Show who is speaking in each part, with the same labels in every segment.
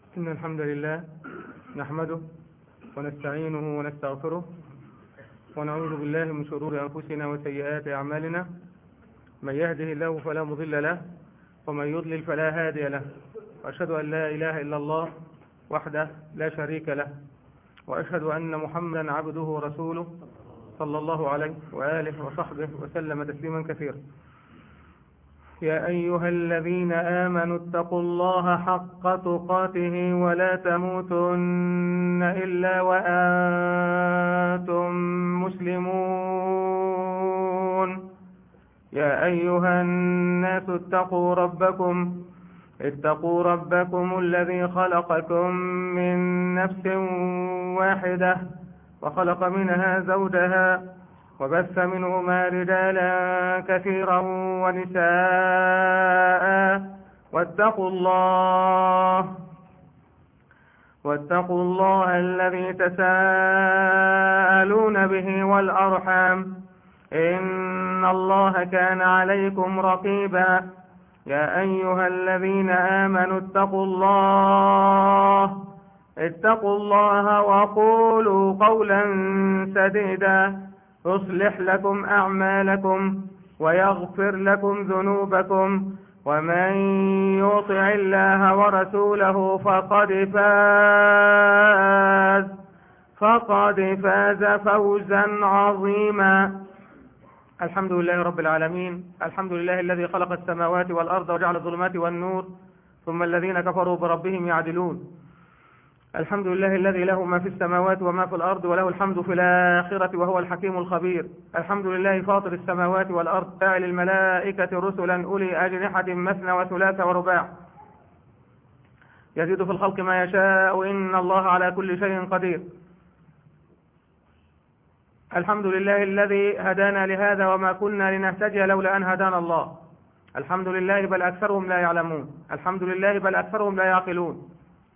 Speaker 1: إن الحمد لله نحمده ونستعينه ونستغفره ونعوذ بالله من شرور أنفسنا وسيئات أعمالنا من يهده الله فلا مضل له ومن يضلل فلا هادي له وأشهد أن لا إله إلا الله وحده لا شريك له وأشهد أن محمدا عبده ورسوله صلى الله عليه وآله وصحبه وسلم تسليما كثيرا يا أيها الذين آمنوا اتقوا الله حق تقاته ولا تموتن إلا وأنتم مسلمون يا أيها الناس اتقوا ربكم اتقوا ربكم الذي خلقكم من نفس واحدة وخلق منها زوجها وبث منهما رجالا كثيرا ونساء واتقوا الله واتقوا الله الذي تساءلون به والأرحام إن الله كان عليكم رقيبا يا أيها الذين آمنوا اتقوا الله اتقوا الله وقولوا قولا سديدا يصلح لكم أعمالكم ويغفر لكم ذنوبكم ومن يطع الله ورسوله فقد فاز فقد فاز فوزا عظيما الحمد لله رب العالمين الحمد لله الذي خلق السماوات والأرض وجعل الظلمات والنور ثم الذين كفروا بربهم يعدلون الحمد لله الذي له ما في السماوات وما في الأرض وله الحمد في الآخرة وهو الحكيم الخبير الحمد لله فاطر السماوات والأرض فاعل الملائكة رسلا أولي أجنحة مثنى وثلاث ورباع يزيد في الخلق ما يشاء إن الله على كل شيء قدير الحمد لله الذي هدانا لهذا وما كنا لنهتدي لولا أن هدانا الله الحمد لله بل أكثرهم لا يعلمون الحمد لله بل أكثرهم لا يعقلون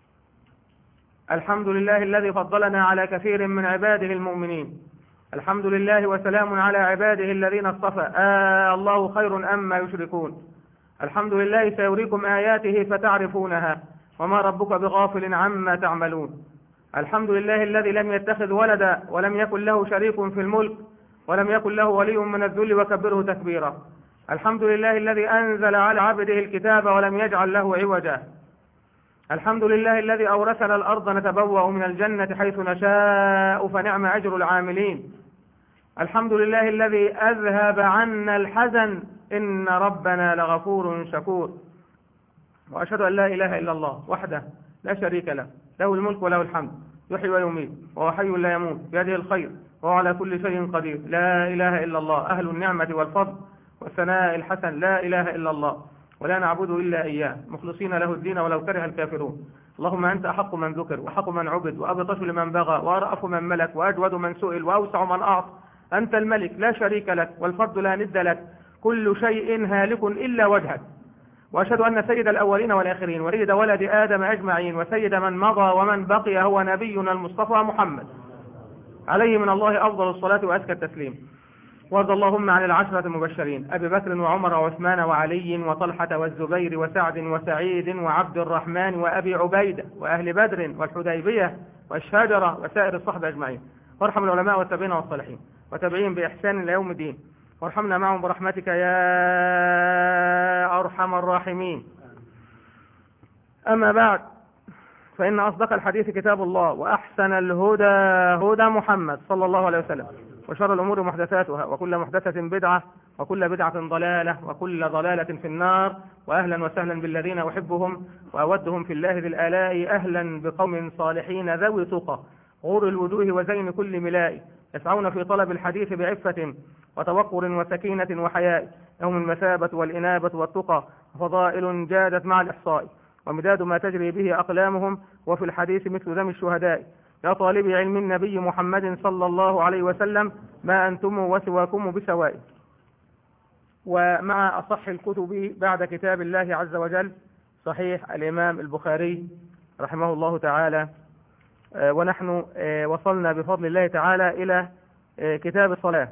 Speaker 1: الحمد لله الذي فضلنا على كثير من عباده المؤمنين الحمد لله وسلام على عباده الذين اصطفى آه الله خير أما يشركون الحمد لله سيريكم آياته فتعرفونها وما ربك بغافل عما تعملون الحمد لله الذي لم يتخذ ولدا ولم يكن له شريك في الملك ولم يكن له ولي من الذل وكبره تكبيرا الحمد لله الذي أنزل على عبده الكتاب ولم يجعل له عوجا الحمد لله الذي أورثنا الأرض نتبوأ من الجنة حيث نشاء فنعم أجر العاملين الحمد لله الذي أذهب عنا الحزن إن ربنا لغفور شكور وأشهد أن لا إله إلا الله وحده لا شريك له له الملك وله الحمد يحيي ويميت وهو حي لا يموت بيده الخير وهو على كل شيء قدير لا إله إلا الله أهل النعمة والفضل والثناء الحسن لا إله إلا الله ولا نعبد إلا إياه مخلصين له الدين ولو كره الكافرون اللهم أنت أحق من ذكر وحق من عبد وأبطش لمن بغى وأرأف من ملك وأجود من سئل وأوسع من أعط أنت الملك لا شريك لك والفرد لا ند لك كل شيء هالك إلا وجهك وأشهد أن سيد الأولين والآخرين وسيد ولد آدم أجمعين وسيد من مضى ومن بقي هو نبينا المصطفى محمد عليه من الله أفضل الصلاة وأزكى التسليم وارض اللهم عن العشرة المبشرين أبي بكر وعمر وعثمان وعلي وطلحة والزبير وسعد وسعيد وعبد الرحمن وأبي عبيدة وأهل بدر والحديبية والشجرة وسائر الصحبة أجمعين وارحم العلماء والتابعين والصالحين وتابعين بإحسان إلى يوم الدين وارحمنا معهم برحمتك يا أرحم الراحمين أما بعد فإن أصدق الحديث كتاب الله وأحسن الهدى هدى محمد صلى الله عليه وسلم وشر الأمور محدثاتها وكل محدثة بدعة وكل بدعة ضلالة وكل ضلالة في النار وأهلا وسهلا بالذين أحبهم وأودهم في الله ذي الآلاء أهلا بقوم صالحين ذوي تقى غور الوجوه وزين كل ملاء يسعون في طلب الحديث بعفة وتوقر وسكينة وحياء لهم المثابة والإنابة والتقى فضائل جادت مع الإحصاء ومداد ما تجري به أقلامهم وفي الحديث مثل دم الشهداء يا طالب علم النبي محمد صلى الله عليه وسلم ما أنتم وسواكم بسواء ومع أصح الكتب بعد كتاب الله عز وجل صحيح الإمام البخاري رحمه الله تعالى ونحن وصلنا بفضل الله تعالى إلى كتاب الصلاة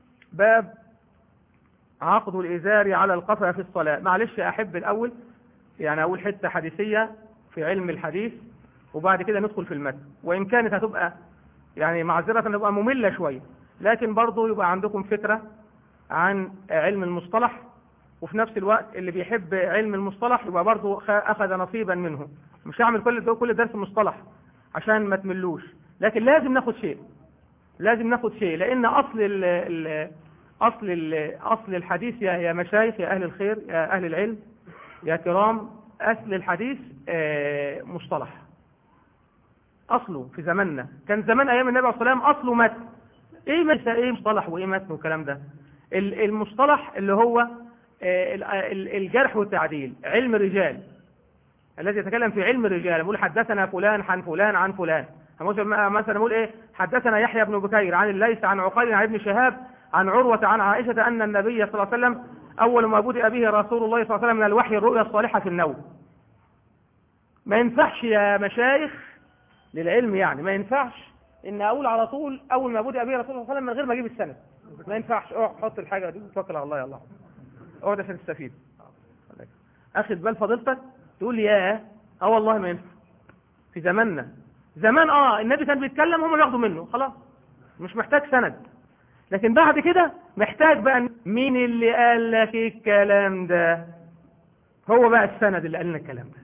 Speaker 1: باب عقد الإزار على القفا في الصلاة معلش أحب الأول يعني أقول حتة حديثية في علم الحديث وبعد كده ندخل في المتن وإن كانت هتبقى يعني معذرة تبقى مملة شوية لكن برضو يبقى عندكم فكرة عن علم المصطلح وفي نفس الوقت اللي بيحب علم المصطلح يبقى برضو أخذ نصيبا منه مش هعمل كل كل درس مصطلح عشان ما تملوش لكن لازم ناخد شيء لازم ناخد شيء لأن أصل ال ال أصل ال أصل الحديث يا يا مشايخ يا أهل الخير يا أهل العلم يا كرام أصل الحديث مصطلح أصله في زماننا كان زمان أيام النبي عليه الصلاة والسلام أصله متن إيه مثل إيه مصطلح وإيه متن والكلام ده المصطلح اللي هو الجرح والتعديل علم الرجال الذي يتكلم في علم الرجال يقول حدثنا فلان عن فلان عن فلان مثلا نقول ايه حدثنا يحيى بن بكير عن الليث عن عقيل عن ابن شهاب عن عروة عن عائشة أن النبي صلى الله عليه وسلم أول ما بدأ به رسول الله صلى الله عليه وسلم من الوحي الرؤيا الصالحة في النوم ما ينفعش يا مشايخ للعلم يعني ما ينفعش ان اقول على طول اول ما بدأ به رسول الله صلى الله عليه وسلم من غير ما اجيب السند ما ينفعش اقعد حط الحاجة دي وتوكل على الله يا الله اقعد عشان تستفيد اخد بال فضيلتك تقول يا اه والله ما ينفع في زماننا زمان اه النبي كان بيتكلم هم بياخدوا منه خلاص مش محتاج سند لكن بعد كده محتاج بقى مين اللي قال لك الكلام ده هو بقى السند اللي قال لنا الكلام ده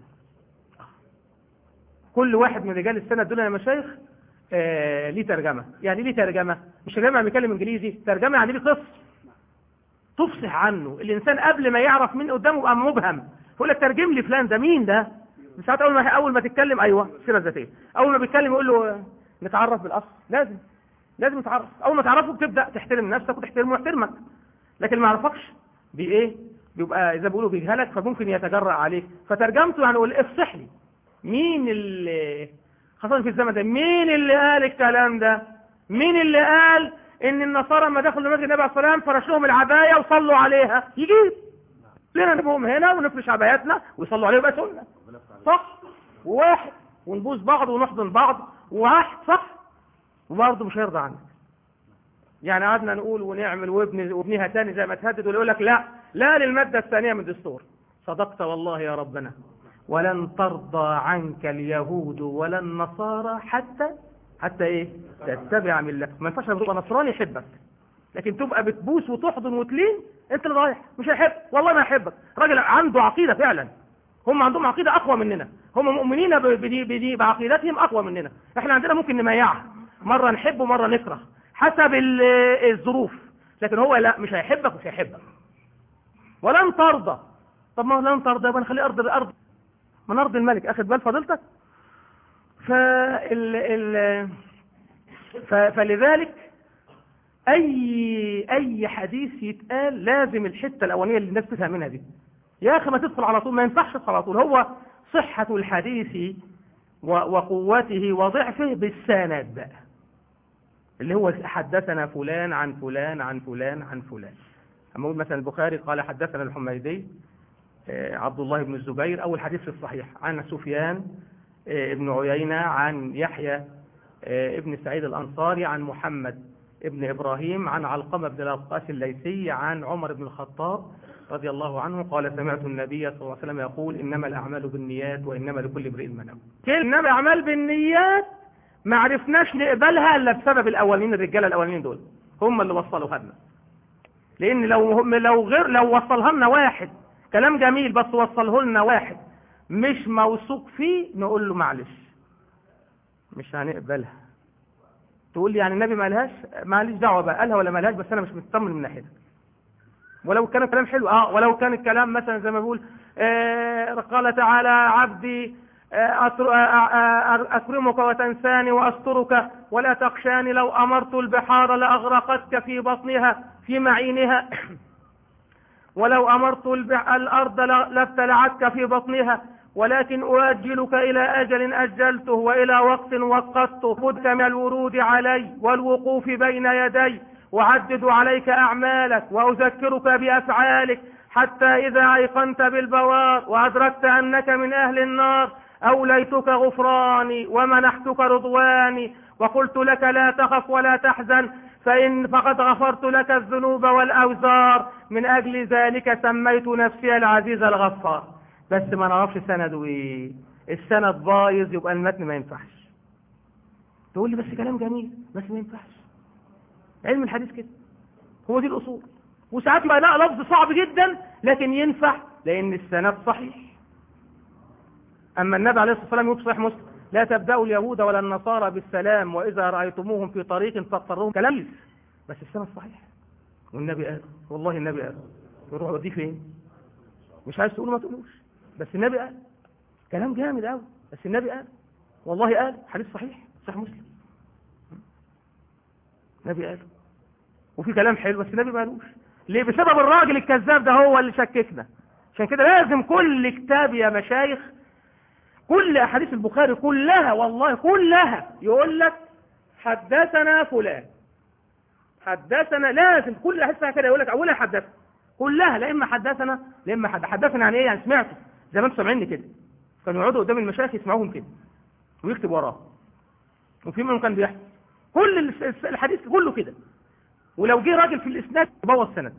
Speaker 1: كل واحد من رجال السند دول يا مشايخ آه ليه ترجمة يعني ليه ترجمة مش ترجمة يعني بيتكلم انجليزي ترجمة يعني ليه قص تفصح عنه الانسان قبل ما يعرف مين قدامه بقى مبهم يقول لك ترجم لي فلان ده مين ده ساعات اول ما اول ما تتكلم ايوه السيره الذاتيه اول ما بيتكلم يقول له نتعرف بالاصل لازم لازم نتعرف اول ما تعرفه بتبدا تحترم نفسك وتحترمه ويحترمك لكن ما يعرفكش بايه بيبقى زي ما بيقولوا بيجهلك فممكن يتجرأ عليك فترجمته يعني يقول افصح لي مين اللي خاصة في الزمن ده مين اللي قال الكلام ده مين اللي قال ان النصارى لما دخلوا مسجد النبي عليه الصلاه والسلام فرش لهم العبايه وصلوا عليها يجيب لنا نبهم هنا ونفرش عباياتنا ويصلوا عليه ويبقى سنه صح وواحد ونبوس بعض ونحضن بعض وواحد صح وبرضه مش هيرضى عنك يعني قعدنا نقول ونعمل وابن وابنها تاني زي ما تهدد ويقول لك لا لا للماده الثانيه من الدستور صدقت والله يا ربنا ولن ترضى عنك اليهود ولا النصارى حتى حتى ايه تتبع ملة ما ينفعش تبقى نصراني يحبك لكن تبقى بتبوس وتحضن وتلين انت اللي رايح مش هيحب والله ما يحبك راجل عنده عقيدة فعلا هم عندهم عقيدة اقوى مننا هم مؤمنين بدي بدي بعقيدتهم اقوى مننا احنا عندنا ممكن نميعها مرة نحب ومرة نكره حسب الظروف لكن هو لا مش هيحبك مش هيحبك ولن ترضى طب ما لن ترضى يبقى نخليه ارض الارض من ارض الملك اخد بال فضيلتك فال ال... ف... فلذلك اي اي حديث يتقال لازم الحته الاولانيه اللي الناس تفهم منها دي يا اخي ما تدخل على طول ما ينفعش تدخل على طول هو صحه الحديث و... وقوته وضعفه بالسند بقى اللي هو حدثنا فلان عن فلان عن فلان عن فلان اما اقول مثلا البخاري قال حدثنا الحميدي عبد الله بن الزبير أول حديث في الصحيح عن سفيان ابن عيينة عن يحيى ابن سعيد الأنصاري عن محمد ابن إبراهيم عن علقمة بن الأوقاس الليثي عن عمر بن الخطاب رضي الله عنه قال سمعت النبي صلى الله عليه وسلم يقول إنما الأعمال بالنيات وإنما لكل امرئ ما نوى كلمة إنما الأعمال بالنيات ما عرفناش نقبلها إلا بسبب الأولين الرجالة الأولين دول هم اللي وصلوا خدنا لأن لو هم لو غير لو وصلها لنا واحد كلام جميل بس وصله لنا واحد مش موثوق فيه نقول له معلش مش هنقبلها تقول لي يعني النبي ما قالهاش معلش دعوه بقى قالها ولا ما قالهاش بس انا مش مطمن من ناحيتها ولو كان الكلام حلو اه ولو كان الكلام مثلا زي ما بيقول آه قال تعالى عبدي آه أكرمك وتنساني وأسترك ولا تخشاني لو أمرت البحار لأغرقتك في بطنها في معينها ولو أمرت الأرض لابتلعتك في بطنها ولكن أؤجلك إلى أجل أجلته وإلى وقت وقته بدك من الورود علي والوقوف بين يدي وعدد عليك أعمالك وأذكرك بأفعالك حتى إذا أيقنت بالبوار وأدركت أنك من أهل النار أوليتك غفراني ومنحتك رضواني وقلت لك لا تخف ولا تحزن فإن فقد غفرت لك الذنوب والأوزار من أجل ذلك سميت نفسي العزيز الغفار بس ما نعرفش سنده ايه السند بايظ يبقى المتن ما ينفعش تقول لي بس كلام جميل بس ما ينفعش علم الحديث كده هو دي الاصول وساعات ما لا لفظ صعب جدا لكن ينفع لان السند صحيح اما النبي عليه الصلاه والسلام يقول صحيح مسلم لا تبداوا اليهود ولا النصارى بالسلام واذا رايتموهم في طريق فاضطروهم كلام بس السند صحيح والنبي قال والله النبي قال يروح يوديه فين مش عايز تقوله ما تقولوش بس النبي قال كلام جامد قوي بس النبي قال والله قال حديث صحيح صحيح مسلم النبي قال وفي كلام حلو بس النبي ما قالوش ليه بسبب الراجل الكذاب ده هو اللي شككنا عشان كده لازم كل كتاب يا مشايخ كل احاديث البخاري كلها والله كلها يقول لك حدثنا فلان حدثنا لازم كل احاديث كده يقول لك اولها حدثنا كلها لا اما حدثنا لا اما حد حدثنا يعني ايه يعني سمعته زي ما انتم سامعيني كده كانوا يقعدوا قدام المشايخ يسمعوهم كده ويكتب وراه وفي منهم كان بيحكي كل الحديث كله كده ولو جه راجل في الاسناد يبوظ السند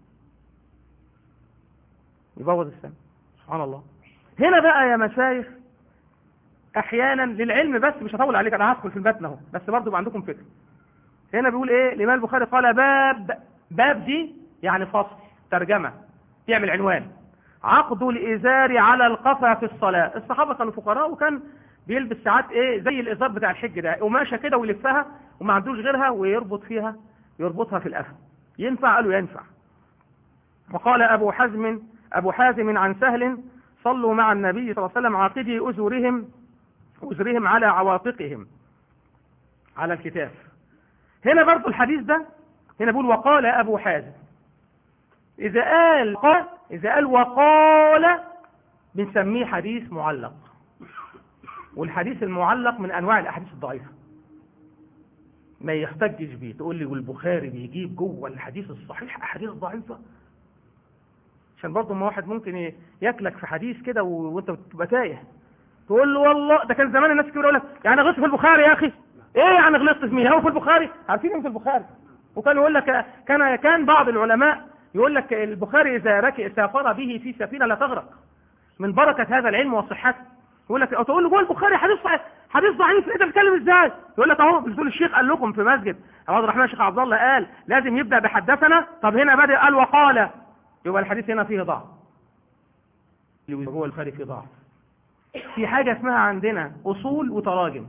Speaker 1: يبوظ السند سبحان الله هنا بقى يا مشايخ احيانا للعلم بس مش هطول عليك انا هدخل في المتن اهو بس برضه يبقى عندكم فكره هنا بيقول ايه الامام البخاري قال باب باب دي يعني فصل ترجمه تعمل عنوان عقد الازار على القفا في الصلاه الصحابه كانوا فقراء وكان بيلبس ساعات ايه زي الازار بتاع الحج ده قماشه كده ويلفها وما عندوش غيرها ويربط فيها يربطها في القفا ينفع قالوا ينفع وقال ابو حزم ابو حازم عن سهل صلوا مع النبي صلى الله عليه وسلم عاقدي ازورهم ازرهم على عواتقهم على الكتاف هنا برضو الحديث ده هنا بيقول وقال ابو حازم اذا قال قال اذا قال وقال بنسميه حديث معلق والحديث المعلق من انواع الاحاديث الضعيفه ما يحتجش بيه تقول لي والبخاري بيجيب جوه الحديث الصحيح احاديث ضعيفه عشان برضه ما واحد ممكن ياكلك في حديث كده وانت بتبقى تايه تقول له والله ده كان زمان الناس كده يقول لك يعني غلطت في البخاري يا اخي ايه يعني غلطت في مين هو في البخاري عارفين مين في البخاري وكان يقول لك كان كان بعض العلماء يقول لك البخاري اذا ركب سافر به في سفينه لا تغرق من بركه هذا العلم وصحته يقول لك او تقول له جوه البخاري حديث صحيح حديث ضعيف انت بتتكلم ازاي يقول لك اهو بتقول الشيخ قال لكم في مسجد عبد الرحمن الشيخ عبد الله قال لازم يبدا بحدثنا طب هنا بدا قال وقال يبقى الحديث هنا فيه ضعف جوه البخاري فيه ضعف في حاجه اسمها عندنا اصول وتراجم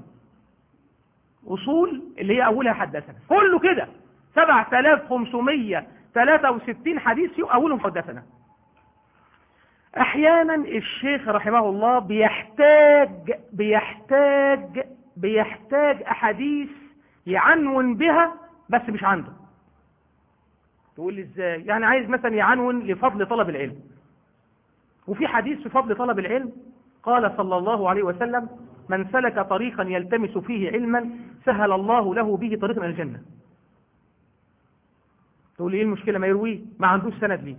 Speaker 1: اصول اللي هي اولها حدثنا كله كده 7563 حديث اولهم حدثنا احيانا الشيخ رحمه الله بيحتاج بيحتاج بيحتاج احاديث يعنون بها بس مش عنده تقول لي ازاي يعني عايز مثلا يعنون لفضل طلب العلم وفي حديث في فضل طلب العلم قال صلى الله عليه وسلم من سلك طريقا يلتمس فيه علما سهل الله له به طريقا الى الجنه تقول لي ايه المشكله ما يرويه ما عندوش سند ليه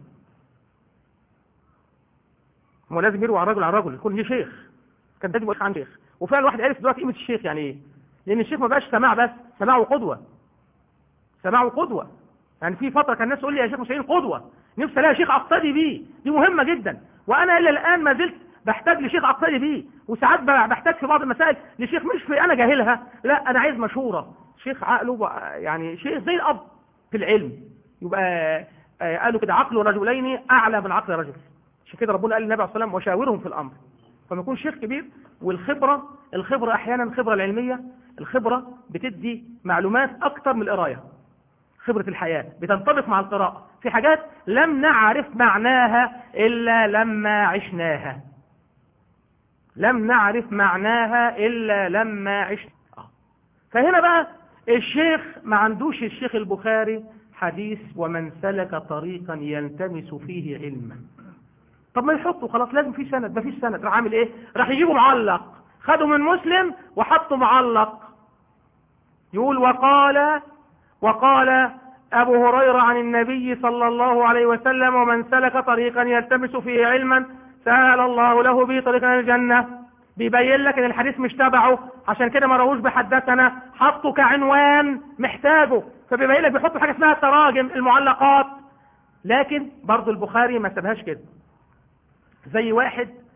Speaker 1: هو لازم يروي على الرجل على الرجل يكون ليه شيخ كان لازم يبقى عن شيخ وفعلا واحد عرف دلوقتي قيمه الشيخ يعني ايه لان الشيخ ما بقاش سماع بس سماع وقدوه سماع وقدوه يعني في فتره كان الناس تقول لي يا شيخ مسلمين قدوه نفسي الاقي شيخ اقتدي بيه دي مهمه جدا وانا الى الان ما زلت بحتاج لشيخ اقتدي بيه وساعات بحتاج في بعض المسائل لشيخ مش في انا جاهلها لا انا عايز مشوره شيخ عقله يعني شيخ زي الاب في العلم يبقى قالوا كده عقل رجلين اعلى من عقل رجل عشان كده ربنا قال للنبي عليه الصلاه والسلام وشاورهم في الامر فما يكون شيخ كبير والخبره الخبره احيانا الخبره العلميه الخبره بتدي معلومات اكتر من القرايه خبره الحياه بتنطبق مع القراءه في حاجات لم نعرف معناها الا لما عشناها لم نعرف معناها الا لما عشنا فهنا بقى الشيخ ما عندوش الشيخ البخاري حديث ومن سلك طريقا يلتمس فيه علما طب ما يحطوا خلاص لازم في سند ما فيش سند راح عامل ايه راح يجيبوا معلق خدوا من مسلم وحطوا معلق يقول وقال وقال ابو هريرة عن النبي صلى الله عليه وسلم ومن سلك طريقا يلتمس فيه علما سهل الله له به طريقا الجنة بيبين لك ان الحديث مش تبعه عشان كده ما راهوش بحدثنا حطه كعنوان محتاجه فبيبين لك بيحط حاجه اسمها التراجم المعلقات لكن برضو البخاري ما سابهاش كده زي واحد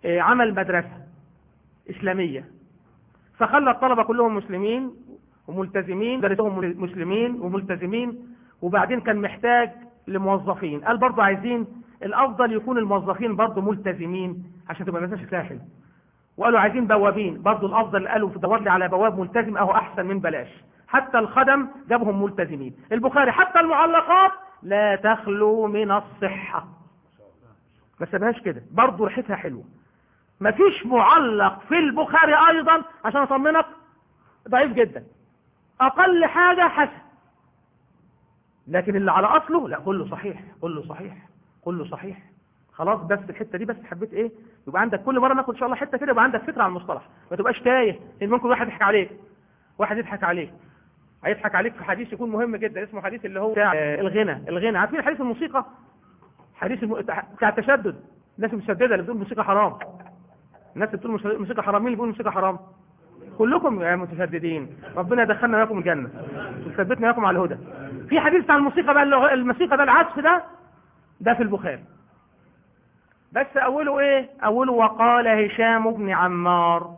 Speaker 1: آه، عمل مدرسة إسلامية فخلى الطلبة كلهم مسلمين وملتزمين درسهم مسلمين وملتزمين وبعدين كان محتاج لموظفين قال برضه عايزين الافضل يكون الموظفين برضه ملتزمين عشان تبقى المدرسه شكلها حلو وقالوا عايزين بوابين برضه الافضل قالوا دور لي على بواب ملتزم اهو احسن من بلاش حتى الخدم جابهم ملتزمين البخاري حتى المعلقات لا تخلو من الصحه ما سابهاش كده برضه ريحتها حلوه مفيش معلق في البخاري ايضا عشان اطمنك ضعيف جدا اقل حاجه حسن لكن اللي على اصله لا كله صحيح كله صحيح كله صحيح خلاص بس الحته دي بس حبيت ايه يبقى عندك كل مره ناخد ان شاء الله حته كده يبقى عندك فكره عن المصطلح ما تبقاش تايه ان ممكن واحد يضحك عليك واحد يضحك عليك هيضحك عليك في حديث يكون مهم جدا اسمه حديث اللي هو بتاع الغنى الغنى عارفين حديث الموسيقى حديث الم... بتاع التشدد الناس المشدده اللي بتقول الموسيقى حرام الناس اللي بتقول الموسيقى حرام مين اللي بيقول الموسيقى حرام كلكم يا متشددين ربنا يدخلنا وياكم الجنه ويثبتنا وياكم على الهدى في حديث عن الموسيقى بقى اللغة الموسيقى ده العزف ده ده في البخاري بس اوله ايه اوله وقال هشام بن عمار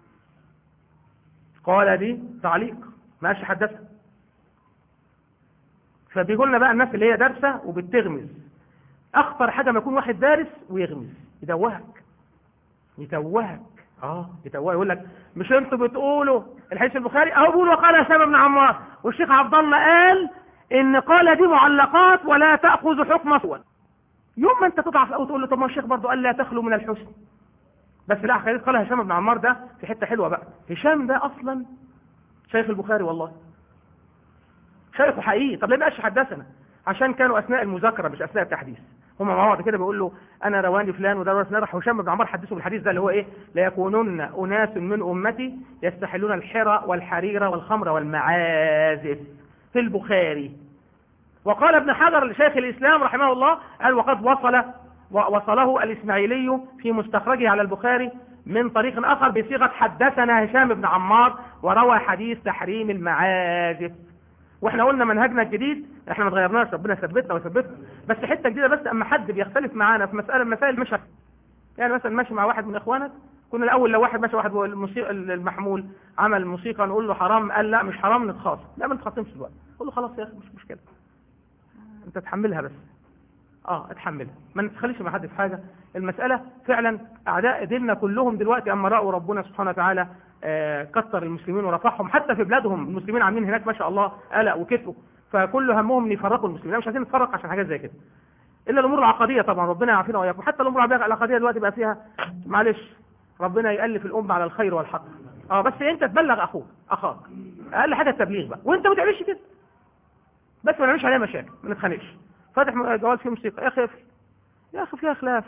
Speaker 1: قال دي تعليق ماشي حدثها فبيقول لنا بقى الناس اللي هي دارسه وبتغمز اخطر حاجه ما يكون واحد دارس ويغمز يدوهك يتوهك اه يتوه يقول لك مش انتوا بتقولوا الحديث البخاري اهو بيقولوا قال هشام بن عمار والشيخ عبد الله قال ان قال دي معلقات ولا تاخذ حكم صور يوم ما انت تضعف او تقول له طب ما الشيخ برضه قال لا تخلو من الحسن بس لا خليت قال هشام بن عمار ده في حته حلوه بقى هشام ده اصلا شيخ البخاري والله شيخه حقيقي طب ليه ما قالش حدثنا عشان كانوا اثناء المذاكره مش اثناء التحديث هم مع بعض كده بيقول له انا رواني فلان وده رواني فلان راح هشام بن عمار حدثه بالحديث ده اللي هو ايه لا يكونن اناس من امتي يستحلون الحرى والحرير والخمر والمعازف في البخاري وقال ابن حجر لشيخ الاسلام رحمه الله قال وقد وصل وصله الاسماعيلي في مستخرجه على البخاري من طريق اخر بصيغه حدثنا هشام بن عمار وروى حديث تحريم المعازف واحنا قلنا منهجنا الجديد احنا ما اتغيرناش ربنا ثبتنا وثبتنا بس حته جديده بس اما حد بيختلف معانا في مساله من مسائل مش يعني مثلا ماشي مع واحد من اخوانك كنا الاول لو واحد ماشي واحد الموسيقى المحمول عمل موسيقى نقول له حرام قال لا مش حرام نتخاصم لا ما نتخاصمش دلوقتي قول له خلاص يا اخي مش مشكله انت تحملها بس اه اتحملها ما تخليش مع حد في حاجه المساله فعلا اعداء ديننا كلهم دلوقتي اما راوا ربنا سبحانه وتعالى آه كتر المسلمين ورفعهم حتى في بلادهم المسلمين عاملين هناك ما شاء الله قلق وكتروا فكل همهم ان يفرقوا المسلمين مش عايزين نتفرق عشان حاجات زي كده الا الامور العقديه طبعا ربنا يعافينا واياكم حتى الامور العقديه دلوقتي بقى فيها معلش ربنا يالف الامه على الخير والحق اه بس انت تبلغ اخوك اخاك اقل حاجه التبليغ بقى وانت ما تعملش كده بس ما نعملش عليها مشاكل ما نتخانقش فاتح جواز فيه موسيقى يا اخي يا اخي فيها خلاف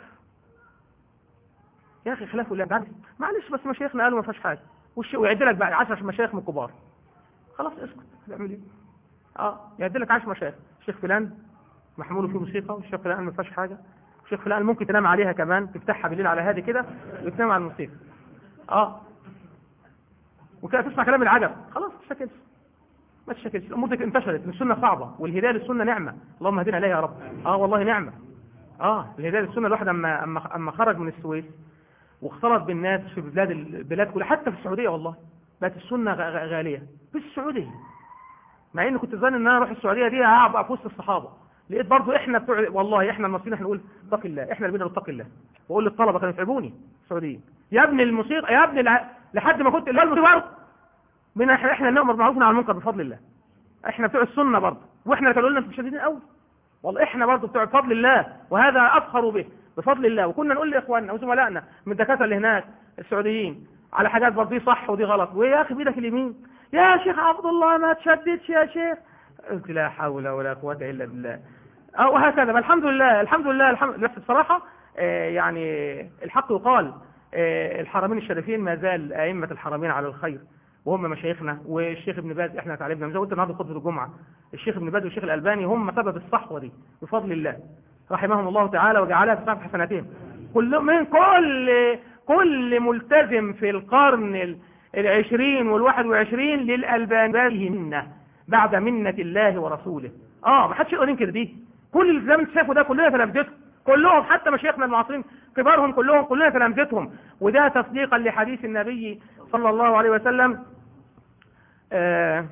Speaker 1: يا اخي خلاف ولا معلش بس مشايخنا قالوا ما فيهاش حاجه وش ويعد لك بقى 10 مشايخ من الكبار خلاص اسكت هتعمل ايه اه يعد لك 10 مشايخ الشيخ فلان محمول فيه موسيقى والشيخ فلان ما فيهاش حاجه الشيخ فلان ممكن تنام عليها كمان تفتحها بالليل على هادي كده وتنام على الموسيقى اه وكده تسمع كلام العجب خلاص ما تشكلش ما تشكلش الامور دي انتشرت السنه صعبه والهدايه للسنه نعمه اللهم اهدنا اليها يا رب اه والله نعمه اه الهدايه للسنه الواحد اما اما اما خرج من السويس واختلط بالناس في بلاد البلاد كلها حتى في السعوديه والله بقت السنه غاليه في السعوديه مع ان كنت ظن ان انا اروح السعوديه دي هبقى في وسط الصحابه لقيت برضو احنا بتوع والله احنا المصريين احنا نقول اتق الله احنا اللي بينا نتقي الله واقول للطلبه كانوا يتعبوني السعوديين يا ابني الموسيقى يا ابني الع... لحد ما كنت اللي الموسيقى من احنا احنا نامر معروف عن المنكر بفضل الله احنا بتوع السنه برضه واحنا اللي كانوا لنا انتوا شديدين قوي والله احنا برضه بتوع بفضل الله وهذا افخر به بفضل الله وكنا نقول لاخواننا وزملائنا من الدكاتره اللي هناك السعوديين على حاجات برضه دي صح ودي غلط ويا اخي بايدك اليمين يا شيخ عبد الله ما تشددش يا شيخ قلت لا حول ولا قوه الا بالله أو وهكذا الحمد لله الحمد لله الحمد لله بصراحه آه يعني الحق يقال آه الحرمين الشريفين ما زال ائمه الحرمين على الخير وهم مشايخنا والشيخ ابن باز احنا تعلمنا زي ما قلت النهارده خطبه الجمعه الشيخ ابن باز والشيخ الالباني هم سبب الصحوه دي بفضل الله رحمهم الله تعالى وجعلها في صحف حسناتهم كل من كل كل ملتزم في القرن العشرين والواحد وعشرين للألباني منة بعد منة الله ورسوله اه ما حدش يقدر ينكر دي كل الالتزام انت شايفه ده كلنا تلامذته كلهم حتى مشايخنا المعاصرين كبارهم كلهم كلنا تلامذتهم وده تصديقا لحديث النبي صلى الله عليه وسلم آه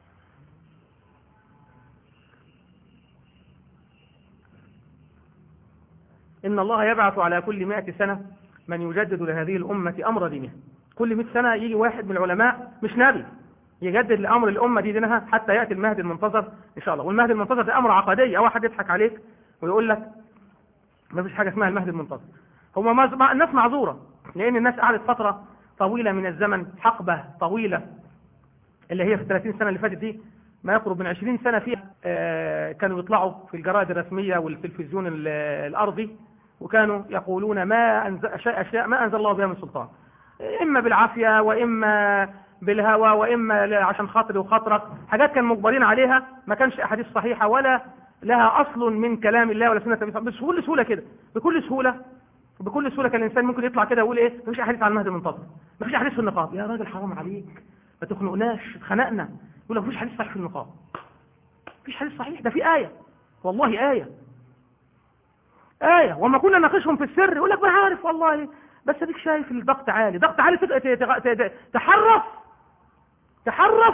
Speaker 1: إن الله يبعث على كل مائة سنة من يجدد لهذه الأمة أمر دينها كل مئة سنة يجي واحد من العلماء مش نبي يجدد لأمر الأمة دي دينها حتى يأتي المهدي المنتظر إن شاء الله والمهدي المنتظر ده أمر عقدي أو واحد يضحك عليك ويقول لك ما فيش حاجة اسمها المهدي المنتظر هو ما الناس معذورة لأن الناس قعدت فترة طويلة من الزمن حقبة طويلة اللي هي في 30 سنة اللي فاتت دي ما يقرب من 20 سنة فيها آه كانوا يطلعوا في الجرائد الرسمية والتلفزيون الأرضي وكانوا يقولون ما أنزل أشياء, أشياء ما أنزل الله بها من سلطان إما بالعافية وإما بالهوى وإما عشان خاطري وخاطرك حاجات كان مجبرين عليها ما كانش أحاديث صحيحة ولا لها أصل من كلام الله ولا سنة النبي بكل سهولة كده بكل سهولة بكل سهولة كان الإنسان ممكن يطلع كده ويقول إيه ما فيش أحاديث عن المهدي المنتظر ما فيش أحاديث في النقاب يا راجل حرام عليك ما تخنقناش اتخنقنا يقول لك ما فيش حديث صحيح في النقاب ما فيش حديث صحيح ده في آية والله آية آية وما كنا نناقشهم في السر يقول لك ما عارف والله بس اديك شايف الضغط عالي ضغط عالي تحرف تحرف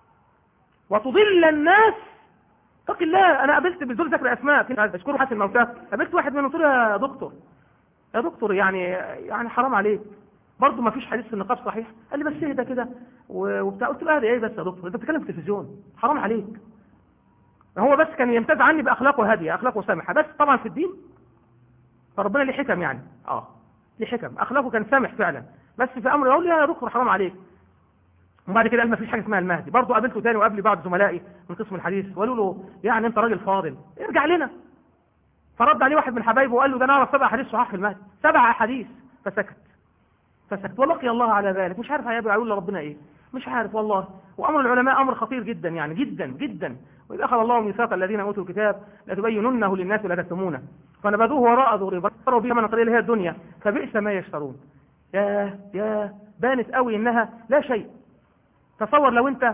Speaker 1: وتضل الناس اتق الله انا قابلت بدون ذكر اسماء اشكره حسن الموتى قابلت واحد منهم قلت له يا دكتور يا دكتور يعني يعني حرام عليك برضه ما فيش حديث في النقاب صحيح قال لي بس اهدى كده وبتاع قلت له اهدى ايه بس يا دكتور انت بتتكلم في التلفزيون حرام عليك هو بس كان يمتاز عني باخلاقه هاديه اخلاقه سامحه بس طبعا في الدين فربنا ليه حكم يعني اه ليه حكم اخلاقه كان سامح فعلا بس في امر يقول لي يا دكتور حرام عليك وبعد كده قال ما فيش حاجه اسمها المهدي برضه قابلته تاني وقابلي بعض زملائي من قسم الحديث وقالوا له يعني انت راجل فاضل ارجع لنا فرد عليه واحد من حبايبه وقال له ده انا اعرف سبع احاديث صحاح في المهدي سبع احاديث فسكت فسكت ولقي الله على ذلك مش عارف هيقول لربنا ايه مش عارف والله وامر العلماء امر خطير جدا يعني جدا جدا واذا اخذ الله ميثاق الذين اوتوا الكتاب لتبيننه للناس ولا تكتمونه فنبذوه وراء ظهورهم فاشتروا به من قليل هي الدنيا فبئس ما يشترون يا يا بانت قوي انها لا شيء تصور لو انت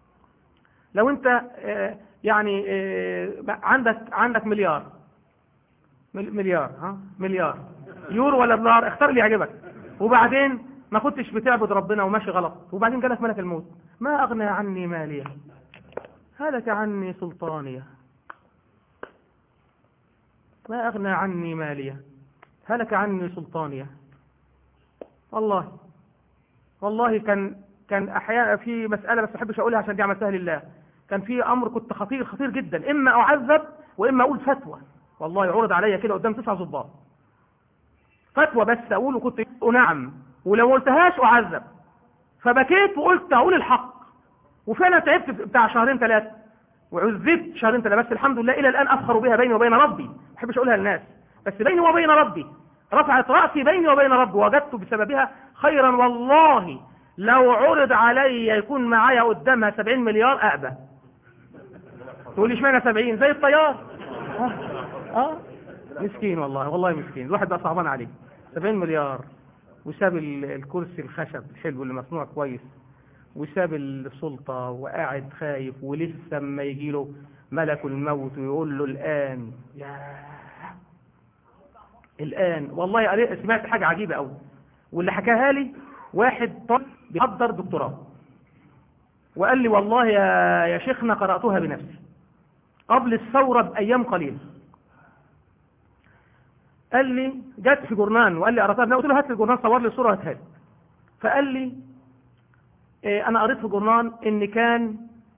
Speaker 1: لو انت اه يعني اه عندك عندك مليار مليار ها مليار يورو ولا دولار اختار اللي يعجبك وبعدين ما كنتش بتعبد ربنا وماشي غلط وبعدين جالك ملك الموت ما اغنى عني ماليه هلك عني سلطانيه ما أغنى عني مالية هلك عني سلطانية والله والله كان كان أحيانا في مسألة بس ما أحبش أقولها عشان دي عملتها لله كان في أمر كنت خطير خطير جدا إما أعذب وإما أقول فتوى والله عرض عليا كده قدام تسع ضباط فتوى بس أقول وكنت نعم ولو قلتهاش أعذب فبكيت وقلت أقول الحق وفعلا تعبت بتاع شهرين ثلاثة وعذبت شهرين ثلاثة بس الحمد لله إلى الآن أفخر بها بيني وبين ربي ما أحبش أقولها للناس بس بيني وبين ربي رفعت رأسي بيني وبين ربي وجدت بسببها خيرا والله لو عرض علي يكون معايا قدامها 70 مليار أقبى تقول لي اشمعنى 70 زي الطيار اه اه مسكين والله والله مسكين الواحد بقى صعبان عليه 70 مليار وساب الكرسي الخشب الحلو اللي مصنوع كويس وساب السلطة وقاعد خايف ولسه ما يجي له ملك الموت ويقول له الآن يا الآن والله سمعت حاجة عجيبة قوي واللي حكاها لي واحد طالب بيحضر دكتوراه وقال لي والله يا يا شيخنا قرأتها بنفسي قبل الثورة بأيام قليلة قال لي جت في جورنان وقال لي قرأتها قلت له هات لي الجورنان صور لي الصورة هاتها لي فقال لي إيه انا قريت في جورنان ان كان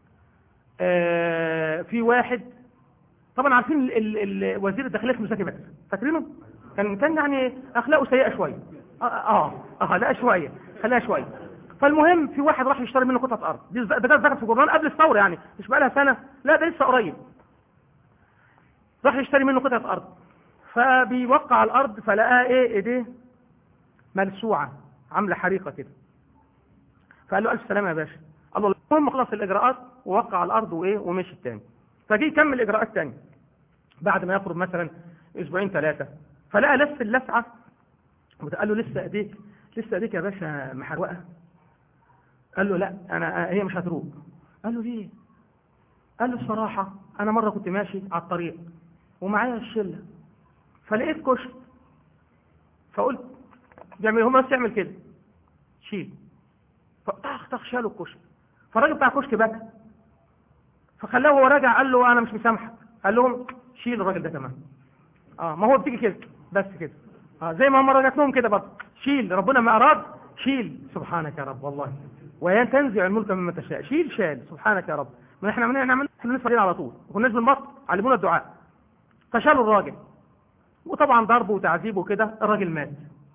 Speaker 1: آه في واحد طبعا عارفين ال ال وزير الداخليه اسمه زكي بدر فاكرينه كان كان يعني اخلاقه سيئه شويه اه اه, آه لا شويه خليها شويه فالمهم في واحد راح يشتري منه قطعه ارض دي ده ذكر في جورنان قبل الثوره يعني مش بقى لها سنه لا ده لسه قريب راح يشتري منه قطعه ارض فبيوقع الارض فلقاها ايه ايديه ملسوعه عامله حريقه كده فقال له ألف سلامة يا باشا قال له المهم خلص الإجراءات ووقع على الأرض وإيه ومشي التاني فجي يكمل إجراءات تاني بعد ما يقرب مثلا أسبوعين ثلاثة فلقى لف اللسعة قال له لسه أيديك لسه أيديك يا باشا محروقة قال له لا أنا هي مش هتروق قال له ليه قال له الصراحة أنا مرة كنت ماشي على الطريق ومعايا الشلة فلقيت كشك فقلت بيعمل هم بس يعمل كده شيل فطخ طخ شالوا الكشك فالراجل بتاع الكشك بكى فخلاه وهو راجع قال له انا مش مسامحك قال لهم شيل الراجل ده كمان اه ما هو بتيجي كده بس كده اه زي ما هم رجعت لهم كده برضه شيل ربنا ما اراد شيل سبحانك يا رب والله وين تنزع الملك مما تشاء شيل شال سبحانك يا رب ما احنا عملنا نعمل احنا نصلي على طول ما كناش بنبط علمونا الدعاء فشالوا الراجل وطبعا ضربه وتعذيبه كده الراجل مات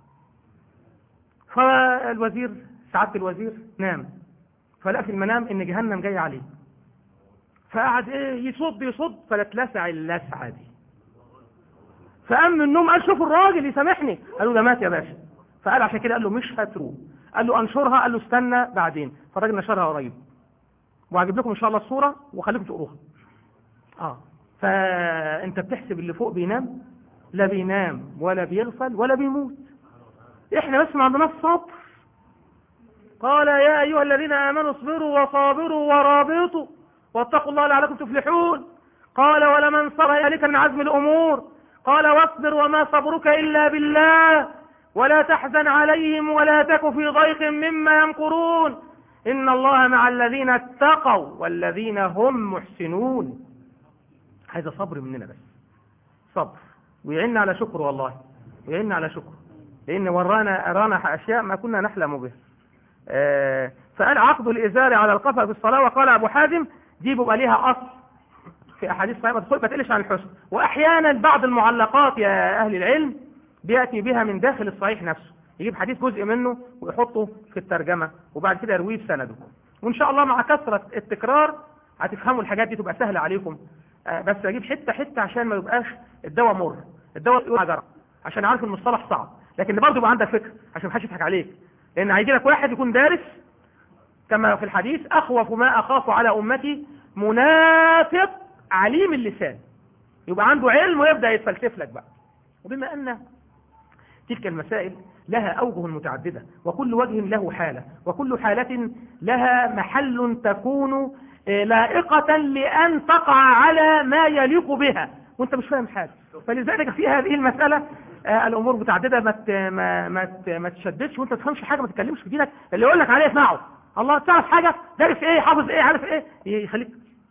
Speaker 1: فالوزير سعاده الوزير نام فلقى في المنام ان جهنم جاي عليه فقعد ايه يصد يصد فلتلسع اللسعه دي فقام من النوم قال شوفوا الراجل يسامحني قالوا ده مات يا باشا فقال عشان كده قال له مش هتروح قال له انشرها قال له استنى بعدين فالراجل نشرها قريب وهجيب لكم ان شاء الله الصوره وخليكم تقروها اه فانت بتحسب اللي فوق بينام لا بينام ولا بيغفل ولا بيموت احنا بس ما عندناش صبر قال يا ايها الذين امنوا اصبروا وصابروا ورابطوا واتقوا الله لعلكم تفلحون قال ولمن صبر ذلك من عزم الامور قال واصبر وما صبرك الا بالله ولا تحزن عليهم ولا تك في ضيق مما يمكرون إن الله مع الذين اتقوا والذين هم محسنون هذا صبر مننا بس صبر ويعنا على شكر والله ويعنا على شكر لأن ورانا أرانا أشياء ما كنا نحلم بها آه فقال عقد الإزار على القفا في الصلاة وقال أبو حازم دي بيبقى ليها أصل في أحاديث صحيحة ما تقلش عن الحسن وأحيانا بعض المعلقات يا أهل العلم بيأتي بها من داخل الصحيح نفسه يجيب حديث جزء منه ويحطه في الترجمة وبعد كده يرويه بسنده وإن شاء الله مع كثرة التكرار هتفهموا الحاجات دي تبقى سهلة عليكم آه بس أجيب حتة حتة عشان ما يبقاش الدواء مر الدواء يقول حجر عشان عارف المصطلح صعب لكن برضه يبقى عندك فكر عشان ما حدش يضحك عليك لأن هيجي لك واحد يكون دارس كما في الحديث أخوف ما أخاف على أمتي منافق عليم اللسان يبقى عنده علم ويبدأ يتفلسف لك بقى وبما أن تلك المسائل لها أوجه متعددة وكل وجه له حالة وكل حالة لها محل تكون لائقة لأن تقع على ما يليق بها وانت مش فاهم حاجة فلذلك في هذه المسألة الأمور متعددة ما ما ما, ما تشددش وانت تفهمش حاجة ما تتكلمش في دينك اللي يقول لك عليه اسمعه الله تعرف حاجة دارس ايه حافظ ايه عارف ايه يخليك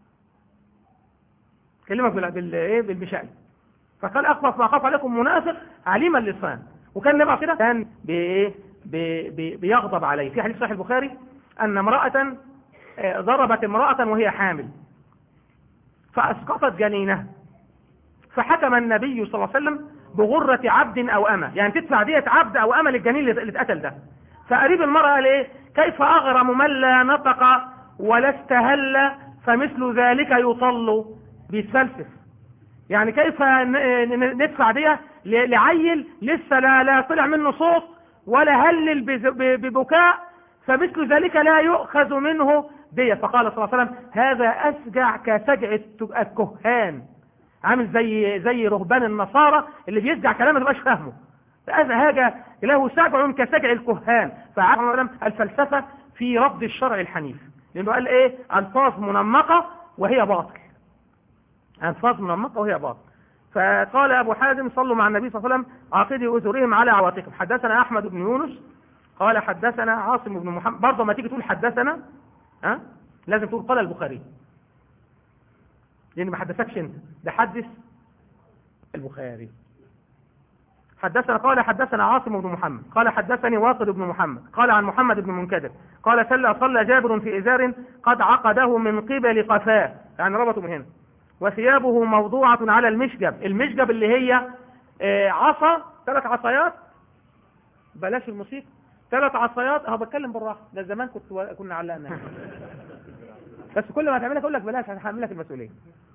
Speaker 1: كلمك بالايه بالمشاعر فقال أخفف ما خاف عليكم منافق عليم اللسان وكان نبع كده كان بايه بيغضب عليه في حديث صحيح البخاري ان امرأة ضربت امرأة وهي حامل فاسقطت جنينها فحكم النبي صلى الله عليه وسلم بغرة عبد او امة يعني تدفع دية عبد او امة للجنين اللي اتقتل ده فقريب المرأة قال ايه كيف اغرم من لا نطق ولا استهل فمثل ذلك يطل بيتفلسف يعني كيف ندفع دي لعيل لسه لا, لا طلع منه صوت ولا هلل ببكاء فمثل ذلك لا يؤخذ منه دية فقال صلى الله عليه وسلم هذا أسجع كسجع الكهان عامل زي زي رهبان النصارى اللي بيسجع كلام ما تبقاش فاهمه هذا له سجع كسجع الكهان فعلم الفلسفة في رفض الشرع الحنيف لأنه قال إيه ألفاظ منمقة وهي باطل ألفاظ منمقة وهي باطل فقال أبو حازم صلوا مع النبي صلى الله عليه وسلم عاقدي أزورهم على عواتقهم حدثنا أحمد بن يونس قال حدثنا عاصم بن محمد برضه ما تيجي تقول حدثنا ها لازم تقول قال البخاري لأن ما حدثكش أنت ده حدث البخاري حدثنا قال حدثنا عاصم بن محمد قال حدثني واصل بن محمد قال عن محمد بن منكدر قال صلى صلى جابر في إزار قد عقده من قبل قفاه يعني ربطه من هنا وثيابه موضوعة على المشجب المشجب اللي هي عصا ثلاث عصايات بلاش الموسيقى ثلاث عصايات اهو بتكلم بالراحه ده زمان كنت و... كنا علقنا بس كل ما تعملها اقول لك بلاش هحمل لك المسؤوليه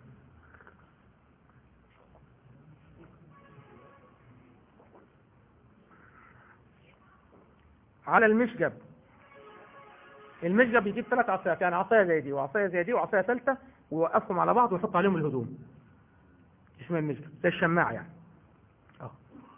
Speaker 1: على المشجب المشجب يجيب ثلاث عصايات يعني عصايه زي دي وعصايه زي دي وعصايه ثالثه ويوقفهم على بعض ويحط عليهم الهدوم اسمها المشجب زي الشماع يعني اه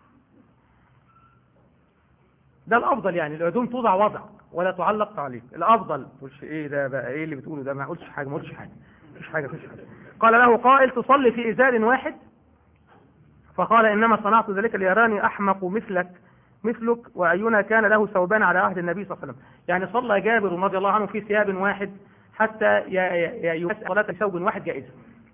Speaker 1: ده الافضل يعني الهدوم توضع وضع ولا تعلق تعليق الافضل تقولش ايه ده بقى ايه اللي بتقوله ده ما قلتش حاجه ما قلتش حاجه مفيش حاجه مفيش حاجه قال له قائل تصلي في ازار واحد فقال إنما صنعت ذلك ليراني أحمق مثلك مثلك وأينا كان له ثوبان على عهد النبي صلى الله عليه وسلم يعني صلى جابر رضي الله عنه في ثياب واحد حتى يمسك صلاة ثوب واحد جائزة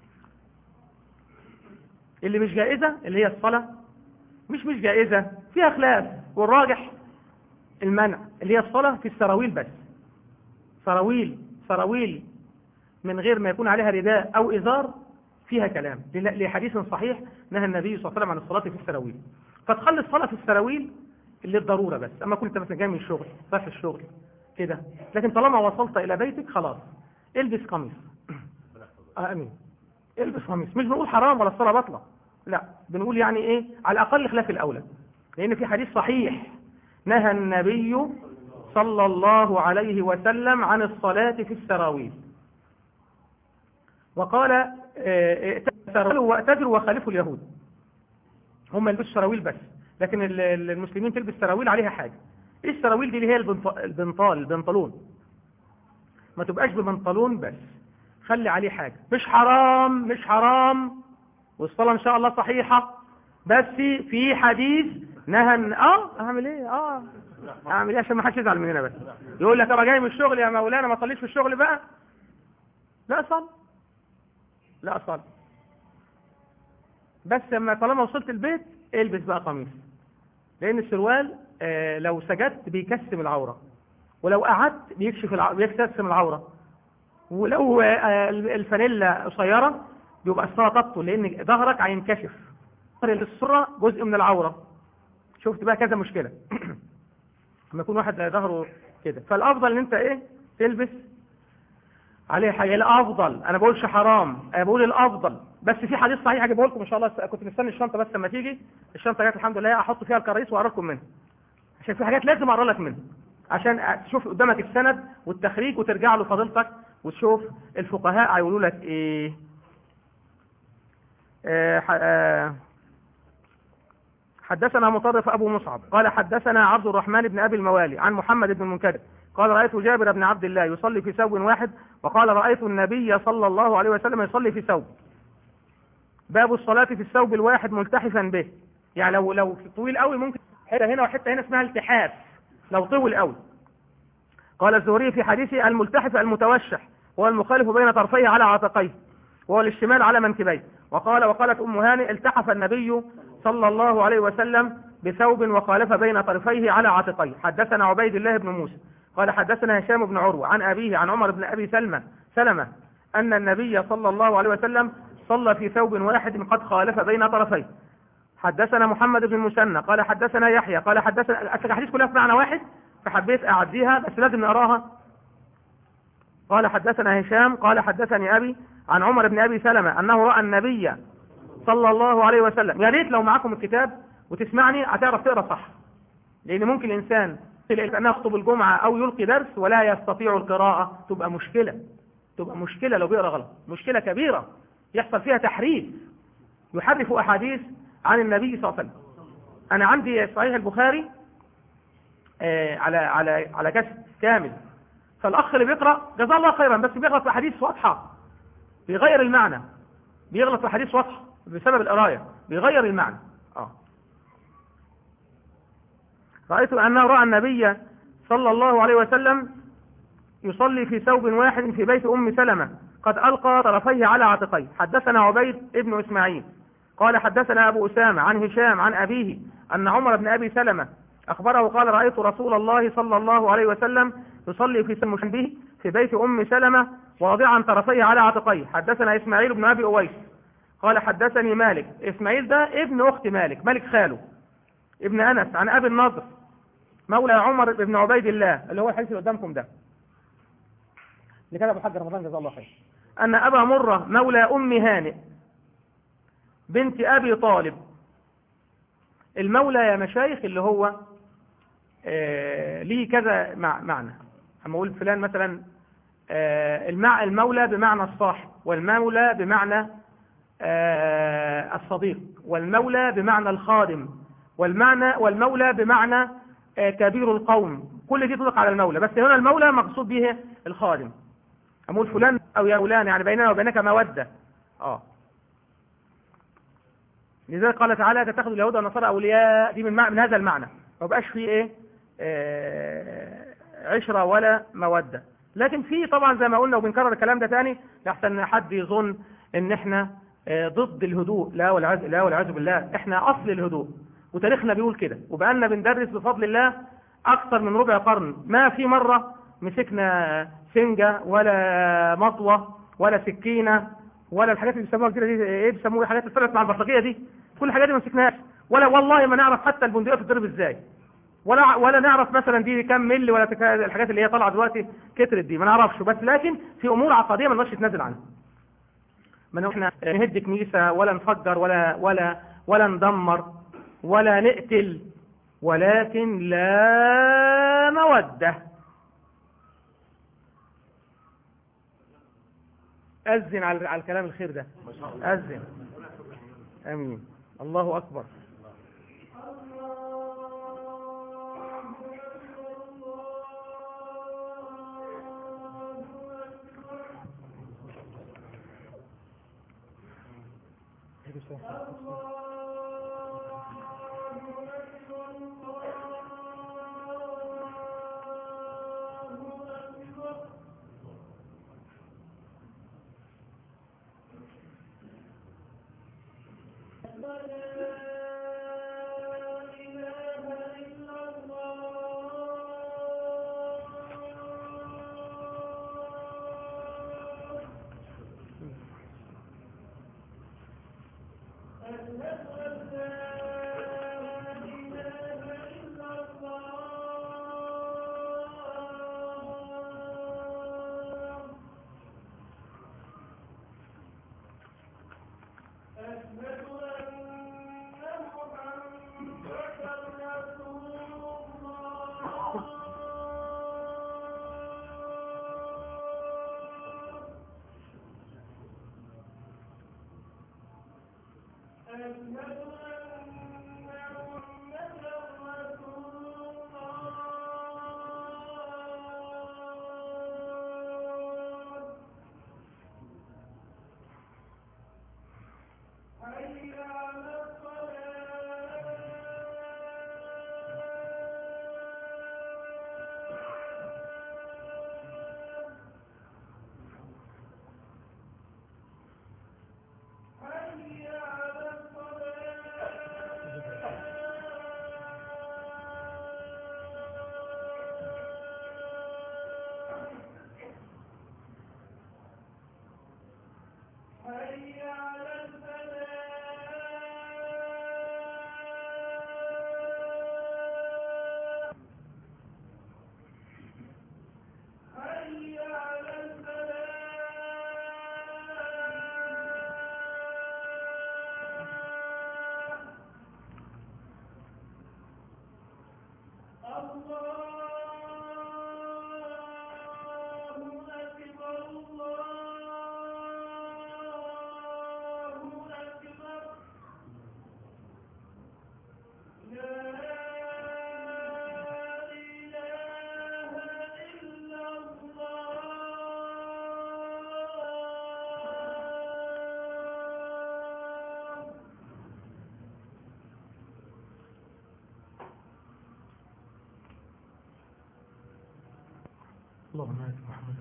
Speaker 1: اللي مش جائزة اللي هي الصلاة مش مش جائزة فيها خلاف والراجح المنع اللي هي الصلاة في السراويل بس سراويل سراويل من غير ما يكون عليها رداء أو إزار فيها كلام لحديث صحيح نهى النبي صلى الله عليه وسلم عن الصلاة في السراويل فتخلي الصلاة في السراويل اللي الضرورة بس أما كنت مثلا جاي من الشغل رايح الشغل كده لكن طالما وصلت إلى بيتك خلاص البس قميص آه أمين البس قميص مش بنقول حرام ولا الصلاة بطلة لا بنقول يعني إيه على الأقل خلاف الأولى لأن في حديث صحيح نهى النبي صلى الله عليه وسلم عن الصلاة في السراويل وقال واعتذروا وخالفوا اليهود هم يلبسوا سراويل بس لكن المسلمين تلبس سراويل عليها حاجة ايه السراويل دي اللي هي البنطال البنطلون ما تبقاش ببنطلون بس خلي عليه حاجة مش حرام مش حرام والصلاة ان شاء الله صحيحة بس في حديث نهى اه اعمل ايه اه اعمل ايه عشان ما حدش يزعل مننا بس يقول لك انا جاي من الشغل يا مولانا ما تصليش في الشغل بقى لا صل لا صل بس لما طالما وصلت البيت البس بقى قميص لان السروال آه لو سجدت بيكسم العورة ولو قعدت بيكشف الع... بيكسم العورة ولو آه الفانيلا قصيرة بيبقى الصلاة تبطل لان ظهرك هينكشف السرة جزء من العورة شفت بقى كذا مشكلة لما يكون واحد ظهره كده فالافضل ان انت ايه تلبس عليه حاجه الافضل انا بقولش حرام انا بقول الافضل بس في حديث صحيح هجيبه لكم ان شاء الله كنت مستني الشنطه بس لما تيجي الشنطه جت الحمد لله احط فيها الكراريس واقرا لكم منها عشان في حاجات لازم اقرا لك منها عشان تشوف قدامك السند والتخريج وترجع له فضيلتك وتشوف الفقهاء هيقولوا لك ايه آه آه حدثنا مطرف أبو مصعب قال حدثنا عبد الرحمن بن أبي الموالي عن محمد بن المنكدر قال رأيت جابر بن عبد الله يصلي في ثوب واحد وقال رأيت النبي صلى الله عليه وسلم يصلي في ثوب باب الصلاة في الثوب الواحد ملتحفا به يعني لو لو طويل قوي ممكن حتة هنا وحتة هنا اسمها التحاف لو طول قوي قال الزهري في حديثه الملتحف المتوشح هو المخالف بين طرفيه على عاتقيه وهو الاشتمال على منكبيه وقال وقالت أم هانئ التحف النبي صلى الله عليه وسلم بثوب وخالف بين طرفيه على عاتقيه حدثنا عبيد الله بن موسى قال حدثنا هشام بن عروة عن أبيه عن عمر بن أبي سلمة سلمة أن النبي صلى الله عليه وسلم صلى في ثوب واحد قد خالف بين طرفيه حدثنا محمد بن المثنى قال حدثنا يحيى قال حدثنا الحديث كلها في معنى واحد فحبيت أعديها بس لازم نقراها قال حدثنا هشام قال حدثني أبي عن عمر بن أبي سلمة أنه رأى النبي صلى الله عليه وسلم يا ريت لو معاكم الكتاب وتسمعني هتعرف تقرا صح لأن ممكن الإنسان أن يخطب الجمعة أو يلقي درس ولا يستطيع القراءة تبقى مشكلة تبقى مشكلة لو بيقرا غلط مشكلة كبيرة يحصل فيها تحريف يحرف أحاديث عن النبي صلى الله عليه وسلم أنا عندي صحيح البخاري آه على على على كشف كامل فالأخ اللي بيقرأ جزاه الله خيرا بس بيغلط في أحاديث واضحة بيغير المعنى بيغلط في أحاديث واضحة بسبب القراية بيغير المعنى آه. رأيت أنه رأى النبي صلى الله عليه وسلم يصلي في ثوب واحد في بيت أم سلمة قد ألقى طرفيه على عاتقيه حدثنا عبيد ابن إسماعيل قال حدثنا أبو أسامة عن هشام عن أبيه أن عمر بن أبي سلمة أخبره قال رأيت رسول الله صلى الله عليه وسلم يصلي في سم به في بيت أم سلمة واضعا طرفيه على عاتقيه حدثنا إسماعيل بن أبي أويس قال حدثني مالك إسماعيل ده ابن أخت مالك مالك خاله ابن أنس عن أبي النضر مولى عمر بن عبيد الله اللي هو الحديث اللي قدامكم ده اللي كان أبو حاج رمضان جزاه الله خير أن أبا مرة مولى أم هانئ بنت أبي طالب المولى يا مشايخ اللي هو آه ليه كذا معنى أما أقول فلان مثلا آه المع المولى بمعنى الصاحب والمولى بمعنى آه الصديق والمولى بمعنى الخادم والمعنى والمولى بمعنى كبير القوم كل دي تطلق على المولى بس هنا المولى مقصود به الخادم أقول فلان أو يا فلان يعني بيننا وبينك مودة آه لذلك قال تعالى تتخذ اليهود والنصارى اولياء دي من, مع... من هذا المعنى ما بقاش فيه ايه آه عشره ولا موده لكن في طبعا زي ما قلنا وبنكرر الكلام ده تاني لحسن حد يظن ان احنا آه ضد الهدوء لا والعياذ لا والعياذ بالله احنا اصل الهدوء وتاريخنا بيقول كده وبقالنا بندرس بفضل الله اكثر من ربع قرن ما في مره مسكنا سنجه ولا مطوه ولا سكينه ولا الحاجات اللي بيسموها كده دي ايه بيسموها الحاجات اللي طلعت مع البطاقيه دي كل الحاجات دي ما مسكناهاش ولا والله ما نعرف حتى البندقيه بتضرب ازاي ولا ولا نعرف مثلا دي كام ملي ولا تك... الحاجات اللي هي طالعه دلوقتي كترت دي ما نعرفش بس لكن في امور عقديه ما نقدرش نتنازل عنها ما احنا نهد كنيسه ولا نفجر ولا ولا ولا ندمر ولا نقتل ولكن لا موده أذن على على الكلام الخير ده أذن آمين الله أكبر اللهم آت محمد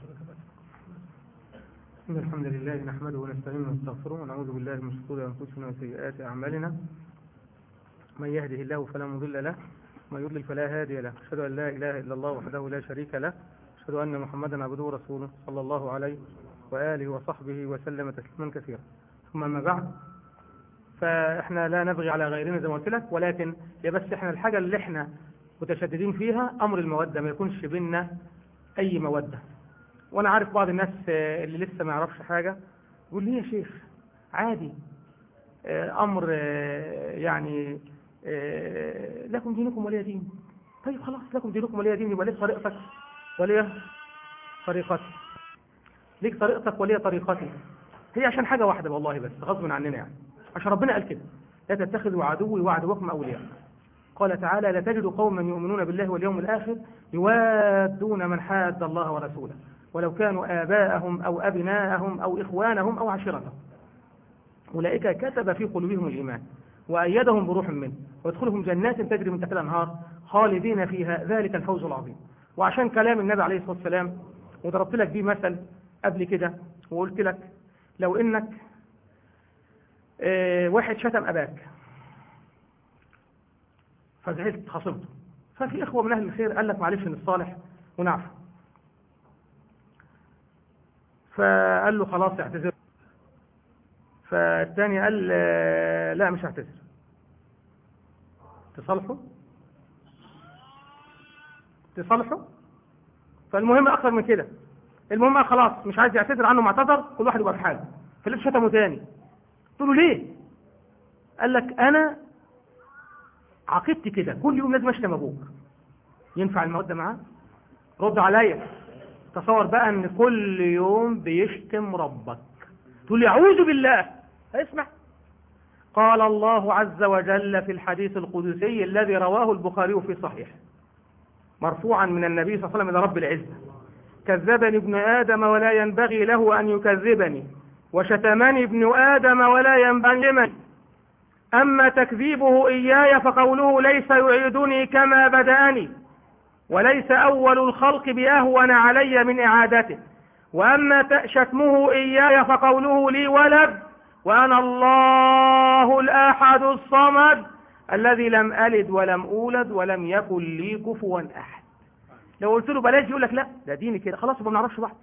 Speaker 1: إن الحمد لله نحمده ونستعينه ونستغفره ونعوذ بالله من شرور أنفسنا وسيئات أعمالنا من يهده الله فلا مضل له ومن يضلل فلا هادي له أشهد أن لا إله إلا الله وحده لا شريك له أشهد أن محمدا عبده ورسوله صلى الله عليه وآله وصحبه وسلم تسليما كثيرا ثم ما بعد فإحنا لا نبغي على غيرنا زي ما قلت لك ولكن هي بس إحنا الحاجة اللي إحنا متشددين فيها أمر المودة ما يكونش بيننا أي مودة وأنا عارف بعض الناس اللي لسه ما يعرفش حاجة يقول لي يا شيخ عادي أمر يعني لكم دينكم ولي دين طيب خلاص لكم دينكم ولي دين يبقى ليه طريقتك ولي طريقتي ليك طريقتك ولي طريقتي هي عشان حاجة واحدة والله بس غصب عننا يعني عشان ربنا قال كده لا تتخذوا عدوي وعدوكم أولياء قال تعالى لا تجد قوما يؤمنون بالله واليوم الآخر يوادون من حاد الله ورسوله ولو كانوا آباءهم أو أبناءهم أو إخوانهم أو عشيرتهم أولئك كتب في قلوبهم الإيمان وأيدهم بروح منه ويدخلهم جنات تجري من تحتها الأنهار خالدين فيها ذلك الفوز العظيم وعشان كلام النبي عليه الصلاة والسلام وضربت لك بيه مثل قبل كده وقلت لك لو إنك اه واحد شتم أباك فزعلت خصمته ففي إخوة من أهل الخير قال لك معلش نصالح ونعفو فقال له خلاص اعتذر فالثاني قال لا مش هعتذر تصالحوا تصالحوا فالمهم اكثر من كده المهم قال خلاص مش عايز يعتذر عنه معتذر كل واحد يبقى في حاله فلقيت شتمه تاني قلت له ليه قال لك انا عقيدتي كده كل يوم لازم اشتم ابوك ينفع الموده معاه رد عليا تصور بقى ان كل يوم بيشتم ربك تقول لي اعوذ بالله اسمع قال الله عز وجل في الحديث القدسي الذي رواه البخاري في صحيح مرفوعا من النبي صلى الله عليه وسلم الى رب العزه كذبني ابن ادم ولا ينبغي له ان يكذبني وشتمني ابن ادم ولا ينبغي لمن اما تكذيبه اياي فقوله ليس يعيدني كما بداني وليس أول الخلق بأهون علي من إعادته وأما شتمه إياي فقوله لي ولد وأنا الله الأحد الصمد الذي لم ألد ولم أولد ولم يكن لي كفوا أحد لو قلت له بلاش يقول لك لا ده ديني كده خلاص ما بنعرفش بعض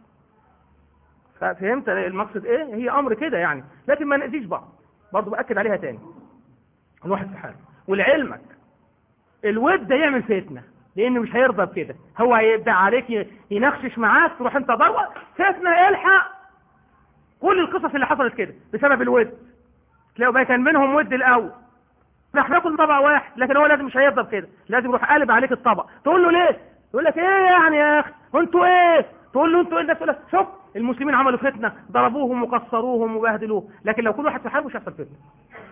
Speaker 1: فهمت المقصد ايه هي امر كده يعني لكن ما نأذيش بعض برضه باكد عليها تاني الواحد في حاله ولعلمك الود ده يعمل فتنه لانه مش هيرضى بكده هو هيبدا عليك ينخشش معاك تروح انت ضربه فتنه الحق كل القصص اللي حصلت كده بسبب الود تلاقوا بقى كان منهم ود الاول راح ناكل طبق واحد لكن هو لازم مش هيرضى بكده لازم يروح قالب عليك الطبق تقول له ليه يقول لك ايه يعني يا اخي انتوا ايه تقول له انتوا ايه الناس تقول لك شوف المسلمين عملوا فتنه ضربوهم وكسروهم وبهدلوهم لكن لو كل واحد في حاله مش هيحصل فتنه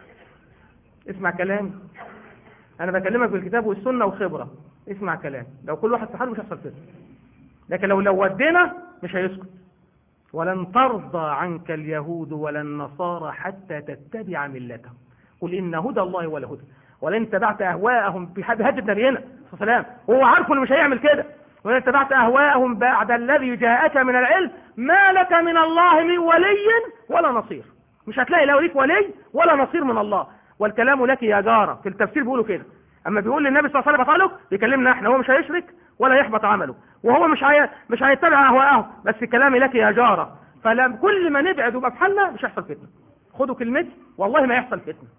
Speaker 1: اسمع كلامي انا بكلمك بالكتاب والسنه وخبره اسمع كلام لو كل واحد في حاله مش هيحصل فتنه لكن لو لو ودينا مش هيسكت ولن ترضى عنك اليهود ولا النصارى حتى تتبع ملتهم قل ان هدى الله هو الهدى ولن اتبعت اهواءهم بهدي نبينا صلى الله عليه وسلم هو عارفه انه مش هيعمل كده ولن اتبعت اهواءهم بعد الذي جاءك من العلم ما لك من الله من ولي ولا نصير مش هتلاقي لا ليك ولي ولا نصير من الله والكلام لك يا جاره في التفسير بيقولوا كده اما بيقول للنبي صلى الله عليه وسلم بطاله بيكلمنا احنا هو مش هيشرك ولا يحبط عمله وهو مش هي... مش هيتبع اهواءهم بس كلامي لك يا جاره فلم كل ما نبعد ويبقى في حالنا مش هيحصل فتنه خدوا كلمتي والله ما يحصل فتنه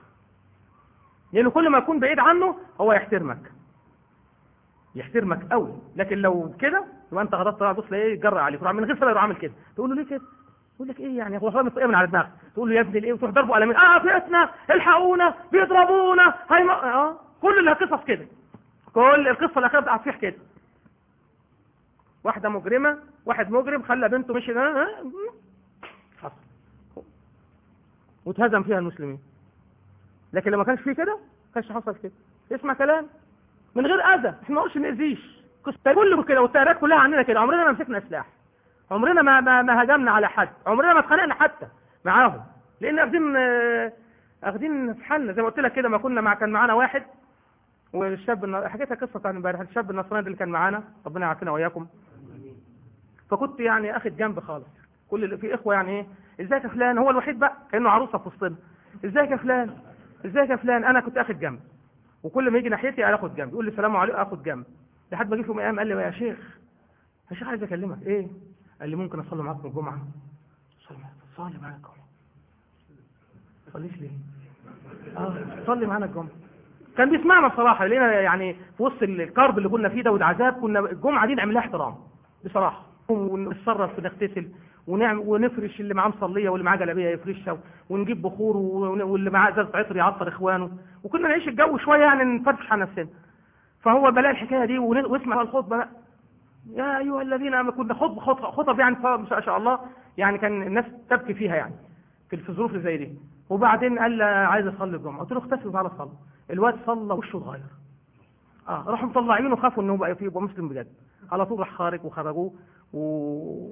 Speaker 1: لانه كل ما يكون بعيد عنه هو يحترمك يحترمك قوي لكن لو كده يبقى انت غضبت بص ايه يجرأ عليك يروح من غير سبب يروح عامل كده تقول له ليه كده يقول لك ايه يعني هو خلاص متقيه من على دماغك تقول له يا ابني الايه وتروح ضربه قلمين اه فتنه الحقونا بيضربونا هيم... اه كل اللي قصص كده كل القصه الاخيره بتاعت فيها كده واحده مجرمه واحد مجرم خلى بنته مشي ده حصل واتهزم فيها المسلمين لكن لما كانش فيه كده ما كانش حصل كده اسمع كلام من غير اذى احنا ما نقولش ناذيش كله كده والتيارات كلها عندنا كده عمرنا ما مسكنا سلاح عمرنا ما ما, ما هجمنا على حد عمرنا ما اتخانقنا حتى معاهم لان اخدين اخدين في حالنا زي ما قلت لك كده ما كنا مع كان معانا واحد والشاب الن... حكيتها قصه بتاعت امبارح الشاب النصراني اللي كان معانا ربنا يعافينا واياكم فكنت يعني اخد جنب خالص كل اللي في اخوه يعني ايه ازيك يا فلان هو الوحيد بقى كانه عروسه في وسطنا ازيك يا فلان ازيك يا فلان انا كنت اخد جنب وكل ما يجي ناحيتي انا اخد جنب يقول لي السلام عليكم اخد جنب لحد ما جه في يوم ايام قال لي يا شيخ يا شيخ عايز اكلمك ايه قال لي ممكن اصلي معاكم الجمعه صلي صلي معاك صليش ليه اه صلي معانا الجمعه كان بيسمعنا بصراحه لقينا يعني في وسط الكرب اللي كنا فيه ده والعذاب كنا الجمعه دي نعمل لها احترام بصراحه ونتصرف ونغتسل ونعمل ونفرش اللي معاه مصليه واللي معاه جلابيه يفرشها ونجيب بخور واللي معاه ازازه عطر يعطر اخوانه وكنا نعيش الجو شويه يعني نفرفش على نفسنا فهو بلاقي الحكايه دي واسمع الخطبه بقى يا ايها الذين امنوا كنا خطب خطب, خطب يعني ما شاء الله يعني كان الناس تبكي فيها يعني في الظروف اللي زي دي وبعدين قال لي عايز اصلي الجمعه قلت له اغتسل وتعالى صلي الواد صلى وشه اتغير اه راحوا مطلعينه خافوا انه بقى يبقى مسلم بجد على طول راح خارج وخرجوه و...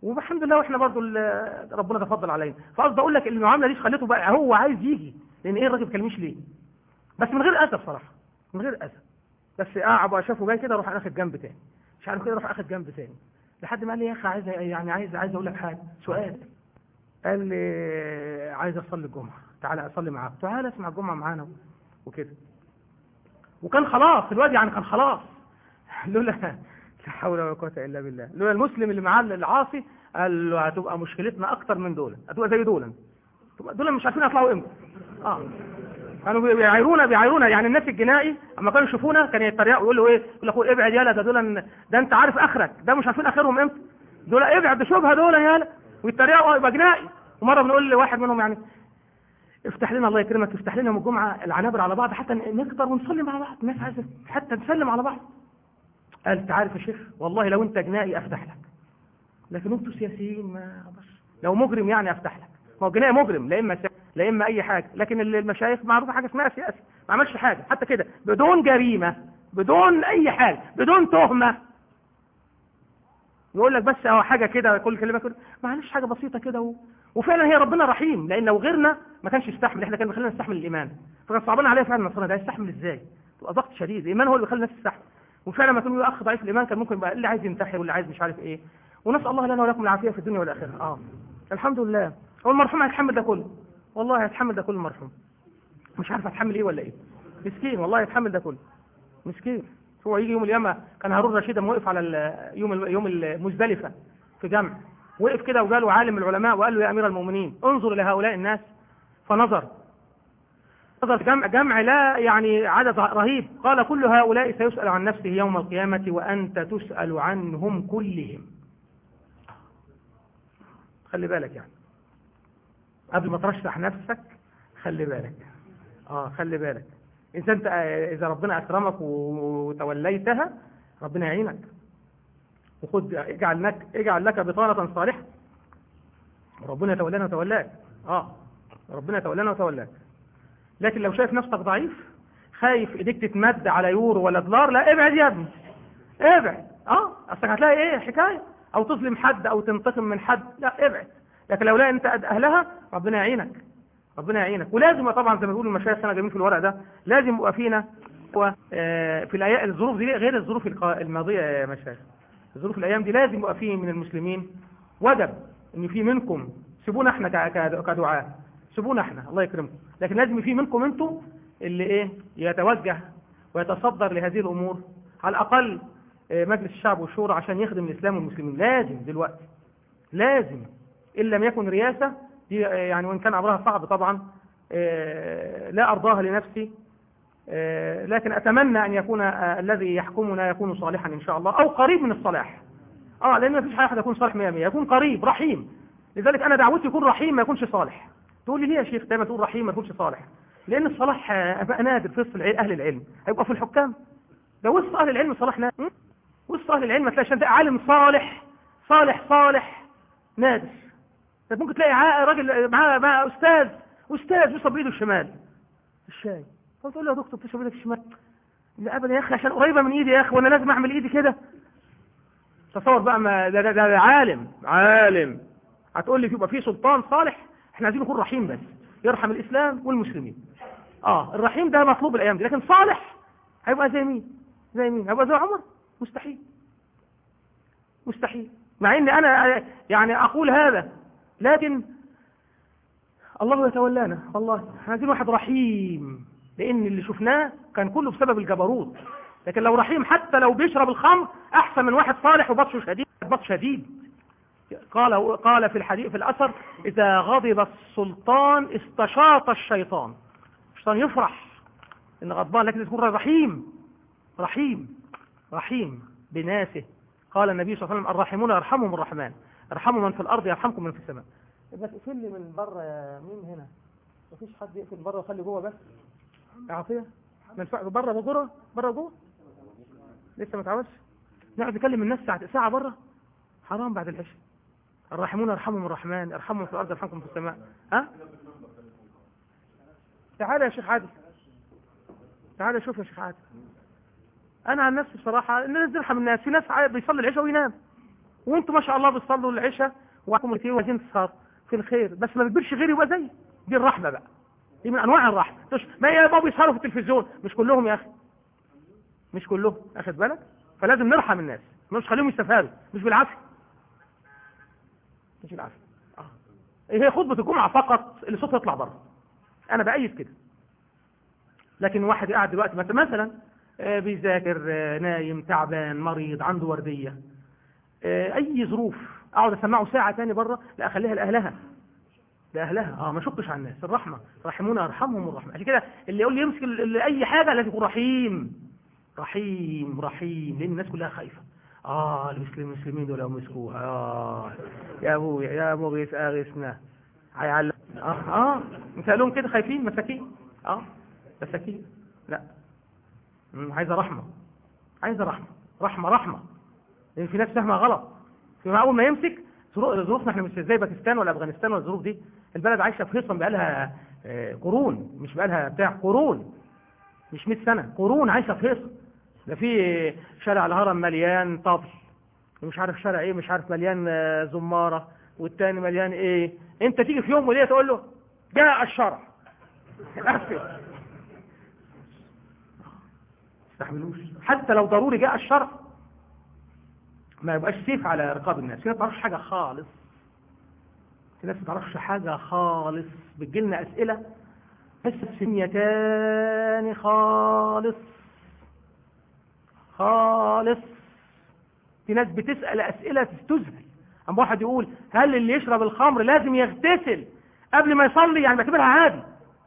Speaker 1: والحمد لله واحنا برضو ال- ربنا تفضل علينا فقصدي اقول لك المعامله دي خليته بقى هو عايز يجي لان ايه الراجل ما كلمنيش ليه بس من غير اذى بصراحه من غير اذى بس اه ابقى شافه جاي كده اروح اخد جنب تاني مش عارف كده اروح اخد جنب تاني لحد ما قال لي يا اخي عايز يعني عايز عايز اقول لك حاجه سؤال قال لي عايز اصلي الجمعه تعالى اصلي معاك تعالى اسمع الجمعه معانا وكده وكان خلاص الواد يعني كان خلاص لولا لا حول ولا قوه الا بالله لولا المسلم اللي معاه العاصي قال له هتبقى مشكلتنا اكتر من دول هتبقى زي دول دول مش عارفين يطلعوا امتى اه كانوا بيعايرونا بيعايرونا يعني الناس الجنائي اما كانوا يشوفونا كانوا يتريقوا يقولوا ايه يقول لك ابعد يالا ده دول ده انت عارف اخرك ده مش عارفين اخرهم امتى دول ابعد ده شبهه دول يالا ويتريقوا يبقى جنائي ومره بنقول لواحد منهم يعني افتح لنا الله يكرمك افتح لنا من الجمعه العنابر على بعض حتى نفطر ونصلي مع بعض الناس عايزه حتى نسلم على بعض قال انت عارف يا شيخ والله لو انت جنائي افتح لك لكن انتوا سياسيين ما بس لو مجرم يعني افتح لك ما هو جنائي مجرم لا اما سي... لا اما اي حاجه لكن المشايخ معروفه حاجه اسمها سياسي ما عملش حاجه حتى كده بدون جريمه بدون اي حاجه بدون تهمه يقول لك بس اهو حاجه كده كل كلمه كده معلش حاجه بسيطه كده و... وفعلا هي ربنا رحيم لان لو غيرنا ما كانش يستحمل احنا كان بيخلينا نستحمل الايمان فكان صعبان عليا فعلا النصارى ده يستحمل ازاي تبقى ضغط شديد الايمان هو اللي بيخلي الناس تستحمل وفعلا ما كان اخ ضعيف الايمان كان ممكن يبقى اللي عايز ينتحر واللي عايز مش عارف ايه ونسال الله لنا ولكم العافيه في الدنيا والاخره اه الحمد لله هو المرحوم هيتحمل ده كله والله هيتحمل ده كله المرحوم مش عارف هيتحمل ايه ولا ايه مسكين والله يتحمل ده كله مسكين هو يجي يوم القيامه كان هارون رشيد لما وقف على ال- يوم ال- يوم المزدلفه في جمع وقف كده وقال له عالم العلماء وقال له يا امير المؤمنين انظر الى هؤلاء الناس فنظر نظر جمع جمع لا يعني عدد رهيب قال كل هؤلاء سيسأل عن نفسه يوم القيامة وأنت تسأل عنهم كلهم خلي بالك يعني قبل ما ترشح نفسك خلي بالك اه خلي بالك اذا انت اذا ربنا اكرمك وتوليتها ربنا يعينك وخد اجعل لك اجعل لك بطانة صالحة ربنا يتولانا وتولاك اه ربنا يتولانا وتولاك لكن لو شايف نفسك ضعيف خايف ايديك تتمد على يورو ولا دولار لا ابعد يا ابني ابعد اه اصلك هتلاقي ايه حكايه او تظلم حد او تنتقم من حد لا ابعد لكن لو لا انت قد اهلها ربنا يعينك ربنا يعينك ولازم طبعا زي ما بيقولوا المشايخ انا جايبين في الورق ده لازم يبقى فينا هو آه، في الايام الظروف دي غير الظروف الق- الماضيه يا مشايخ الظروف الايام دي لازم يبقى فيه من المسلمين وجب ان في منكم سيبونا احنا ك- ك- كدعاء سيبونا احنا الله يكرمكم لكن لازم في منكم انتم اللي ايه يتوجه ويتصدر لهذه الامور على الاقل آه، مجلس الشعب والشورى عشان يخدم الاسلام والمسلمين لازم دلوقتي لازم ان لم يكن رياسه دي آه، يعني وان كان امرها صعب طبعا آه، لا ارضاها لنفسي آه، لكن اتمنى ان يكون آه، الذي يحكمنا يكون صالحا ان شاء الله او قريب من الصلاح اه لان مفيش حد يكون صالح 100% يكون قريب رحيم لذلك انا دعوتي يكون رحيم ما يكونش صالح تقول لي ليه يا شيخ دايما تقول رحيم ما يكونش صالح لان الصلاح آه، بقى نادر في وسط الع- اهل العلم هيبقى في الحكام ده وسط اهل العلم صلاح نادر م? وسط اهل العلم تلاقي عشان تلاقي عالم صالح صالح صالح نادر طب ممكن تلاقي عا- راجل معاه معاه استاذ استاذ يشرب بايده الشمال الشاي فتقول له يا دكتور تشرب بايدك الشمال لا ابدا يا اخي عشان قريبه من ايدي يا اخي وانا لازم اعمل ايدي كده تصور بقى ما ده, ده, ده, ده عالم عالم هتقول لي يبقى في سلطان صالح احنا عايزين نكون رحيم بس يرحم الاسلام والمسلمين اه الرحيم ده مطلوب الايام دي لكن صالح هيبقى زي مين زي مين هيبقى زي عمر مستحيل مستحيل مع ان انا يعني اقول هذا لكن الله يتولانا والله احنا عايزين واحد رحيم لان اللي شفناه كان كله بسبب الجبروت لكن لو رحيم حتى لو بيشرب الخمر احسن من واحد صالح وبطشه شديد بطش شديد قال قال في الحديث في الاثر اذا غضب السلطان استشاط الشيطان الشيطان يفرح ان غضبان لكن يكون رحيم رحيم رحيم بناسه قال النبي صلى الله عليه وسلم الراحمون يرحمهم الرحمن ارحموا من في الارض يرحمكم من في السماء بس اقفل لي من بره يا مين هنا مفيش حد يقفل بره وخلي جوه بس عافيه ما ينفعش بره بره بره جوه لسه ما اتعودش نقعد نكلم الناس ساعه ساعه بره حرام بعد العشاء الراحمون يرحمهم الرحمن ارحمهم في الارض يرحمكم في السماء ها تعالى يا شيخ عادل تعالى شوف يا شيخ عادل انا عن نفسي بصراحه الناس ترحم الناس في ناس بيصلي العشاء وينام وانتم ما شاء الله بتصلوا العشاء وعندكم الاثنين وعايزين تسهروا في الخير بس ما بيكبرش غير يبقى زي دي الرحمه بقى دي من انواع الرحمه مش ما يا بابا يسهروا في التلفزيون مش كلهم يا اخي مش كلهم اخد بالك فلازم نرحم الناس مش خليهم يستفادوا مش بالعافيه مش بالعافيه آه. هي خطبه الجمعه فقط اللي صوتها يطلع بره انا بايد كده لكن واحد قاعد دلوقتي مثلا مثلا آه، بيذاكر آه، نايم تعبان مريض عنده ورديه آه، اي ظروف اقعد اسمعه ساعه تاني بره لا اخليها لاهلها لاهلها اه ما شقش على الناس الرحمه رحمونا ارحمهم الرحمه عشان كده اللي يقول لي يمسك ال- ال- اي حاجه لازم يكون رحيم رحيم رحيم لان الناس كلها خايفه اه المسلمين المسلمين دول لو مسكوها اه يا ابويا يا مغيث اغثنا هيعلم اه اه انت لهم كده خايفين مساكين اه مساكين لا مم، عايزه رحمه عايزه رحمه رحمه رحمه لان في ناس فاهمه غلط في اول ما يمسك ظرو- ظروفنا احنا مش زي باكستان ولا افغانستان ولا الظروف دي البلد عايشه في هيصم بقالها آه، قرون مش بقالها بتاع قرون مش 100 سنه قرون عايشه في هيصم ده في شارع الهرم مليان طبل ومش عارف شارع ايه مش عارف مليان آه، زماره والتاني مليان ايه انت تيجي في يوم وليله تقول له جاء الشرع اقفل تستحملوش حتى لو ضروري جاء الشرع ما يبقاش سيف على رقاب الناس في ناس ما تعرفش حاجه خالص في ناس ما تعرفش حاجه خالص بتجيلنا اسئله بس سميتان خالص خالص في ناس بتسال اسئله تستذهل اما واحد يقول هل اللي يشرب الخمر لازم يغتسل قبل ما يصلي يعني بعتبرها عادي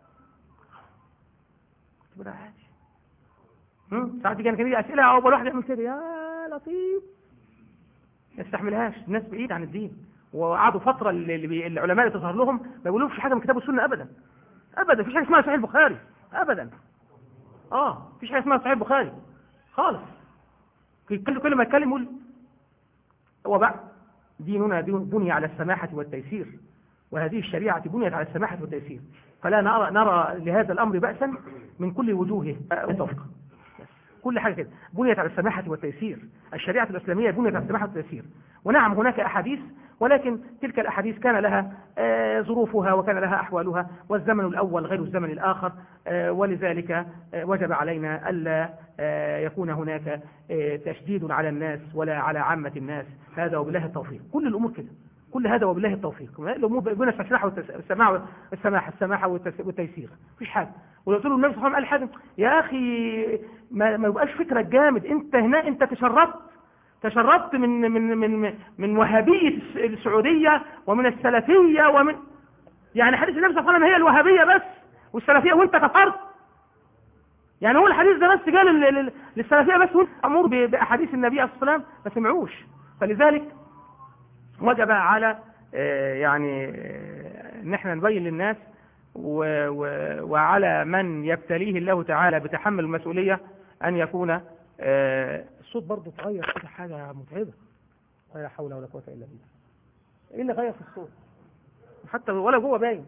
Speaker 1: بعتبرها عادي هم؟ ساعات كان كان يجي اسئله اول واحد يعمل كده يا لطيف ما يستحملهاش الناس بعيد عن الدين وقعدوا فتره اللي اللي بي- العلماء اللي تظهر لهم ما بيقولوش حاجه من كتاب السنه ابدا ابدا مفيش حاجه اسمها صحيح البخاري ابدا اه مفيش حاجه اسمها صحيح البخاري خالص كل كل ما يتكلم يقول هو بقى ديننا دين بني على السماحه والتيسير وهذه الشريعه بنيت على السماحه والتيسير فلا نرى نرى لهذا الامر باسا من كل وجوهه التوفيق كل حاجة كده بنيت على السماحة والتيسير الشريعة الإسلامية بنيت على السماحة والتيسير ونعم هناك أحاديث ولكن تلك الأحاديث كان لها آه، ظروفها وكان لها أحوالها والزمن الأول غير الزمن الآخر آه، ولذلك آه، وجب علينا ألا آه، يكون هناك آه، تشديد على الناس ولا على عامة الناس هذا وبالله التوفيق كل الأمور كده كل هذا وبالله التوفيق الامور بين السماحه والسماحه السماحه السماحه والتس- والتيسير مفيش حاجه ولو قلت له النبي صلى الله عليه وسلم قال حاجه يا اخي ما, ما يبقاش فكرك جامد انت هنا انت تشربت تشربت من من من من وهابيه الس- السعوديه ومن السلفيه ومن يعني حديث النبي صلى الله عليه وسلم هي الوهابيه بس والسلفيه وانت كفرت يعني هو الحديث ده بس قال لل- لل- للسلفيه بس وانت امور ب- باحاديث النبي صلى الله عليه وسلم ما سمعوش فلذلك وجب على آه، يعني آه، ان احنا نبين للناس و- و- وعلى من يبتليه الله تعالى بتحمل المسؤولية ان يكون آه، الصوت برضه اتغير كده حاجة متعبة لا حول ولا قوة الا بالله ايه اللي غير في الصوت حتى ولا جوه باين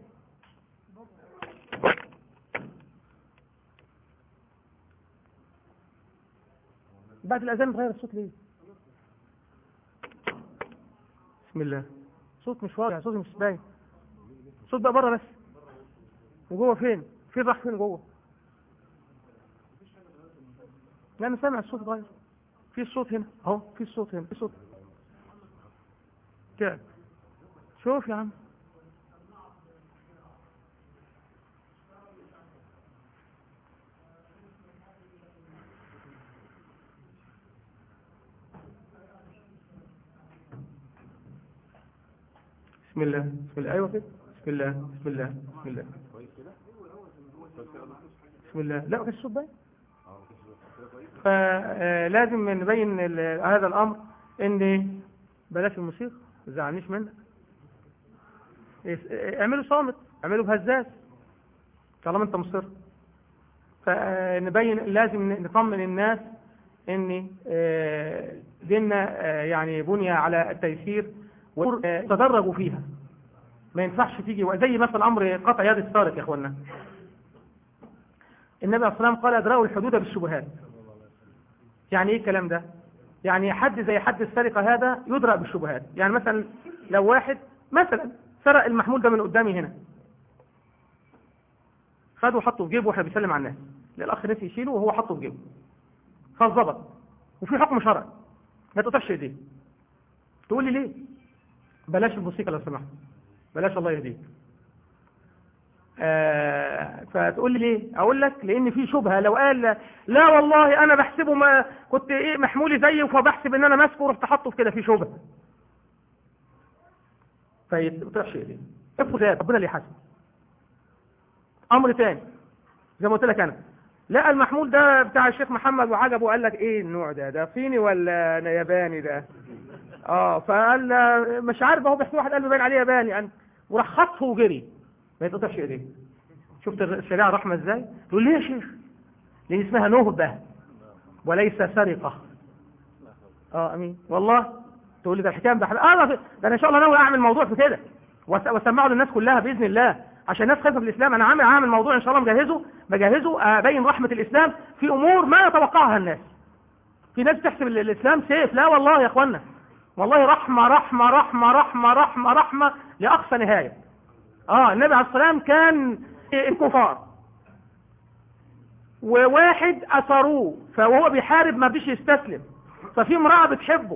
Speaker 1: بعد الاذان اتغير الصوت ليه بسم الله صوت مش واضح صوت مش باين صوت بقى بره بس وجوه فين فين راح فين جوه لا انا سامع الصوت اتغير في الصوت هنا اهو في الصوت هنا في صوت كده شوف يا عم بسم الله بسم الله ايوه كده بسم الله بسم الله بسم الله بسم الله لا مفيش صوت باين فلازم نبين ال- هذا الامر ان بلاش الموسيقى ما تزعلنيش منك إيه، اعملوا صامت اعملوا بهزاز طالما انت مصر فنبين لازم نطمن الناس ان آه، ديننا آه، يعني بني على التيسير وتدرجوا فيها ما ينفعش تيجي زي مثلا امر قطع يد السارق يا اخوانا النبي عليه الصلاه والسلام قال ادرأوا الحدود بالشبهات يعني ايه الكلام ده يعني حد زي حد السرقة هذا يدرأ بالشبهات يعني مثلا لو واحد مثلا سرق المحمول ده من قدامي هنا خده وحطه في جيبه واحنا بيسلم على الناس الاخ نسي يشيله وهو حطه في جيبه فالظبط وفي حكم شرعي ما تقطعش ايديه تقول لي ليه بلاش الموسيقى لو سمحت بلاش الله يهديك آه فتقول لي ليه اقول لك لان في شبهه لو قال لا والله انا بحسبه ما كنت ايه محمولي زيه فبحسب ان انا ماسكه ورحت حاطه في كده في شبهه فيتقطعش ايديه افرض ربنا اللي يحاسب امر تاني زي ما قلت لك انا لقى المحمول ده بتاع الشيخ محمد وعجبه وقال لك ايه النوع ده ده صيني ولا ياباني ده اه فقال مش عارف اهو بس واحد قال له باين عليه ياباني يعني وراح خطفه وجري ما يتقطعش ايديه شفت الشريعه رحمه ازاي تقول ليه يا شيخ لان اسمها نهبه وليس سرقه اه امين والله تقول لي ده الحكايه ده اه ده انا ان شاء الله ناوي اعمل موضوع في كده واسمعه للناس كلها باذن الله عشان الناس خايفه في الاسلام انا عامل عامل موضوع ان شاء الله مجهزه بجهزه ابين رحمه الاسلام في امور ما يتوقعها الناس في ناس تحسب الاسلام سيف لا والله يا اخوانا والله رحمه رحمه رحمه رحمه رحمه رحمه لاقصى نهايه اه النبي عليه السلام كان الكفار وواحد اثروه فوهو بيحارب ما رضيش يستسلم ففي امراه بتحبه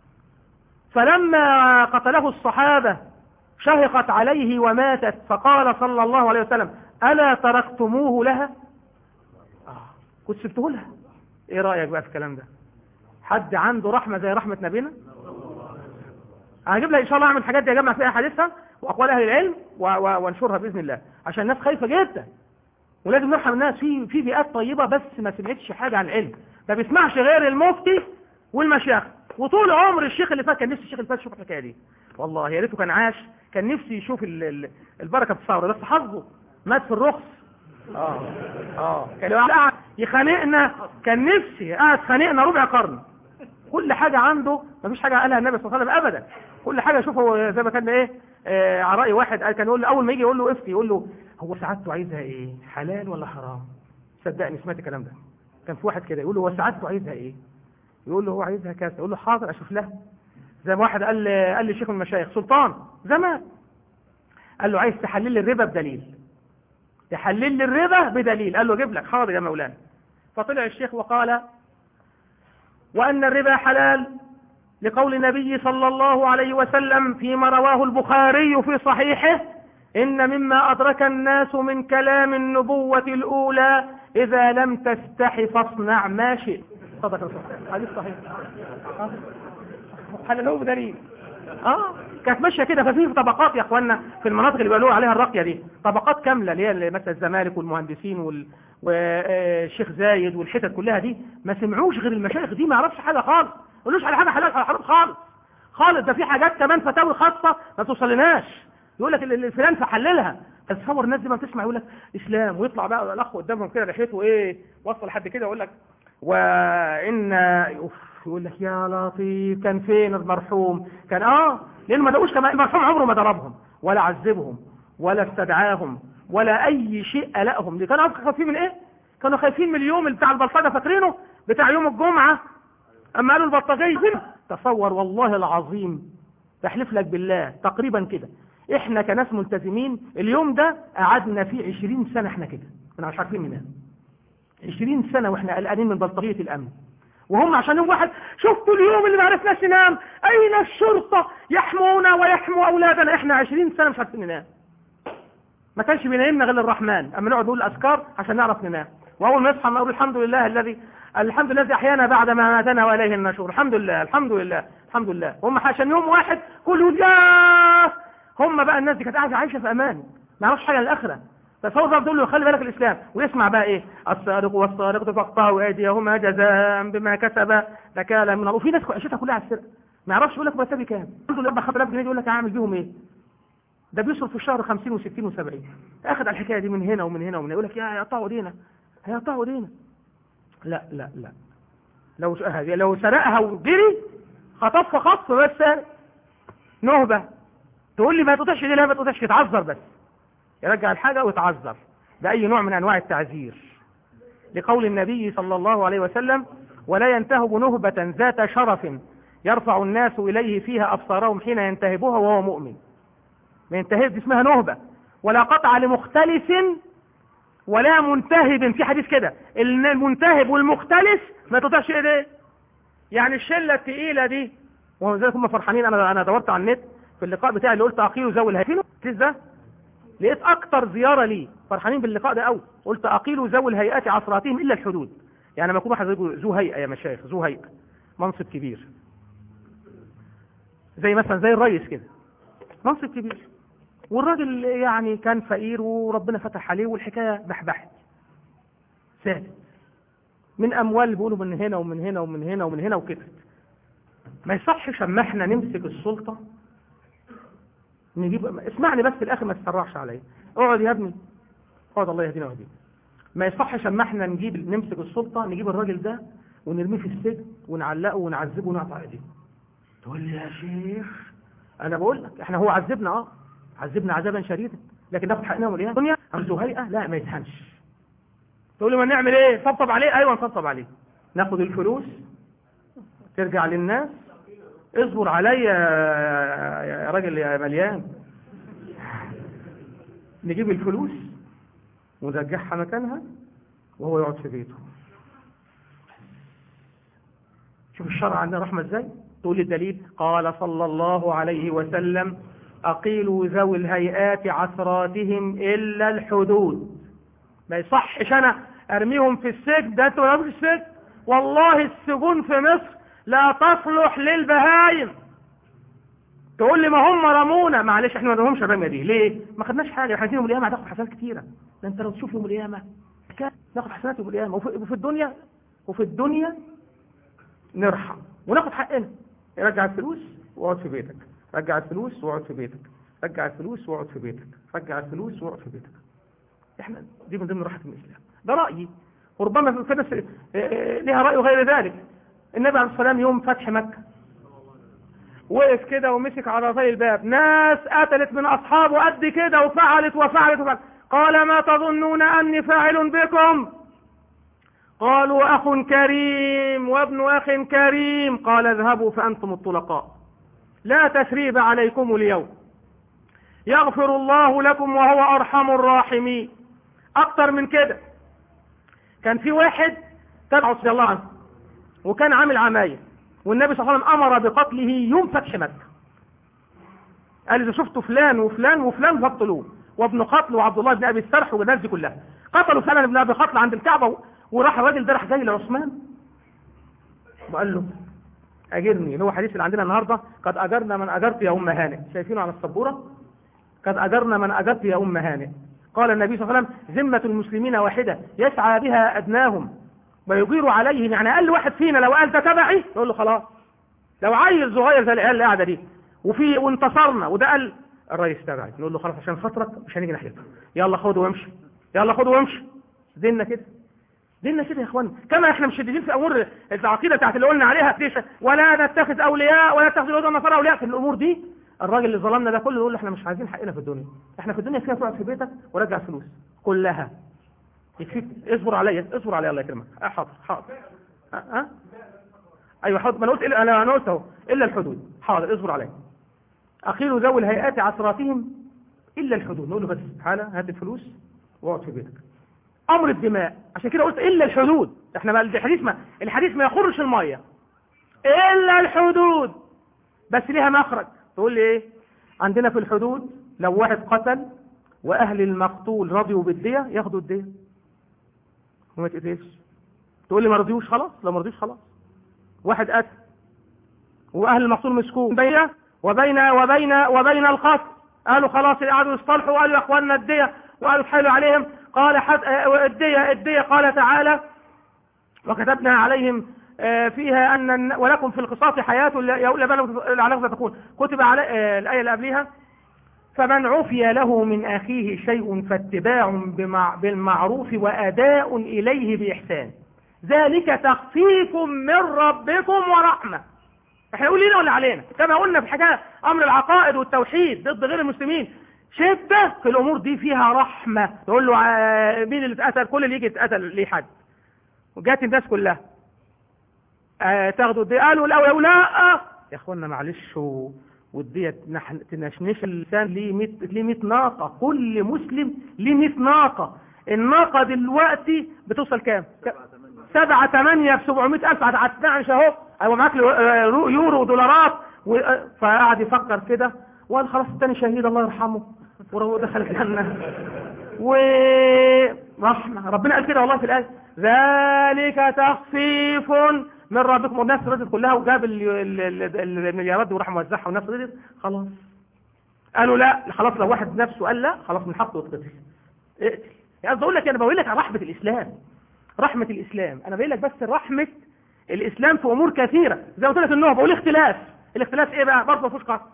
Speaker 1: فلما قتله الصحابه شهقت عليه وماتت فقال صلى الله عليه وسلم ألا تركتموه لها آه. كنت سبته لها ايه رأيك بقى في الكلام ده حد عنده رحمة زي رحمة نبينا هجيب لها ان شاء الله اعمل حاجات دي اجمع فيها حديثها واقوال اهل العلم وانشرها باذن الله عشان الناس خايفه جدا ولازم نرحم الناس في في بيئات طيبه بس ما سمعتش حاجه عن العلم ما بيسمعش غير المفتي والمشايخ وطول عمر الشيخ اللي فات كان نفسي الشيخ اللي فات يشوف الحكايه دي والله يا ريته كان عاش كان نفسي يشوف البركه في الثوره بس حظه مات في الرخص اه اه كان قاعد يخانقنا كان نفسي قاعد خانقنا ربع قرن كل حاجه عنده مفيش حاجه قالها النبي صلى الله عليه وسلم ابدا كل حاجه شوفه زي ما كان ايه آه على راي واحد قال كان يقول له اول ما يجي يقول له افتي يقول له هو سعادته عايزها ايه حلال ولا حرام صدقني سمعت الكلام ده كان في واحد كده يقول له هو سعادته عايزها ايه يقول له هو عايزها كذا يقول له حاضر اشوف لها زي ما واحد قال قال لي شيخ من المشايخ سلطان زمان قال له عايز تحلل لي الربا بدليل تحلل لي الربا بدليل قال له اجيب لك حاضر يا مولانا فطلع الشيخ وقال وأن الربا حلال لقول النبي صلى الله عليه وسلم فيما رواه البخاري في صحيحه إن مما أدرك الناس من كلام النبوة الأولى إذا لم تستح فاصنع ما شئت صدق الرسول حديث صحيح حللوه بدليل اه كانت ماشيه كده ففي طبقات يا اخوانا في المناطق اللي بيقولوا عليها الراقيه دي طبقات كامله اللي هي مثلا الزمالك والمهندسين وال... والشيخ زايد والحتت كلها دي ما سمعوش غير المشايخ دي ما يعرفش حاجه خالص ما يقولوش على حاجه حلال ولا حرام خالص خالص ده في حاجات كمان فتاوي خاصه ما توصلناش يقول لك الفلان فحللها تصور الناس دي ما بتسمع يقول لك اسلام ويطلع بقى الاخ قدامهم كده ريحته ايه وصل لحد كده يقول لك وان اوف يقول لك يا لطيف كان فين المرحوم كان اه لانه ما دقوش كمان المرحوم عمره ما ضربهم ولا عذبهم ولا استدعاهم ولا اي شيء قلقهم دي كانوا خايفين من ايه كانوا خايفين من اليوم اللي بتاع البلطجه فاكرينه بتاع يوم الجمعه اما قالوا البلطجيه تصور والله العظيم بحلف لك بالله تقريبا كده احنا كناس ملتزمين اليوم ده قعدنا فيه 20 سنه احنا كده احنا مش عارفين ننام 20 سنه واحنا قلقانين من بلطجيه الامن وهم عشان يوم واحد شفتوا اليوم اللي ما عرفناش ننام اين الشرطة يحمونا ويحموا اولادنا احنا عشرين سنة مش عارفين ننام ما كانش بينامنا غير الرحمن اما نقعد نقول الاذكار عشان نعرف ننام واول ما نصحى نقول الحمد لله الذي الحمد لله الذي احيانا بعد ما ماتنا واليه النشور الحمد لله الحمد لله الحمد لله هم عشان يوم واحد كل يقول يا هم بقى الناس دي كانت قاعده عايشه في امان ما يعرفش حاجه للاخره فهو تقول له خلي بالك الاسلام ويسمع بقى ايه السارق والسارقة فاقطعوا ايديهما جزاء بما كسب نكالا من الله وفي ناس عيشتها كلها على السرقه ما يعرفش يقول لك مرتبي كام عنده 4000 جنيه يقول لك اعمل بيهم ايه ده بيصرف في الشهر 50 و60 و70 اخد على الحكايه دي من هنا ومن هنا ومن هنا يقول لك يا هيقطعوا دينا هيقطعوا دينا لا لا لا لو لو سرقها وجري خطف خطف بس نهبه تقول لي ما تقطعش دي لا ما تقطعش تتعذر بس يرجع الحاجة ويتعذر بأي نوع من أنواع التعذير لقول النبي صلى الله عليه وسلم ولا ينتهب نهبة ذات شرف يرفع الناس إليه فيها أبصارهم حين ينتهبها وهو مؤمن ما ينتهب دي اسمها نهبة ولا قطع لمختلس ولا منتهب في حديث كده ان المنتهب والمختلس ما تطعش ايديه يعني الشله الثقيله دي ولذلك هم فرحانين انا انا دورت على النت في اللقاء بتاعي اللي قلت اقيل ذوي الهيئات ده لقيت اكتر زياره لي فرحانين باللقاء ده قوي قلت اقيل ذوي الهيئات عصراتهم الا الحدود يعني لما يكون واحد ذو هيئه يا مشايخ ذو هيئه منصب كبير زي مثلا زي الرئيس كده منصب كبير والراجل يعني كان فقير وربنا فتح عليه والحكايه بحبحت ثابت من اموال بيقولوا من هنا ومن هنا ومن هنا ومن هنا وكده ما يصحش اما احنا نمسك السلطه نجيب اسمعني بس في الاخر ما تسرعش عليا اقعد يا ابني اقعد الله يهدينا ويهديك ما يصحش اما احنا نجيب نمسك السلطه نجيب الراجل ده ونرميه في السجن ونعلقه ونعذبه ونقطع ايديه تقول لي يا شيخ انا بقول لك احنا هو عذبنا اه عذبنا عذابا شديدا لكن ناخد حقنا يوم القيامه الدنيا عنده هيئه لا ما يتهنش تقول لي ما نعمل ايه نطبطب عليه ايوه نطبطب عليه ناخد الفلوس ترجع للناس اصبر عليا يا راجل يا مليان نجيب الفلوس ونرجعها مكانها وهو يقعد في بيته شوف الشرع عندنا رحمة ازاي تقول لي الدليل قال صلى الله عليه وسلم أقيلوا ذوي الهيئات عثراتهم إلا الحدود ما يصحش أنا أرميهم في السجن ده أنتوا في السجن والله السجون في مصر لا تصلح للبهايم تقول لي ما هم رمونا معلش احنا ما رموهمش الرميه دي ليه ما خدناش حاجه احنا يوم القيامه هتاخد حسنات كتيره ده انت لو تشوف يوم القيامه ناخد حسنات يوم القيامه وفي الدنيا وفي الدنيا نرحم وناخد حقنا رجع الفلوس واقعد في بيتك رجع الفلوس واقعد في بيتك رجع الفلوس واقعد في بيتك رجع الفلوس واقعد في بيتك احنا دي من ضمن راحه الاسلام ده رايي وربما في ناس لها راي غير ذلك النبي عليه الصلاه والسلام يوم فتح مكه وقف كده ومسك على زي الباب ناس قتلت من اصحابه قد كده وفعلت وفعلت وفعلت قال ما تظنون اني فاعل بكم قالوا اخ كريم وابن اخ كريم قال اذهبوا فانتم الطلقاء لا تثريب عليكم اليوم يغفر الله لكم وهو ارحم الراحمين اكتر من كده كان في واحد تبع رضي الله عنه وكان عامل عمايل والنبي صلى الله عليه وسلم امر بقتله يوم فتح مكه قال اذا شفتوا فلان وفلان وفلان فاقتلوه وابن قتل وعبد الله بن ابي السرح والناس دي كلها قتلوا فلان بن ابي قتل عند الكعبه وراح الراجل ده راح جاي لعثمان وقال له اجرني اللي هو حديث اللي عندنا النهارده قد اجرنا من اجرت يا ام هانئ شايفينه على السبوره قد اجرنا من اجرت يا ام هانئ قال النبي صلى الله عليه وسلم ذمه المسلمين واحده يسعى بها ادناهم ويغير عليهم يعني اقل واحد فينا لو قال ده تبعي يقول له خلاص لو عيل صغير زي العيال اللي قاعده دي وفي وانتصرنا وده قال الرئيس تبعي نقول له خلاص عشان خاطرك مش هنيجي ناحيتك يلا خده وامشي يلا خده وامشي ديننا كده ديننا كده يا اخوانا كما احنا مش شديدين في امور العقيده بتاعت اللي قلنا عليها دي ولا نتخذ اولياء ولا نتخذ اليهود والنصارى اولياء في الامور دي الراجل اللي ظلمنا ده كله يقول احنا مش عايزين حقنا في الدنيا احنا في الدنيا فيها تقعد في بيتك ورجع فلوس كلها يكفيك اصبر عليا اصبر عليا الله يكرمك اه حاضر حاضر اه, أه؟ ايوه حاضر ما انا قلت إلا انا انا قلت اهو الا الحدود حاضر اصبر عليا اخير ذوي الهيئات عثراتهم الا الحدود نقول له بس تعالى هات الفلوس واقعد في بيتك امر الدماء عشان كده قلت الا الحدود احنا ما الحديث ما الحديث ما يخرش الميه الا الحدود بس ليها مخرج تقول لي ايه عندنا في الحدود لو واحد قتل واهل المقتول رضيوا بالديه ياخدوا الديه وما تقتلش تقول لي ما رضيوش خلاص لو ما رضيوش خلاص واحد قتل واهل المقتول مسكوه بين وبين وبين وبين القتل قالوا خلاص قعدوا يصطلحوا وقالوا يا اخواننا الديه وقالوا اتحايلوا عليهم قال حد الديه الديه قال تعالى وكتبنا عليهم فيها ان ولكم في القصاص حياه يا اولى بلغ لعلكم تكون كتب على الايه اللي قبلها فمن عفي له من أخيه شيء فاتباع بالمعروف وأداء إليه بإحسان ذلك تخفيف من ربكم ورحمة احنا نقول لنا ولا علينا كما قلنا في حاجة أمر العقائد والتوحيد ضد غير المسلمين شدة في الأمور دي فيها رحمة تقول له مين اللي اتقتل كل اللي يجي اتقتل ليه حد وجات الناس كلها آه تاخدوا الدية قالوا لا ولو لا يا اخوانا معلش و... والدية نح- تنشنش اللسان ليه 100 ليه 100 ناقة كل مسلم ليه 100 ناقة الناقة دلوقتي بتوصل كام؟ ك- سبعة تمانية في 700 ألف هتنعش أهو أيوة معاك لو- آه، رو- يورو ودولارات و- آه، فقعد يفكر كده وقال خلاص التاني شهيد الله يرحمه وهو دخل الجنة ورحمة ربنا قال كده والله في الآية ذلك تخفيف من ربكم والناس رضت كلها وجاب ال- ال- ال- المليارات دي وراح موزعها والناس رضت خلاص قالوا لا خلاص لو واحد نفسه قال لا خلاص من حقه يتقتل اقتل يعني قصدي اقول لك انا بقول لك على رحمة الاسلام رحمة الاسلام انا بقول لك بس رحمة الاسلام في امور كثيرة زي ما قلت لك النوع بقول اختلاف الاختلاف ايه بقى برضه ما فيهوش قصد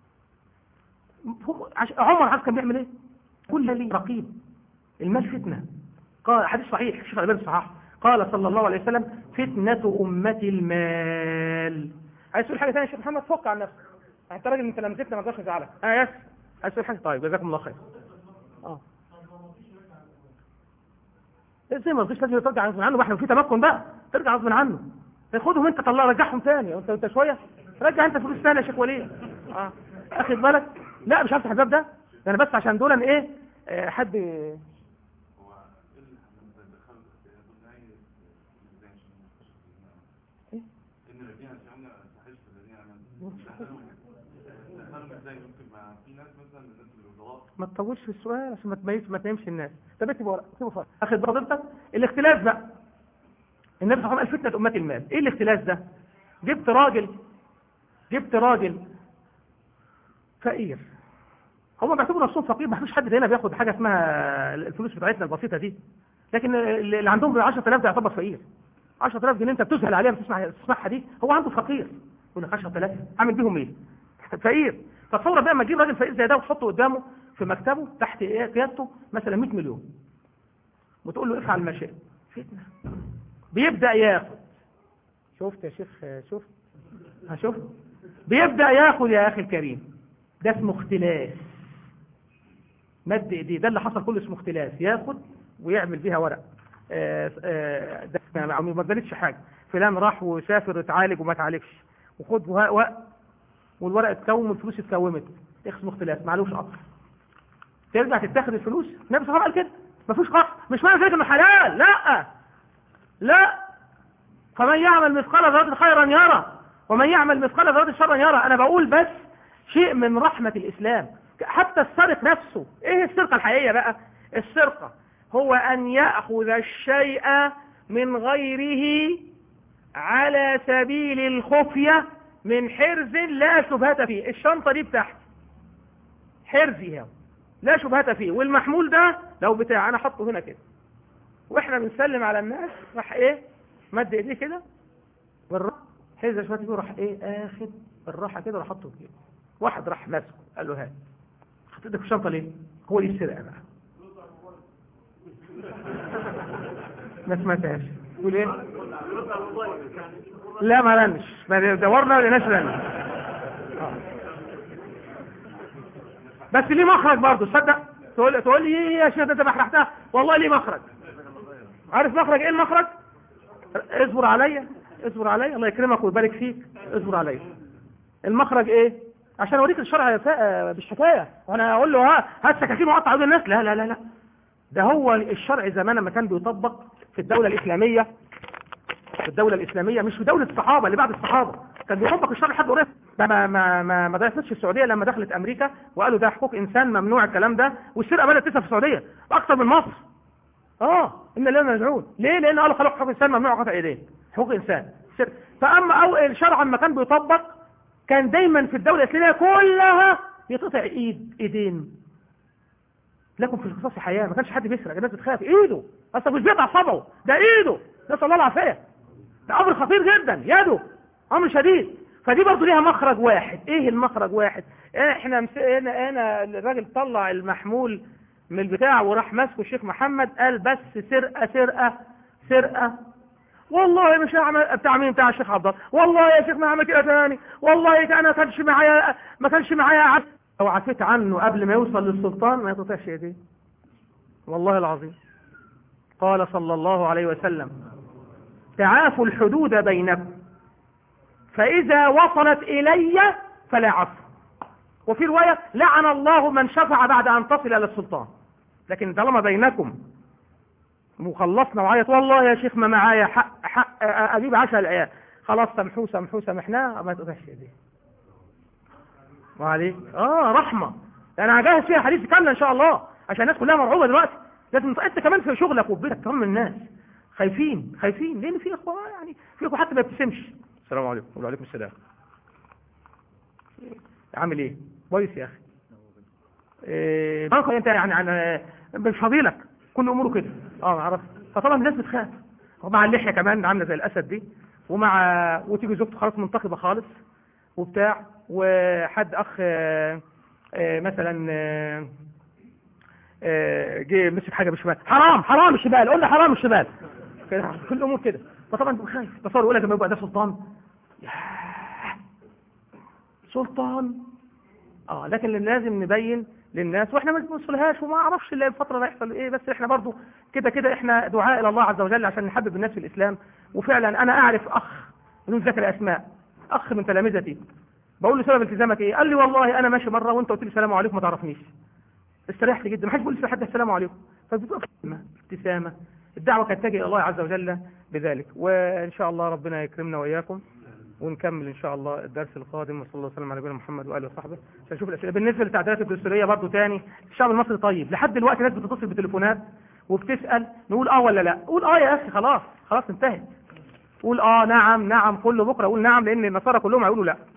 Speaker 1: هم- عش- عمر عارف كان بيعمل ايه كل لي رقيب المال فتنة قال حديث صحيح شوف الألباني صحاح قال صلى الله عليه وسلم فتنة أمتي المال عايز تقول حاجة ثانية يا شيخ محمد فك عن نفسك انت راجل انت لمستنا ما تقدرش نزعلك اه يس عايز تقول حاجة طيب جزاكم الله خير اه ازاي ما رضيش لازم ترجع غصب عنه واحنا في تمكن بقى ترجع غصب عنه خدهم انت طلع رجعهم تاني انت انت شويه رجع انت فلوس تاني يا شيخ وليد اه اخد بالك لا مش هفتح الباب ده ده انا بس عشان دول ايه آه، حد
Speaker 2: ان الذين يسمعون الفاحشه الذين امنوا دخلهم ازاي ممكن ما في ناس مثلا من الناس الوزراء
Speaker 1: ما تطولش في السؤال عشان ما تميز ما تنامش الناس طب اكتب ورقه اكتبه فرق اخد بفضيلتك الاختلاف بقى النبي صلى الله عليه وسلم قال فتنه امه المال ايه الاختلاف ده جبت راجل جبت راجل فقير هم بيعتبروا نفسهم فقير ما فيش حد هنا بياخد حاجه اسمها الفلوس بتاعتنا البسيطه دي لكن اللي عندهم ب 10000 ده يعتبر فقير 10000 جنيه انت بتذهل عليها بتسمع تسمعها دي هو عنده فقير يقول لك 10000 عامل بيهم ايه فقير فتصور بقى لما تجيب راجل فقير زي ده وتحطه قدامه في مكتبه تحت قيادته مثلا 100 مليون وتقول له افعل ما شئت فتنه بيبدا ياخد شفت يا شيخ شفت هشوف بيبدا ياخد يا اخي الكريم ده اسمه اختلاس مد ايديه ده اللي حصل كله اسمه اختلاس ياخد ويعمل بيها ورق آه، آه، ده ما ما ادانتش حاجه فلان راح وسافر اتعالج وما اتعالجش وخد وه- وقت والورق اتكون والفلوس اتكومت اسمه اختلاف معلوش اصل ترجع تتاخد الفلوس النبي صلى الله عليه وسلم قال كده مفيش قصد مش معنى ذلك انه حلال لا لا فمن يعمل مثقال ذرة خيرا يرى ومن يعمل مثقال ذرة شرا يرى انا بقول بس شيء من رحمة الاسلام حتى السرق نفسه ايه السرقة الحقيقية بقى السرقة هو ان يأخذ الشيء من غيره على سبيل الخفية من حرز لا شبهة فيه الشنطة دي بتاعتي حرزي هو لا شبهة فيه والمحمول ده لو بتاع انا حطه هنا كده واحنا بنسلم على الناس راح ايه مد ايديه كده بالراحه حرز شويه كده راح ايه اخد بالراحه كده وراح حطه في جيبه واحد راح ماسكه قال له هات حطيتك في الشنطه ليه هو دي السرقه بقى ما سمعتهاش تقول ايه لا ما رنش ما دورنا لناش رن آه. بس ليه مخرج برضه تصدق تقول تقول لي ايه يا شيخ ده انت بحرحتها والله ليه مخرج عارف مخرج ايه المخرج اصبر عليا اصبر عليا الله يكرمك ويبارك فيك اصبر عليا المخرج ايه عشان اوريك الشرع يا فا- بالحكايه وانا اقول له ها هات سكاكين وقطع عود الناس لا لا لا لا ده هو الشرع زمان لما كان بيطبق في الدوله الاسلاميه في الدوله الاسلاميه مش في دوله الصحابه اللي بعد الصحابه كان بيطبق الشرع لحد قريب ما ما ما ما, ما ضيفتش السعوديه لما دخلت امريكا وقالوا ده حقوق انسان ممنوع الكلام ده والسرقه بدات تسرق في السعوديه اكثر من مصر اه ان لا نرجعون ليه لان قالوا خلاص حقوق انسان ممنوع قطع ايديه حقوق انسان سر- فاما او الشرع لما كان بيطبق كان دايما في الدوله الاسلاميه كلها يتقطع ايد ايدين لكم في القصاص حياه ما كانش حد بيسرق الناس بتخاف ايده اصلا مش بيقطع صبعه ده ايده نسال الله العافيه ده امر خطير جدا يده امر شديد فدي برضه ليها مخرج واحد ايه المخرج واحد احنا مس... هنا هنا الراجل طلع المحمول من البتاع وراح ماسكه الشيخ محمد قال بس سرقه سرقه سرقه والله مش هعمل بتاع مين بتاع الشيخ عبد الله والله يا شيخ ما هعمل كده تاني والله انا ما كانش معايا ما كانش معايا عف... لو عفيت عنه قبل ما يوصل للسلطان ما يقطعش ايديه والله العظيم قال صلى الله عليه وسلم تعافوا الحدود بينكم فإذا وصلت إلي فلا عفو وفي رواية لعن الله من شفع بعد أن تصل إلى السلطان لكن طالما بينكم وخلصنا وعيط والله يا شيخ ما معايا حق حق اجيب عشاء العيال خلاص سامحوه سامحوه سامحناه ما تقطعش ايديه وعليك اه رحمه انا هجهز فيها حديث كامله ان شاء الله عشان الناس كلها مرعوبه دلوقتي لازم انت كمان في شغلك وفي بيتك تطمن الناس خايفين خايفين لان في اخوه يعني في اخوه حتى ما بيبتسمش السلام عليكم وعليكم السلام عامل ايه كويس يا اخي إيه انت يعني عن مش فضيلك كل اموره كده اه عرفت فطبعا الناس بتخاف ومع اللحيه كمان عامله زي الاسد دي ومع وتيجي زوجته خلاص منتقبه خالص وبتاع وحد اخ آه، آه، مثلا آه، آه، جه مسك حاجه بالشمال حرام حرام الشمال قلنا حرام الشمال كده كل الامور كده فطبعا انت خايف تصور يقول لك لما يبقى ده سلطان ياه، سلطان اه لكن لازم نبين للناس واحنا ما بنوصلهاش وما اعرفش الا الفتره اللي هيحصل ايه بس احنا برضو كده كده احنا دعاء الى الله عز وجل عشان نحبب الناس في الاسلام وفعلا انا اعرف اخ بدون ذكر اسماء اخ من تلامذتي بقول له سبب التزامك ايه قال لي والله انا ماشي مره وانت قلت لي السلام عليكم ما تعرفنيش استريحت جدا ما حدش بيقول لحد السلام عليكم فبتبقى كلمه ابتسامه الدعوه كانت تجي الى الله عز وجل بذلك وان شاء الله ربنا يكرمنا واياكم ونكمل ان شاء الله الدرس القادم وصلى الله وسلم على نبينا محمد واله وصحبه عشان نشوف الاسئله بالنسبه للتعديلات الدستوريه برضو تاني الشعب المصري طيب لحد دلوقتي ناس بتتصل بتليفونات وبتسال نقول اه ولا لا قول اه يا اخي خلاص خلاص انتهت قول اه نعم نعم كل بكره قول نعم لان النصارى كلهم هيقولوا لا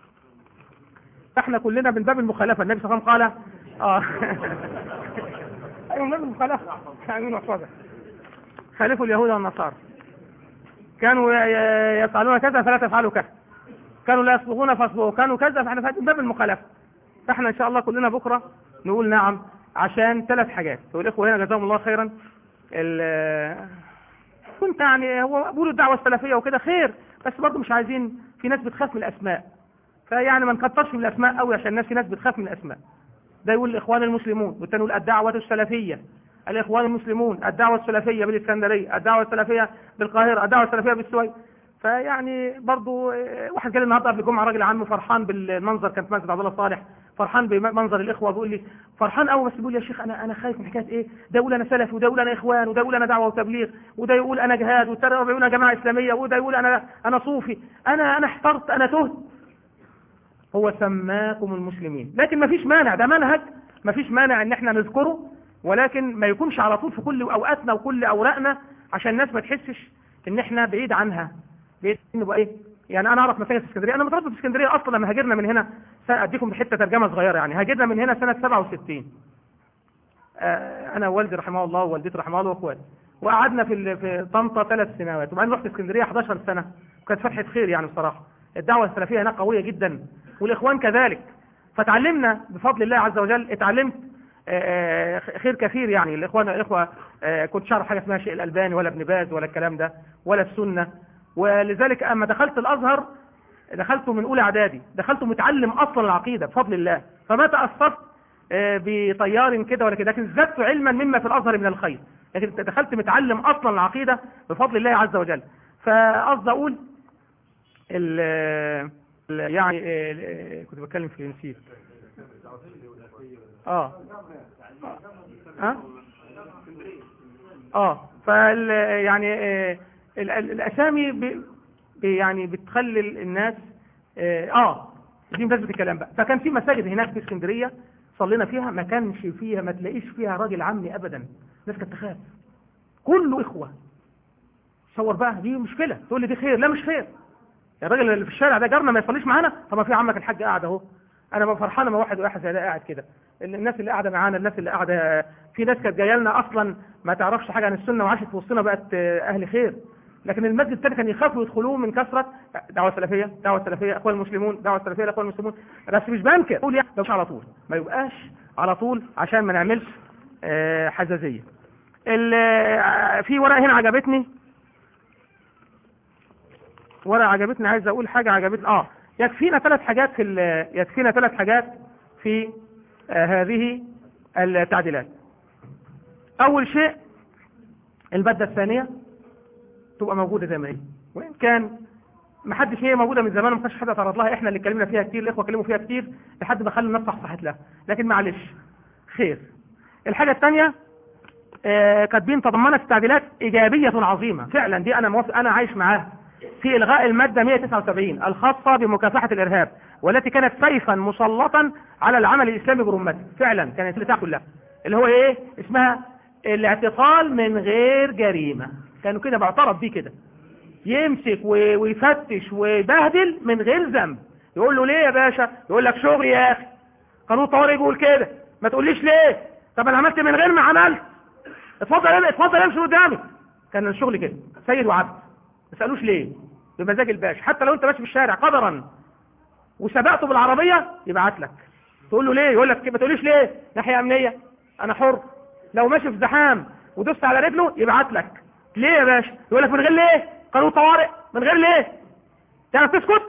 Speaker 1: احنا كلنا من باب المخالفه النبي صلى الله عليه وسلم قال اه ايوه من باب المخالفه امين واحفظه خالفوا اليهود والنصارى كانوا ي- ي- يفعلون كذا فلا تفعلوا كذا كانوا لا يصبغون فاصبغوا كانوا كذا فاحنا في باب المخالفه فاحنا ان شاء الله كلنا بكره نقول نعم عشان ثلاث حاجات والاخوه هنا جزاهم الله خيرا ال- كنت يعني هو بيقولوا الدعوه السلفيه وكده خير بس برضه مش عايزين في ناس بتخاف من الاسماء فيعني ما نكترش من الاسماء قوي عشان الناس في ناس بتخاف من الاسماء ده يقول الاخوان المسلمون والتاني يقول الدعوه السلفيه الاخوان المسلمون الدعوه السلفيه بالاسكندريه الدعوه السلفيه بالقاهره الدعوه السلفيه بالسويد فيعني برضو آه، واحد جالي النهارده قبل الجمعه راجل عمه فرحان بالمنظر كان في مسجد عبد الله صالح فرحان بمنظر الاخوه بيقول لي فرحان قوي بس بيقول لي يا شيخ انا انا خايف من حكايه ايه ده يقول انا سلفي وده يقول انا اخوان وده يقول انا دعوه وتبليغ وده يقول انا جهاد والتاني يقول انا جماعه اسلاميه وده يقول انا انا صوفي انا انا احترت انا تهت هو سماكم المسلمين لكن ما فيش مانع ده منهج ما فيش مانع ان احنا نذكره ولكن ما يكونش على طول في كل اوقاتنا وكل اوراقنا عشان الناس ما تحسش ان احنا بعيد عنها بعيد نبقى ايه يعني انا اعرف مساجد في اسكندريه انا متربي في اسكندريه اصلا لما هاجرنا من هنا س- اديكم حته ترجمه صغيره يعني هاجرنا من هنا سنه 67 آه، انا والدي رحمه الله ووالدتي رحمه الله واخواتي وقعدنا في ال- في طنطا ثلاث سنوات وبعدين رحت اسكندريه 11 سنه وكانت فتحه خير يعني بصراحه الدعوه السلفيه هناك قويه جدا والاخوان كذلك فتعلمنا بفضل الله عز وجل اتعلمت آه، آه، خير كثير يعني الاخوان الاخوه آه، كنت اعرف حاجه اسمها شيء الالباني ولا ابن باز ولا الكلام ده ولا السنه ولذلك اما دخلت الازهر دخلته من اولى اعدادي دخلته متعلم اصلا العقيده بفضل الله فما تاثرت آه، بطيار كده ولا كده لكن زدت علما مما في الازهر من الخير لكن دخلت متعلم اصلا العقيده بفضل الله عز وجل فقصد اقول ال ال- يعني آه، كنت بتكلم في نسيت اه اه اه فال يعني آه، ال- ال- الاسامي ب- ب- يعني بتخلي الناس اه آه، دي بمناسبه الكلام بقى فكان في مساجد هناك في اسكندريه صلينا فيها ما كانش فيها ما تلاقيش فيها راجل عمي ابدا الناس كانت تخاف كله اخوه تصور بقى دي مشكله تقول لي دي خير لا مش خير يا الراجل اللي في الشارع ده جارنا ما يصليش معانا طب ما في عمك الحاج قاعد اهو انا ببقى فرحان لما واحد واحد زي ده قاعد كده ال- الناس اللي قاعده معانا الناس اللي قاعده في ناس كانت جايه لنا اصلا ما تعرفش حاجه عن السنه وعاشت في وسطنا بقت آه، اهل خير لكن المسجد الثاني كان يخافوا يدخلوه من كثره دعوه سلفيه دعوه سلفيه اخوان المسلمون دعوه سلفيه الاخوان المسلمون بس مش بنكر قول يعني مش على طول ما يبقاش على طول عشان ما نعملش آه، حزازيه ال- آه، في ورقه هنا عجبتني ورقه عجبتني عايز اقول حاجه عجبتني اه يكفينا ثلاث حاجات في ال- يكفينا ثلاث حاجات في آه هذه التعديلات اول شيء الماده الثانيه تبقى موجوده زي ما هي وان كان ما حدش هي موجوده من زمان وما كانش حد اعترض لها احنا اللي اتكلمنا فيها كتير الاخوه اتكلموا فيها كتير لحد ما خلوا الناس صحصحت لها لكن معلش خير الحاجه الثانيه آه، كاتبين تضمنت تعديلات ايجابيه عظيمه فعلا دي انا موافق انا عايش معاها في الغاء الماده 179 الخاصه بمكافحه الارهاب والتي كانت سيفا مسلطا على العمل الاسلامي برمته فعلا كانت البتاع كلها اللي هو ايه اسمها الاعتقال من غير جريمه كانوا كده بعترف بيه كده يمسك و- ويفتش ويبهدل من غير ذنب يقول له ليه يا باشا يقول لك شغل يا اخي قانون الطوارئ بيقول كده ما تقوليش ليه طب انا عملت من غير ما عملت اتفضل اتفضل امشي قدامي كان الشغل كده سيد وعبد ما سالوش ليه بمزاج الباشا حتى لو انت ماشي في الشارع قدرا وسبقته بالعربيه يبعت لك تقول له ليه يقول لك ما تقوليش ليه ناحيه امنيه انا حر لو ماشي في زحام ودوست على رجله يبعت لك ليه يا باشا يقول لك من غير ليه قانون طوارئ من غير ليه تعرف تسكت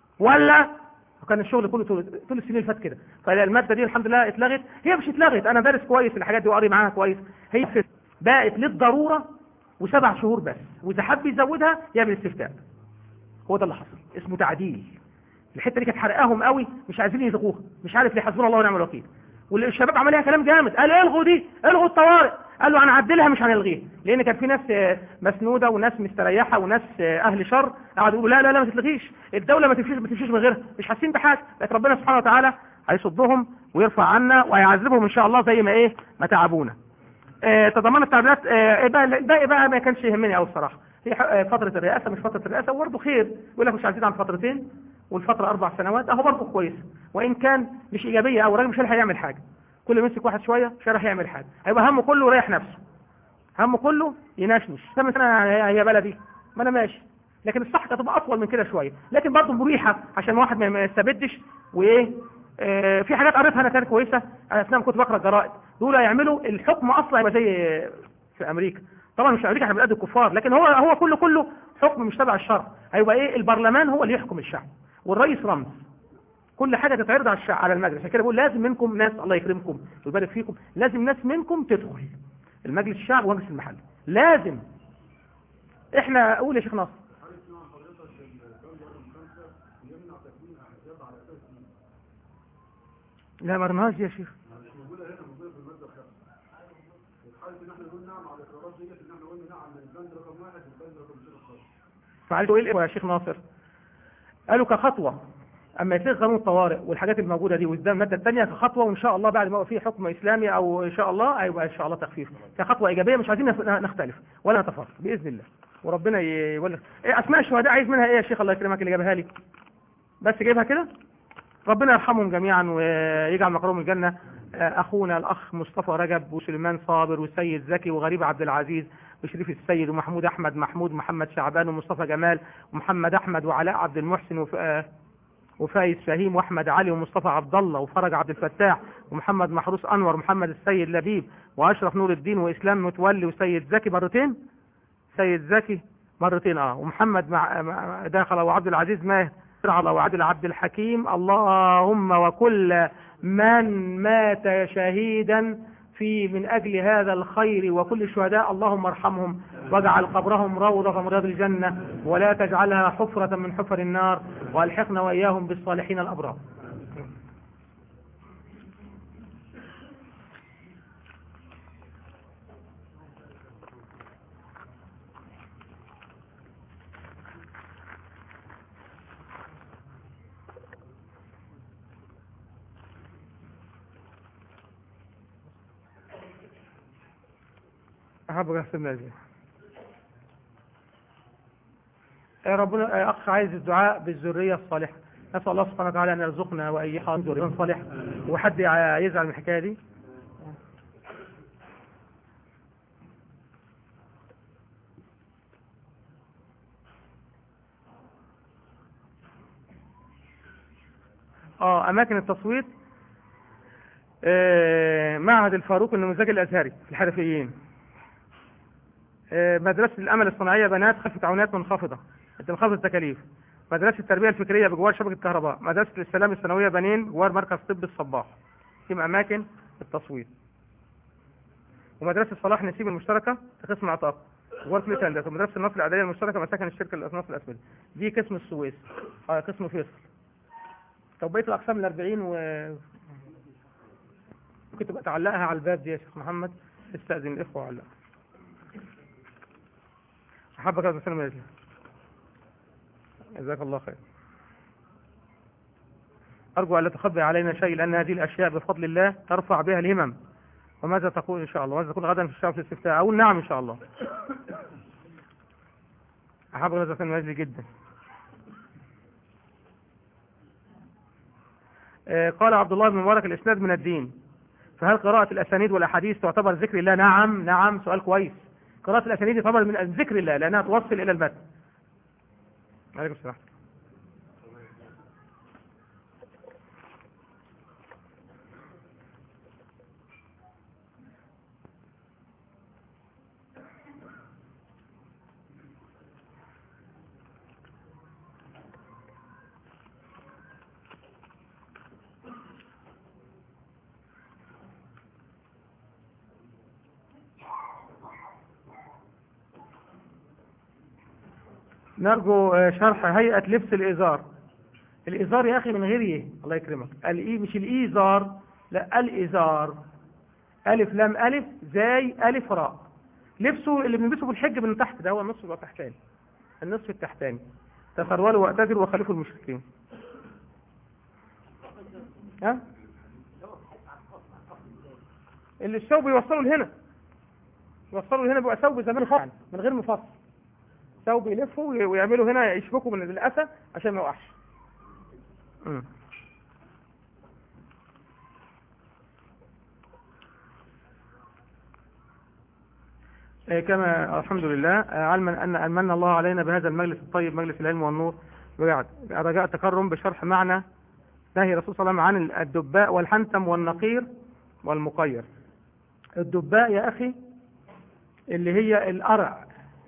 Speaker 1: ولا وكان الشغل كله طول طول السنين اللي فاتت كده فالماده دي الحمد لله اتلغت هي مش اتلغت انا دارس كويس الحاجات دي وقاري معاها كويس هي بقت للضروره وسبع شهور بس واذا حب يزودها يعمل استفتاء هو ده اللي حصل اسمه تعديل الحته دي كانت حرقاهم قوي مش عايزين يلغوها مش عارف ليه حسبنا الله ونعم الوكيل والشباب عمل لها كلام جامد قال الغوا دي الغوا الطوارئ قال له هنعدلها مش هنلغيها لان كان في ناس آه، مسنوده وناس مستريحه وناس آه، اهل شر قعدوا يقولوا لا لا لا ما تتلغيش الدوله ما تمشيش ما تمشيش من غيرها مش حاسين بحاجه لكن ربنا سبحانه وتعالى هيصدهم ويرفع عنا وهيعذبهم ان شاء الله زي ما ايه ما تعبونا آه، تضمن التعديلات آه، بقى الباقي بقى ما كانش يهمني قوي الصراحه هي ح- آه، فتره الرئاسه مش فتره الرئاسه وبرضه خير يقول لك مش عايزين عن فترتين والفتره اربع سنوات اهو برضه كويس وان كان مش ايجابيه او الراجل مش هيلحق يعمل حاجه كل ما يمسك واحد شويه مش هيروح يعمل حاجه هيبقى همه كله يريح نفسه همه كله ينشنش ثمان سنه هي هي بلدي ما انا ماشي لكن الصح كانت تبقى اطول من كده شويه لكن برضه مريحه عشان واحد ما ما يستبدش وايه آه في حاجات قريتها انا كانت كويسه انا اثناء ما كنت بقرا الجرائد دول هيعملوا الحكم اصلا يبقى زي في امريكا طبعا مش في امريكا احنا بنقد الكفار لكن هو هو كله كله حكم مش تبع الشرع هيبقى ايه البرلمان هو اللي يحكم الشعب والرئيس رمز كل حاجه تتعرض على الشعب على المجلس عشان كده بقول لازم منكم ناس الله يكرمكم ويبارك فيكم لازم ناس منكم تدخل المجلس الشعب ومجلس المحل لازم احنا قول يا شيخ ناصر لا مرناش يا شيخ فعلتوا ايه الإخوة يا شيخ ناصر قالوا كخطوة اما يصير قانون الطوارئ والحاجات الموجودة دي وقدام المادة الثانية كخطوة وان شاء الله بعد ما يبقى فيه حكم اسلامي او ان شاء الله هيبقى ان شاء الله تخفيف كخطوة ايجابية مش عايزين نف- نختلف ولا نتفرق باذن الله وربنا يولد إيه اسماء الشهداء عايز منها ايه يا شيخ الله يكرمك اللي جابها لي بس جايبها كده ربنا يرحمهم جميعا ويجعل مقرهم الجنة آه، أخونا الأخ مصطفى رجب وسليمان صابر والسيد زكي وغريب عبد العزيز وشريف السيد ومحمود أحمد محمود محمد شعبان ومصطفى جمال ومحمد أحمد وعلاء عبد المحسن وف... آه، وفايز فهيم واحمد علي ومصطفى عبد الله وفرج عبد الفتاح ومحمد محروس انور ومحمد السيد لبيب واشرف نور الدين واسلام متولي وسيد زكي مرتين سيد زكي مرتين اه ومحمد مع مع- داخل وعبد العزيز ماهر على وعدل عبد الحكيم اللهم وكل من مات شهيدا في من أجل هذا الخير وكل الشهداء اللهم ارحمهم واجعل قبرهم روضة من رياض الجنة ولا تجعلها حفرة من حفر النار والحقنا وإياهم بالصالحين الأبرار أحب أقسم لك يا ربنا يا أخ عايز الدعاء بالذرية الصالحة نسأل الله سبحانه وتعالى أن يرزقنا وإياها ذرية صالحة وحد يزعل من الحكاية دي اه اماكن التصويت آه معهد الفاروق النموذجي الازهري في الحرفيين آه مدرسة الامل الصناعية بنات خفة عونات منخفضة منخفض التكاليف مدرسة التربية الفكرية بجوار شبكة كهرباء مدرسة السلام الثانوية بنين جوار مركز طب الصباح دي اماكن التصويت ومدرسة صلاح نسيب المشتركة في قسم عطاء غرفة الهندسة مدرسة النصر الإعدادية المشتركة مساكن الشركة للأصناف الأسفل دي قسم السويس اه قسم فيصل طب بقية الأقسام الأربعين و ممكن تبقى تعلقها على الباب دي يا شيخ محمد استأذن الإخوة وعلقها أحبك الله وسلم يا جزاك الله خير أرجو أن لا تخبي علينا شيء لأن هذه الأشياء بفضل الله ترفع بها الهمم وماذا تقول إن شاء الله ماذا تقول غدا في الشعب في الاستفتاء أقول نعم إن شاء الله أحب الله وسلم يجلي جدا آه، قال عبد الله بن مبارك الإسناد من الدين فهل قراءة الأسانيد والأحاديث تعتبر ذكر الله نعم نعم سؤال كويس قراءة الأسانيد تعتبر من ذكر الله لأنها توصل إلى المتن عليكم السلام نرجو آه، شرح هيئة لبس الإزار الإزار يا أخي من غير إيه الله يكرمك الإي مش الإيزار لا الإزار ألف لام ألف زي ألف راء لبسه اللي بنلبسه في الحج من تحت ده هو النصف يبقى تحتاني النصف التحتاني تفرولوا واعتذروا وخالفوا المشركين ها اللي الثوب يوصلوا لهنا يوصلوا لهنا بيبقى ثوب زمان خالص من غير مفصل ثوب يلفوا ويعملوا هنا يشبكوا من الأسى عشان ما يوقعش مم. آه، كما الحمد لله آه، علما أن أمن الله علينا بهذا المجلس الطيب مجلس العلم والنور وقعد رجاء تكرم بشرح معنى نهي الرسول صلى الله عليه وسلم عن الدباء والحنتم والنقير والمقير الدباء يا أخي اللي هي القرع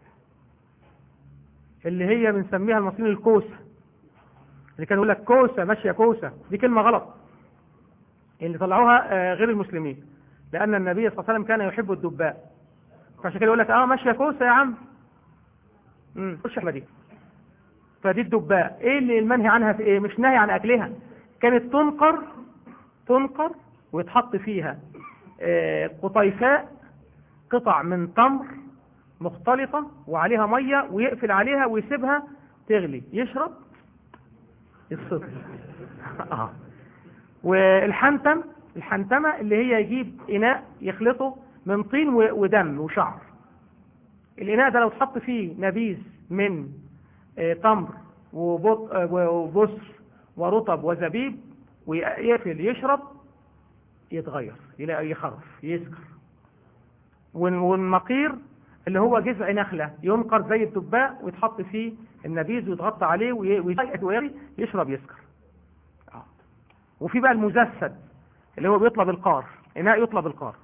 Speaker 1: اللي هي بنسميها المصريين الكوسة اللي كان يقول لك كوسة ماشية كوسة دي كلمة غلط اللي طلعوها آه، غير المسلمين لأن النبي صلى الله عليه وسلم كان يحب الدباء فعشان كده يقول لك اه ماشية كوسة يا عم امم خش دي فدي الدباء ايه اللي المنهي عنها في ايه مش نهي عن اكلها كانت تنقر تنقر ويتحط فيها آه، قطيفاء قطع من تمر مختلطة وعليها مية ويقفل عليها ويسيبها تغلي يشرب الصدر آه. والحنتم الحنتمة اللي هي يجيب إناء يخلطه من طين و- ودم وشعر الإناء ده لو تحط فيه نبيذ من آه، تمر وبط- آه، وبصر ورطب وزبيب ويقفل يشرب يتغير يلاقي يخرف يسكر وال- والمقير اللي هو جذع نخلة ينقر زي الدباء ويتحط فيه النبيذ ويتغطى عليه وي- ويسقط ويغلي يشرب يسكر آه. وفي بقى المزسد اللي هو بيطلب القار إناء يطلب القار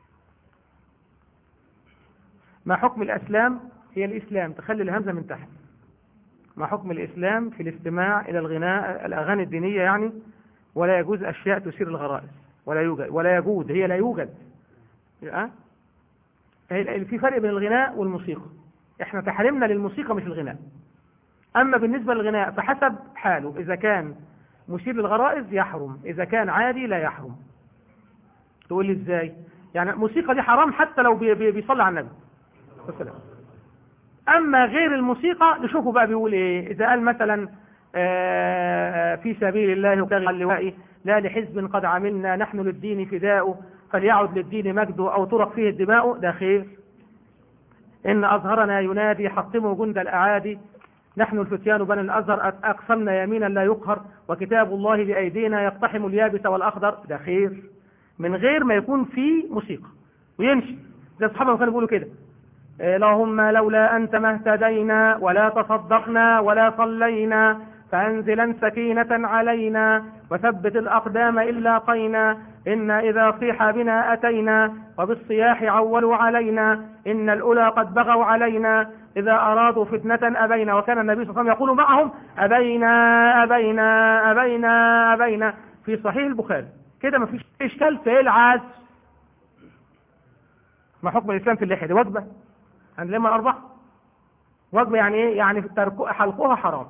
Speaker 1: ما حكم الأسلام هي الإسلام تخلي الهمزة من تحت ما حكم الإسلام في الاستماع إلى الغناء الأغاني الدينية يعني ولا يجوز أشياء تثير الغرائز ولا يوجد ولا يجود هي لا يوجد أه؟ هي- في فرق بين الغناء والموسيقى احنا تحرمنا للموسيقى مش الغناء اما بالنسبة للغناء فحسب حاله اذا كان مثير للغرائز يحرم اذا كان عادي لا يحرم تقول لي ازاي يعني الموسيقى دي حرام حتى لو بي بي بيصلي على النبي صلى الله عليه وسلم. اما غير الموسيقى نشوفه بقى بيقول ايه اذا قال مثلا آه، في سبيل الله وكغل اللواء لا لحزب قد عملنا نحن للدين فداء فليعد للدين مجده او ترق فيه الدماء ده خير ان ازهرنا ينادي حطموا جند الاعادي نحن الفتيان بني الازهر اقسمنا يمينا لا يقهر وكتاب الله بايدينا يقتحم اليابس والاخضر ده خير من غير ما يكون في موسيقى ويمشي زي الصحابه كانوا بيقولوا كده اللهم لولا أنت ما اهتدينا ولا تصدقنا ولا صلينا فأنزلا سكينة علينا وثبت الأقدام إلا قينا إنا إذا صيح بنا أتينا وبالصياح عولوا علينا إن الأولى قد بغوا علينا إذا أرادوا فتنة أبينا وكان النبي صلى الله عليه وسلم يقول معهم أبينا أبينا أبينا أبينا في صحيح البخاري كده ما فيش إشكال في العز ما حكم الإسلام في اللحية دي وجبة هنلم الأربعة وجبة يعني إيه يعني ترك- حلقها حرام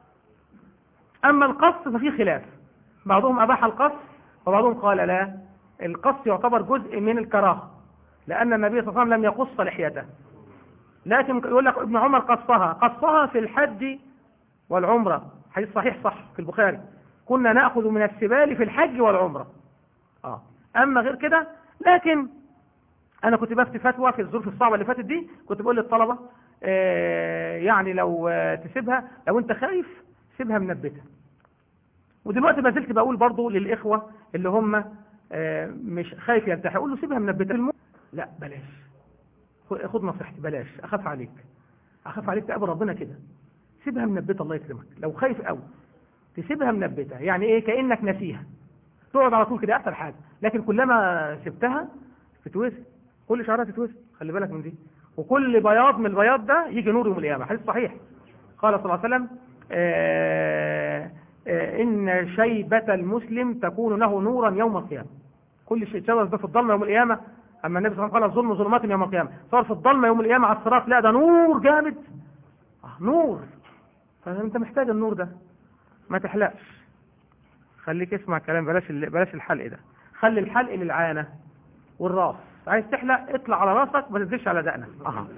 Speaker 1: أما القص ففي خلاف بعضهم أباح القص وبعضهم قال لا القص يعتبر جزء من الكراهة لأن النبي صلى الله عليه وسلم لم يقص لحيته لكن يقول لك ابن عمر قصها قصها في الحج والعمرة حديث صحيح صح في البخاري كنا نأخذ من السبال في الحج والعمرة آه. أما غير كده لكن أنا كنت بفتي فتوى في الظروف الصعبة اللي فاتت دي كنت بقول للطلبة آه يعني لو آه تسيبها لو أنت خايف سيبها منبتة ودلوقتي ما زلت بقول برضو للإخوة اللي هم آه مش خايف ينتحي أقول له سيبها منبتة الم- لا بلاش خ- خد نصيحتي بلاش أخاف عليك أخاف عليك تقابل ربنا كده سيبها منبتة الله يكرمك لو خايف قوي تسيبها منبتة يعني ايه كأنك نسيها تقعد على طول كده أسهل حاجة لكن كلما سبتها تتوسع كل شعرها تتوسع خلي بالك من دي وكل بياض من البياض ده يجي نور يوم القيامة حديث صحيح قال صلى الله عليه وسلم آه آه إن شيبة المسلم تكون له نورا يوم القيامة كل شيء شبه ده في الظلمة يوم القيامة أما النبي صلى الله عليه وسلم قال الظلم ظلمات يوم القيامة صار في الظلمة يوم القيامة على الصراط لا ده نور جامد آه نور فأنت محتاج النور ده ما تحلقش خليك اسمع كلام بلاش ال- بلاش الحلق ده خلي الحلق للعانة والراس عايز تحلق اطلع على راسك ما تنزلش على دقنك اه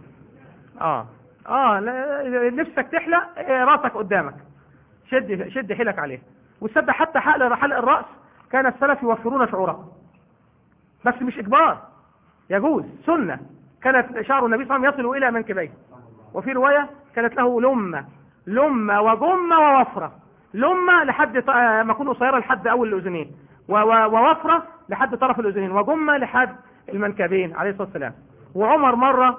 Speaker 1: اه اه لا- نفسك تحلق آه، راسك قدامك شد شد حيلك عليه وتصدق حتى حلق حلق الراس كان السلف يوفرون شعوره بس مش اجبار يجوز سنه كانت شعر النبي صلى الله عليه وسلم يصل الى منكبيه وفي روايه كانت له لمه لمه وجمه ووفره لمه لحد ط- آه، ما تكون قصيره لحد اول الاذنين و- و- ووفره لحد طرف الاذنين وجمه لحد المنكبين عليه الصلاه والسلام وعمر مره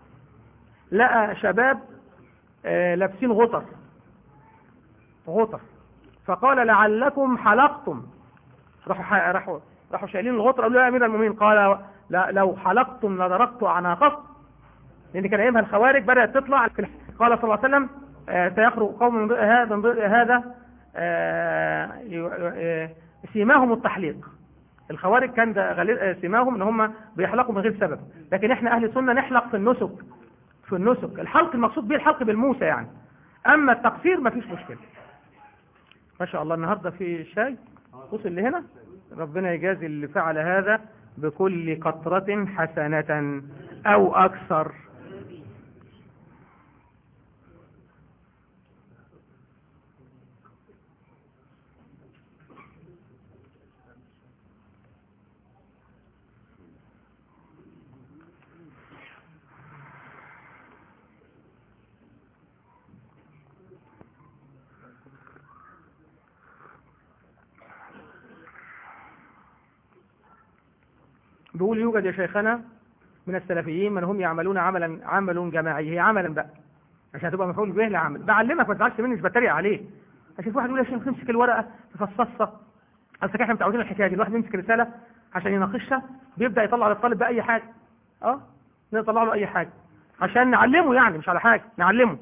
Speaker 1: لقى شباب آه، لابسين غطر غطر فقال لعلكم حلقتم راحوا ح- راحوا راحوا شايلين الغطر قالوا له يا امير المؤمنين قال لا لو حلقتم لضربت اعناقكم لان كان ايامها الخوارج بدات تطلع في الح- قال صلى الله عليه وسلم آه، سيخرج قوم من ضئ هذا من ضئ هذا آه، ي- آه، سيماهم التحليق الخوارج كان ده غالي- آه، سيماهم ان هم بيحلقوا من غير سبب لكن احنا اهل السنه نحلق في النسك في النسك الحلق المقصود به الحلق بالموسى يعني اما التقصير ما فيش مشكله ما شاء الله النهارده في شاي وصل لهنا ربنا يجازي اللي فعل هذا بكل قطرة حسنة أو أكثر بيقول يوجد يا شيخنا من السلفيين من هم يعملون عملا عمل جماعي هي عملا بقى عشان تبقى مفعول به لعمل بعلمك ما تزعلش مني مش بتريق عليه عشان واحد يقول يا شيخ تمسك الورقه تفصصها اصل احنا متعودين على الحكايه دي الواحد يمسك رساله عشان يناقشها بيبدا يطلع للطالب باي حاجه اه نطلع له اي حاجه عشان نعلمه يعني مش على حاجه نعلمه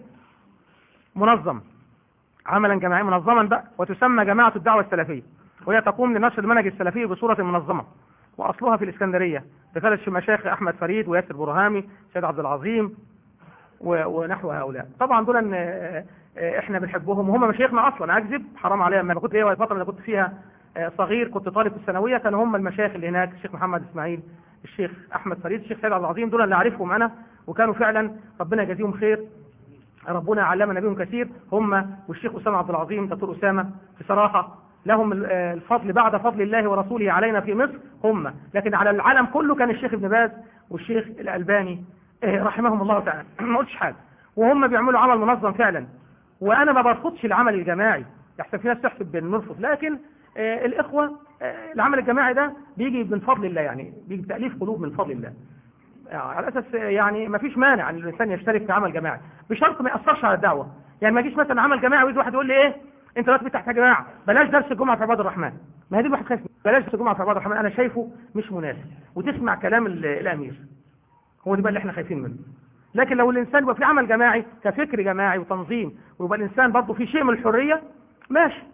Speaker 1: منظم عملا جماعيا منظما بقى وتسمى جماعه الدعوه السلفيه وهي تقوم لنشر المنهج السلفي بصوره منظمه واصلها في الاسكندريه بقياده مشايخ احمد فريد وياسر برهامي سيد عبد العظيم و- ونحو هؤلاء طبعا دول إن، آه، آه، احنا بنحبهم وهم مشايخنا اصلا اكذب حرام عليا لما كنت ايه الفتره اللي كنت فيها آه، صغير كنت طالب في الثانويه كانوا هم المشايخ اللي هناك الشيخ محمد اسماعيل الشيخ احمد فريد الشيخ سيد عبد العظيم دول اللي اعرفهم انا وكانوا فعلا ربنا يجازيهم خير ربنا علمنا بهم كثير هم والشيخ اسامه عبد العظيم دكتور اسامه بصراحه لهم ال- آه، الفضل بعد فضل الله ورسوله علينا في مصر هم لكن على العالم كله كان الشيخ ابن باز والشيخ الالباني آه، رحمهم الله تعالى ما قلتش حاجه وهم بيعملوا عمل منظم فعلا وانا ما برفضش العمل الجماعي يحسن في ناس تحسب بنرفض لكن آه، الاخوه آه، العمل الجماعي ده بيجي من فضل الله يعني بيجي بتاليف قلوب من فضل الله على اساس يعني ما فيش مانع ان الانسان يشترك في عمل جماعي بشرط ما ياثرش على الدعوه يعني ما يجيش مثلا عمل جماعي ويجي واحد يقول لي ايه انت دلوقتي بتاع يا جماعه بلاش درس الجمعه في عباد الرحمن ما هي دي الواحد خايف منها. بلاش درس الجمعه في عباد الرحمن انا شايفه مش مناسب وتسمع كلام ال- الامير هو دي بقى اللي احنا خايفين منه لكن لو الانسان يبقى في عمل جماعي كفكر جماعي وتنظيم ويبقى الانسان برضه في شيء من الحريه ماشي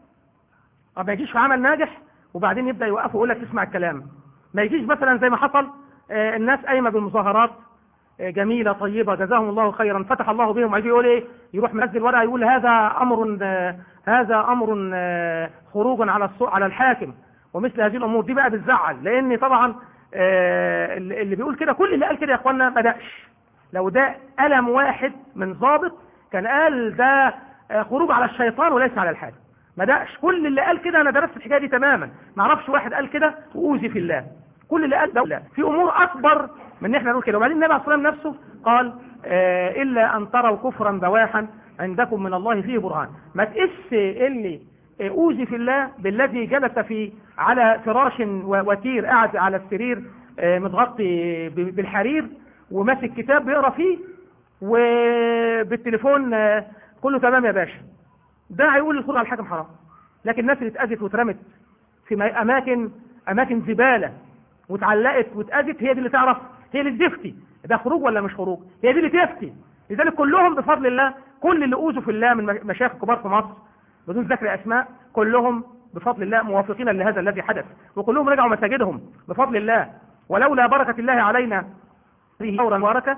Speaker 1: ما يجيش في عمل ناجح وبعدين يبدا يوقف ويقول لك تسمع الكلام ما يجيش مثلا زي ما حصل آه، الناس قايمه بالمظاهرات جميلة طيبة جزاهم الله خيرا فتح الله بهم ويجي يقول ايه يروح منزل ورقة يقول هذا امر هذا امر خروج على السوق على الحاكم ومثل هذه الامور دي بقى بتزعل لان طبعا اللي بيقول كده كل اللي قال كده يا اخوانا ما دقش لو ده ألم واحد من ضابط كان قال ده خروج على الشيطان وليس على الحاكم ما دقش كل اللي قال كده انا درست الحكايه دي تماما ما اعرفش واحد قال كده واوذي في الله كل اللي قال ده لا في امور اكبر من ان احنا نقول كده وبعدين النبي عليه الصلاه والسلام نفسه قال آه الا ان تروا كفرا بواحا عندكم من الله فيه برهان ما تقس اللي اوذي في الله بالذي جلس في على فراش وتير قاعد على السرير آه متغطي بالحرير وماسك كتاب بيقرا فيه وبالتليفون آه كله تمام يا باشا ده هيقول الخروج على الحاكم حرام لكن الناس اللي اتأذت واترمت في اماكن اماكن زبالة واتعلقت واتأذت هي دي اللي تعرف هي اللي تفتي ده خروج ولا مش خروج هي دي اللي تفتي لذلك كلهم بفضل الله كل اللي اوذوا في الله من مشايخ كبار في مصر بدون ذكر اسماء كلهم بفضل الله موافقين لهذا الذي حدث وكلهم رجعوا مساجدهم بفضل الله ولولا بركة الله علينا هذه ثورة مباركة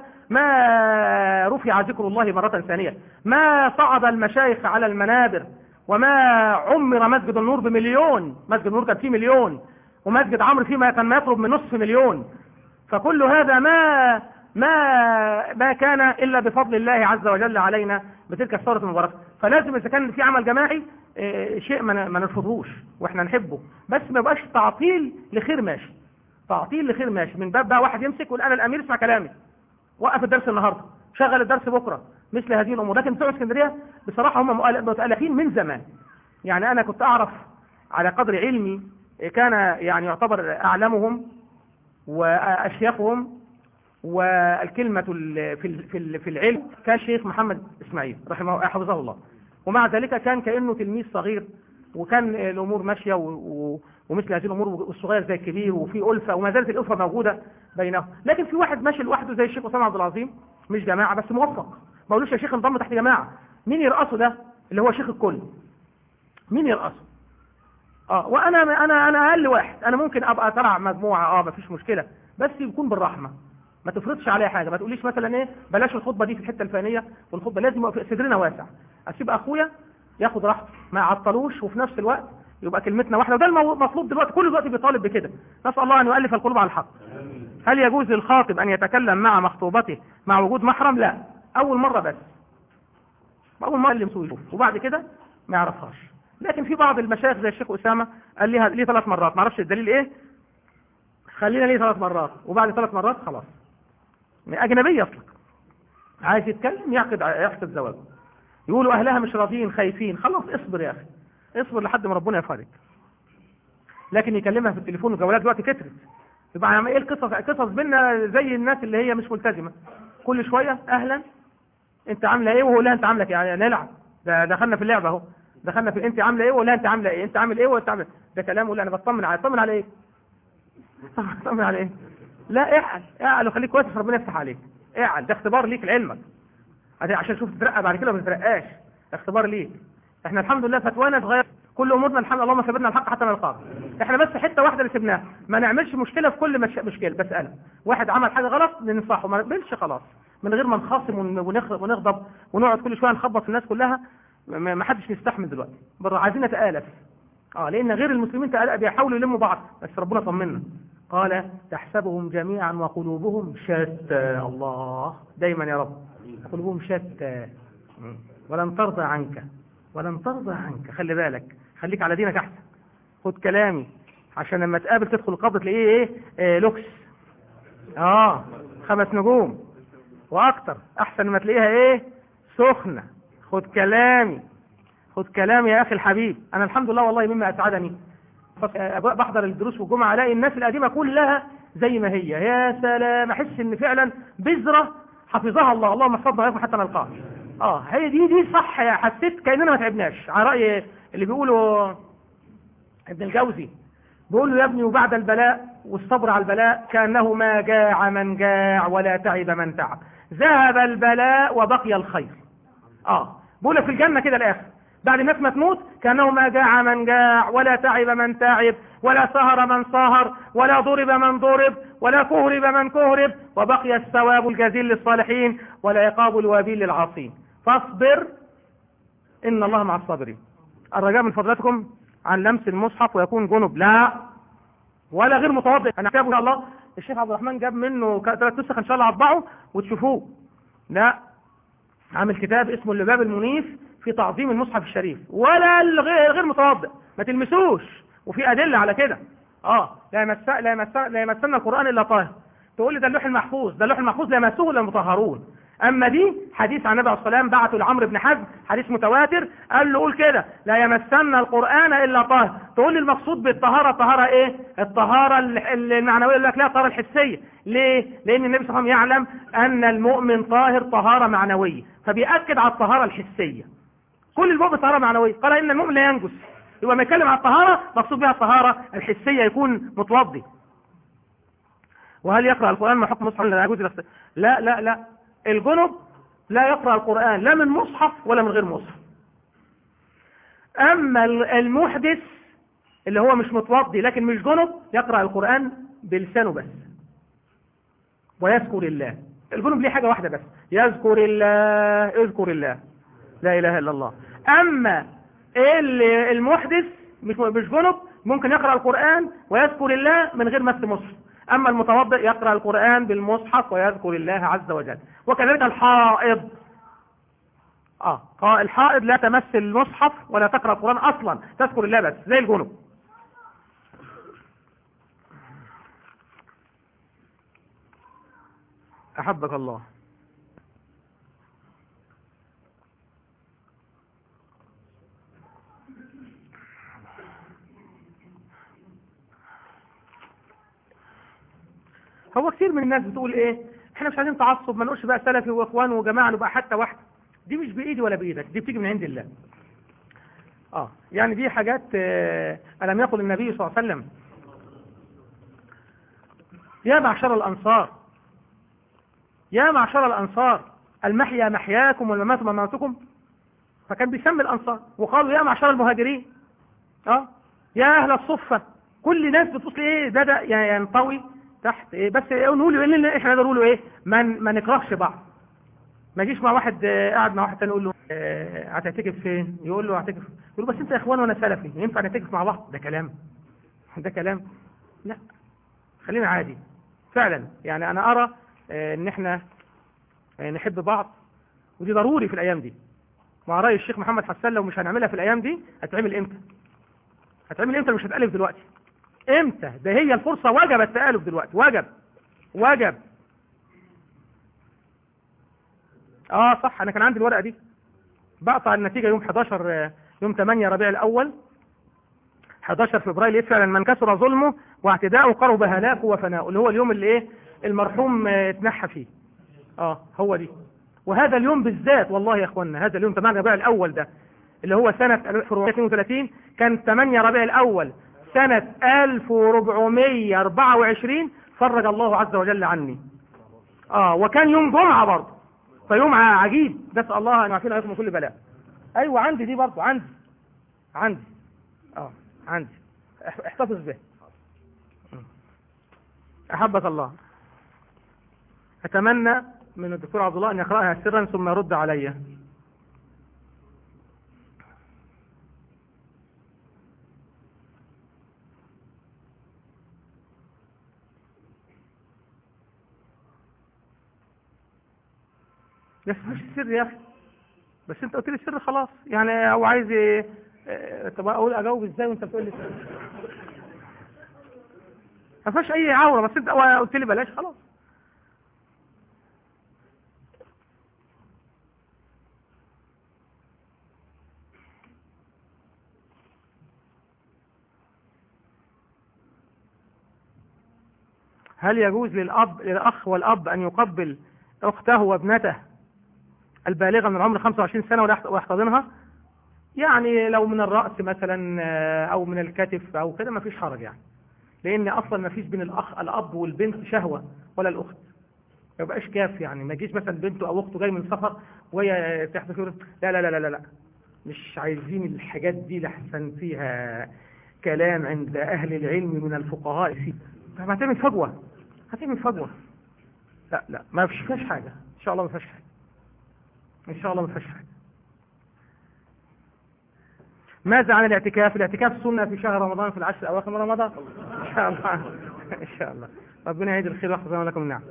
Speaker 1: ما رفع ذكر الله مرة ثانية ما صعد المشايخ على المنابر وما عمر مسجد النور بمليون مسجد النور كان فيه مليون ومسجد عمرو فيه ما كان ما يقرب من نصف مليون فكل هذا ما ما ما كان الا بفضل الله عز وجل علينا بتلك الثوره المباركه فلازم اذا كان في عمل جماعي شيء ما نرفضهوش واحنا نحبه بس ما يبقاش تعطيل لخير ماشي تعطيل لخير ماشي من باب بقى واحد يمسك يقول انا الامير اسمع كلامي وقف الدرس النهارده شغل الدرس بكره مثل هذه الامور لكن بتوع اسكندريه بصراحه هم متالفين من زمان يعني انا كنت اعرف على قدر علمي كان يعني يعتبر اعلمهم واشيخهم والكلمة في في في العلم كان الشيخ محمد اسماعيل رحمه حفظه الله ومع ذلك كان كأنه تلميذ صغير وكان الامور ماشية ومثل هذه الامور والصغير زي الكبير وفي ألفة وما زالت الألفة موجودة بينهم لكن في واحد ماشي لوحده زي الشيخ أسامة عبد العظيم مش جماعة بس موفق ما قولوش يا شيخ انضم تحت جماعة مين يرقصه ده اللي هو شيخ الكل مين يرقصه اه وانا انا انا اقل واحد انا ممكن ابقى تبع مجموعة اه مفيش مشكلة بس يكون بالرحمة ما تفرضش عليا حاجة ما تقوليش مثلا ايه بلاش الخطبة دي في الحتة الفلانية والخطبة لازم صدرنا واسع اسيب اخويا ياخد راحته ما يعطلوش وفي نفس الوقت يبقى كلمتنا واحدة وده المطلوب دلوقتي كل دلوقتي بيطالب بكده نسأل الله ان يؤلف القلوب على الحق هل يجوز للخاطب ان يتكلم مع مخطوبته مع وجود محرم لا اول مرة بس اول مرة اللي مسوي وبعد كده ما يعرفهاش لكن في بعض المشايخ زي الشيخ اسامة قال لي ليه ثلاث مرات ما اعرفش الدليل ايه خلينا ليه ثلاث مرات وبعد ثلاث مرات خلاص أجنبية أصلا عايز يتكلم يعقد يعقد زواجه يقولوا أهلها مش راضيين خايفين خلاص اصبر يا أخي اصبر لحد ما ربنا يفرج لكن يكلمها في التليفون والجوالات دلوقتي كترت يبقى ايه القصص قصص بينا زي الناس اللي هي مش ملتزمة كل شوية أهلا أنت عاملة إيه وهو لا أنت عاملة إيه نلعب ده دخلنا في اللعبة أهو دخلنا في أنت عاملة إيه ولا أنت عاملة إيه أنت عامل إيه وأنت عامل ده كلام ولا أنا بطمن على بطمن على إيه بطمن على إيه لا اعل اعل وخليك كويس ربنا يفتح عليك اعل ده اختبار ليك لعلمك عشان تشوف تترقى بعد كده ما تترقاش اختبار ليك احنا الحمد لله فتوانا صغير كل امورنا الحمد لله ما ثبتنا الحق حتى نلقاه احنا بس حته واحده اللي سبناها ما نعملش مشكله في كل مش... مشكله بس انا واحد عمل حاجه غلط ننصحه ما نقبلش خلاص من غير ما نخاصم ونغضب ونقعد كل شويه نخبط في الناس كلها ما حدش يستحمل دلوقتي بره عايزين نتآلف اه لان غير المسلمين بيحاولوا يلموا بعض بس ربنا طمنا قال تحسبهم جميعا وقلوبهم شتى الله دايما يا رب قلوبهم شتى ولن ترضى عنك ولن ترضى عنك خلي بالك خليك على دينك احسن خد كلامي عشان لما تقابل تدخل القبر تلاقيه ايه, إيه لوكس اه خمس نجوم واكتر احسن ما تلاقيها ايه سخنة خد كلامي خد كلامي يا اخي الحبيب انا الحمد لله والله مما اسعدني بحضر الدروس والجمعة الاقي الناس القديمة كلها زي ما هي يا سلام احس ان فعلا بذرة حفظها الله اللهم احفظنا وياكم حتى نلقاه اه هي دي دي صح يا حسيت كأننا ما تعبناش على رأي اللي بيقولوا ابن الجوزي بيقول له يا ابني وبعد البلاء والصبر على البلاء كأنه ما جاع من جاع ولا تعب من تعب ذهب البلاء وبقي الخير اه بيقول لك في الجنة كده الاخر بعد الناس ما تموت كأنه ما جاع من جاع ولا تعب من تعب ولا سهر من سهر ولا ضرب من ضرب ولا كهرب من كهرب وبقي الثواب الجزيل للصالحين والعقاب الوابيل للعاصين فاصبر إن الله مع الصابرين الرجاء من فضلاتكم عن لمس المصحف ويكون جنب لا ولا غير متوضئ انا كتابه ان شاء الله الشيخ عبد الرحمن جاب منه ثلاث نسخ ان شاء الله هطبعه وتشوفوه لا عامل كتاب اسمه اللباب المنيف في تعظيم المصحف الشريف ولا الغير غير متوضئ ما تلمسوش وفي ادله على كده اه لا يمس لا يمس لا يمسنا القران الا طاهر تقول لي ده اللوح المحفوظ ده اللوح المحفوظ لا يمسه الا المطهرون اما دي حديث عن النبي عليه الصلاه والسلام بعته لعمرو بن حزم حديث متواتر قال له قول كده لا يمسن القران الا طاهر تقول لي المقصود بالطهاره طهاره ايه الطهاره ال- المعنويه يقول لك لا الطهاره الحسيه ليه لان النبي صلى الله عليه وسلم يعلم ان المؤمن طاهر طهاره معنويه فبيأكد على الطهاره الحسيه كل المؤمن طهاره معنويه قال ان المؤمن لا ينجس يبقى ما يتكلم عن الطهاره مقصود بها الطهاره الحسيه يكون متوضي وهل يقرأ القرآن مع حكم مصحف لا يجوز الاخت- لا لا لا الجنب لا يقرأ القرآن لا من مصحف ولا من غير مصحف أما ال- المحدث اللي هو مش متوضي لكن مش جنب يقرأ القرآن بلسانه بس ويذكر الله الجنب ليه حاجة واحدة بس يذكر الله اذكر الله لا إله إلا الله أما ال- المحدث مش مش جنب ممكن يقرأ القرآن ويذكر الله من غير مس مصحف أما المتوضئ يقرأ القرآن بالمصحف ويذكر الله عز وجل وكذلك الحائض آه آه، الحائض لا تمس المصحف ولا تقرأ القرآن أصلا تذكر الله بس زي الجنب أحبك الله هو كتير من الناس بتقول ايه احنا مش عايزين تعصب ما نقولش بقى سلفي واخوان وجماعه نبقى حتى واحده دي مش بايدي ولا بايدك دي بتيجي من عند الله اه يعني دي حاجات آه الم يقل النبي صلى الله عليه وسلم يا معشر الانصار يا معشر الانصار المحيا محياكم والممات مماتكم فكان بيسمي الانصار وقالوا يا معشر المهاجرين اه يا اهل الصفه كل ناس بتبص ايه بدا ينطوي تحت ايه بس إيه نقول له ايه احنا نقدر نقول له ايه ما ما نكرهش بعض ما يجيش مع واحد آه، قاعد مع واحد تاني يقول له آه، هتعتكف فين يقول له هعتكف يقول له بس انت يا اخوان وانا سلفي ينفع نعتكف مع بعض ده كلام ده كلام لا خلينا عادي فعلا يعني انا ارى آه، ان احنا آه، نحب بعض ودي ضروري في الايام دي مع راي الشيخ محمد حسان لو مش هنعملها في الايام دي هتعمل امتى هتعمل امتى مش هتالف دلوقتي امتى ده هي الفرصه وجب التالف دلوقتي وجب وجب اه صح انا كان عندي الورقه دي بقطع النتيجه يوم 11 آه، يوم 8 ربيع الاول 11 فبراير إيه فعلا من كسر ظلمه واعتداءه قرب هلاكه وفناؤه اللي هو اليوم اللي ايه المرحوم آه، اتنحى فيه اه هو دي وهذا اليوم بالذات والله يا اخوانا هذا اليوم 8 ربيع الاول ده اللي هو سنة 1432 كان 8 ربيع الاول سنة 1424 فرج الله عز وجل عني اه وكان يوم جمعة برضه فيوم ع- عجيب نسأل الله ان يعافينا عليكم من كل بلاء ايوه عندي دي برضه عندي عندي اه عندي اح- احتفظ به احبك الله اتمنى من الدكتور عبد الله ان يقراها سرا ثم يرد علي بس مش السر يا اخي بس انت قلت لي السر خلاص يعني هو عايز ايه اه، طب اقول اجاوب ازاي وانت بتقول لي السر ما فيهاش اي عوره بس انت قلت لي بلاش خلاص هل يجوز للأب للأخ والأب أن يقبل أخته وابنته البالغة من العمر 25 سنة ويحت- ويحتضنها يعني لو من الرأس مثلا آه، أو من الكتف أو كده ما فيش حرج يعني لأن أصلا ما فيش بين الأخ الأب والبنت شهوة ولا الأخت ما يبقاش كاف يعني ما يجيش مثلا بنته أو أخته جاي من سفر وهي تحت فيه لا لا لا لا لا مش عايزين الحاجات دي لحسن فيها كلام عند أهل العلم من الفقهاء فيه طب هتعمل فجوة هتعمل فجوة لا لا ما فيش فيهاش حاجة إن شاء الله ما فيهاش حاجة إن شاء الله ما فيهاش حاجة ماذا عن الاعتكاف الاعتكاف سنة في شهر رمضان في العشر الأواخر من رمضان إن شاء الله إن شاء الله ربنا يعيد الخير ويحفظنا لكم النعم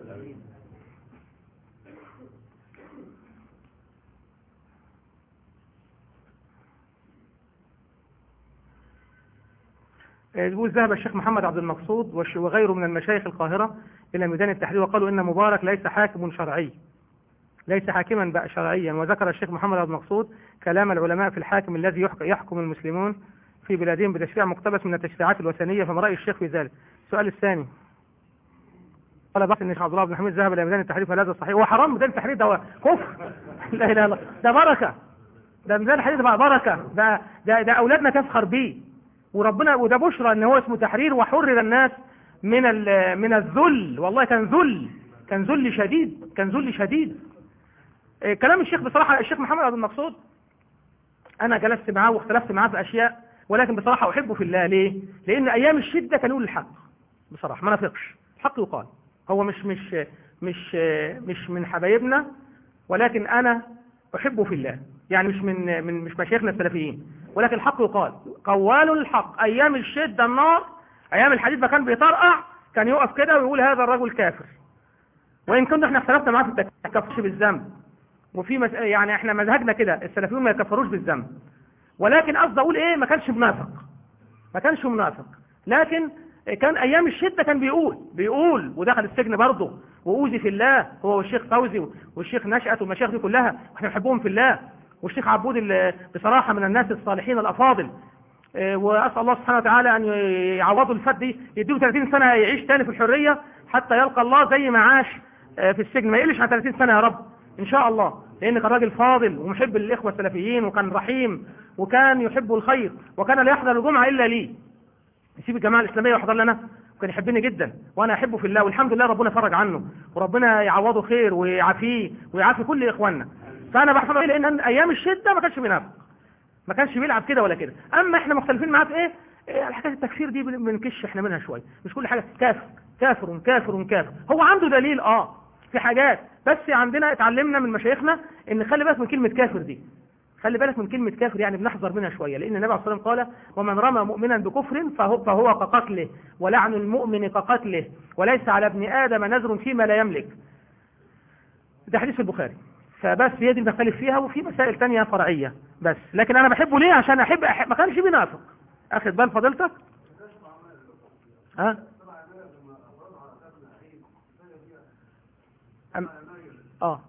Speaker 1: يقول ذهب الشيخ محمد عبد المقصود وش- وغيره من المشايخ القاهرة إلى ميدان التحرير وقالوا إن مبارك ليس حاكم شرعي ليس حاكما بقى شرعيا وذكر الشيخ محمد عبد المقصود كلام العلماء في الحاكم الذي يحك- يحكم المسلمون في بلادهم بتشريع مقتبس من التشريعات الوثنية فما رأي الشيخ في ذلك السؤال الثاني قال بحث ان الشيخ عبد الله بن حميد ذهب الى ميدان التحرير فهذا صحيح هو حرام ميدان التحرير ده كفر لا اله الا الله ده بركه ده ميدان التحرير ده بقى بركه ده ده, ده اولادنا تفخر بيه وربنا وده بشرى ان هو اسمه تحرير وحرر الناس من ال- من الذل والله كان ذل كان ذل شديد كان ذل شديد إيه، كلام الشيخ بصراحه الشيخ محمد عبد المقصود انا جلست معاه واختلفت معاه في اشياء ولكن بصراحه احبه في الله ليه؟ لان ايام الشده كان يقول الحق بصراحه ما نافقش الحق يقال هو مش مش مش مش من حبايبنا ولكن انا احبه في الله يعني مش من من مش مشايخنا السلفيين ولكن الحق يقال قوال الحق ايام الشده النار ايام الحديد ما كان بيطرقع كان يقف كده ويقول هذا الرجل كافر وان كنا احنا اختلفنا معاه في التكفير ما يكفرش بالذنب وفي مس... يعني احنا مذهبنا كده السلفيون ما يكفروش بالذنب ولكن قصدي اقول ايه ما كانش منافق ما كانش منافق لكن كان ايام الشده كان بيقول بيقول ودخل السجن برضه واوذي في الله هو والشيخ فوزي والشيخ نشأت والمشايخ دي كلها واحنا بنحبهم في الله والشيخ عبود ال- بصراحه من الناس الصالحين الافاضل آه، واسال الله سبحانه وتعالى ان يعوضه الفات دي يديله 30 سنه يعيش تاني في الحريه حتى يلقى الله زي ما عاش آه، في السجن ما يقلش عن 30 سنه يا رب ان شاء الله لان كان راجل فاضل ومحب للاخوه السلفيين وكان رحيم وكان يحب الخير وكان لا يحضر الجمعه الا لي يسيب الجماعه الاسلاميه ويحضر لنا وكان يحبني جدا وانا احبه في الله والحمد لله ربنا فرج عنه وربنا يعوضه خير ويعافيه ويعافي كل اخواننا فانا بحفظه لان ايام الشده ما كانش بينافق ما كانش بيلعب كده ولا كده اما احنا مختلفين معاه في ايه إيه حكايه التكفير دي بن- بنكش احنا منها شويه مش كل حاجه كافر كافر كافر كافر هو عنده دليل اه في حاجات بس عندنا اتعلمنا من مشايخنا ان خلي بالك من كلمه كافر دي خلي بالك من كلمة كافر يعني بنحذر منها شوية لأن النبي عليه الصلاة والسلام قال ومن رمى مؤمنا بكفر فهو, فهو كقتله ولعن المؤمن كقتله وليس على ابن آدم نذر فيما لا يملك ده حديث في البخاري فبس هي دي بنختلف فيها وفي مسائل تانية فرعية بس لكن أنا بحبه ليه عشان أحب, أحب ما كانش بينافق أخذ بال فضيلتك ها أم... اه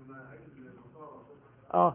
Speaker 1: اه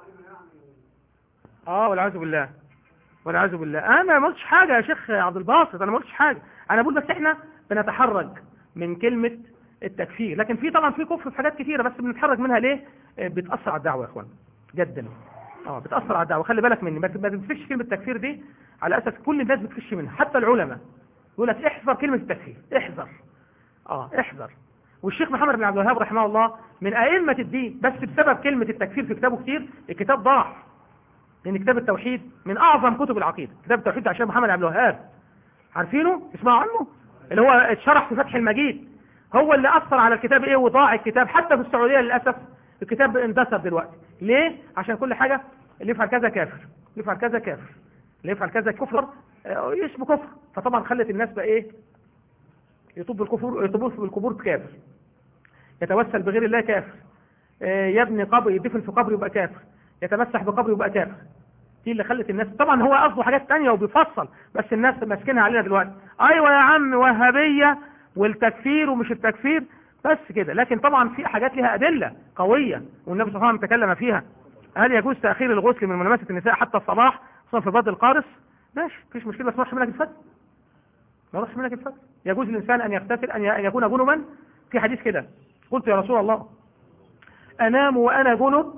Speaker 1: اه والعياذ بالله والعياذ بالله انا ما قلتش حاجه يا شيخ عبد الباسط انا ما قلتش حاجه انا بقول بس احنا بنتحرج من كلمه التكفير لكن في طبعا في كفر في حاجات كتيره بس بنتحرج منها ليه آه، بتاثر على الدعوه يا اخوان جدا اه بتاثر على الدعوه خلي بالك مني ما ما تنفش كلمه التكفير دي على اساس كل الناس بتفش منها حتى العلماء يقول لك احذر كلمه التكفير احذر اه احذر والشيخ محمد بن عبد الوهاب رحمه الله من ائمه الدين بس بسبب كلمه التكفير في كتابه كتير الكتاب ضاع لان كتاب التوحيد من اعظم كتب العقيده كتاب التوحيد بتاع الشيخ محمد عبد الوهاب عارفينه اسمعوا عنه اللي هو اتشرح في فتح المجيد هو اللي اثر على الكتاب ايه وضاع الكتاب حتى في السعوديه للاسف الكتاب اندثر دلوقتي ليه عشان كل حاجه اللي يفعل كذا كافر اللي يفعل كذا كافر اللي يفعل كذا كفر آه، اسمه كفر فطبعا خلت الناس بقى ايه يطوب بالكفر يطوب بالقبور كافر يتوسل بغير الله كافر آه، يبني قبر يدفن في قبر يبقى كافر يتمسح بقبر يبقى كافر دي اللي خلت الناس طبعا هو قصده حاجات تانية وبيفصل بس الناس ماسكينها علينا دلوقتي ايوه يا عم وهابيه والتكفير ومش التكفير بس كده لكن طبعا في حاجات لها ادله قويه والنبي صلى الله عليه وسلم تكلم فيها هل يجوز تاخير الغسل من ملامسه النساء حتى الصباح خصوصا في بدء القارص ماشي مفيش مشكله بس ما يروحش منك الفجر ما يروحش منك الفجر يجوز للانسان ان يغتسل ان ي- أن يكون جنبا في حديث كده قلت يا رسول الله انام وانا جنب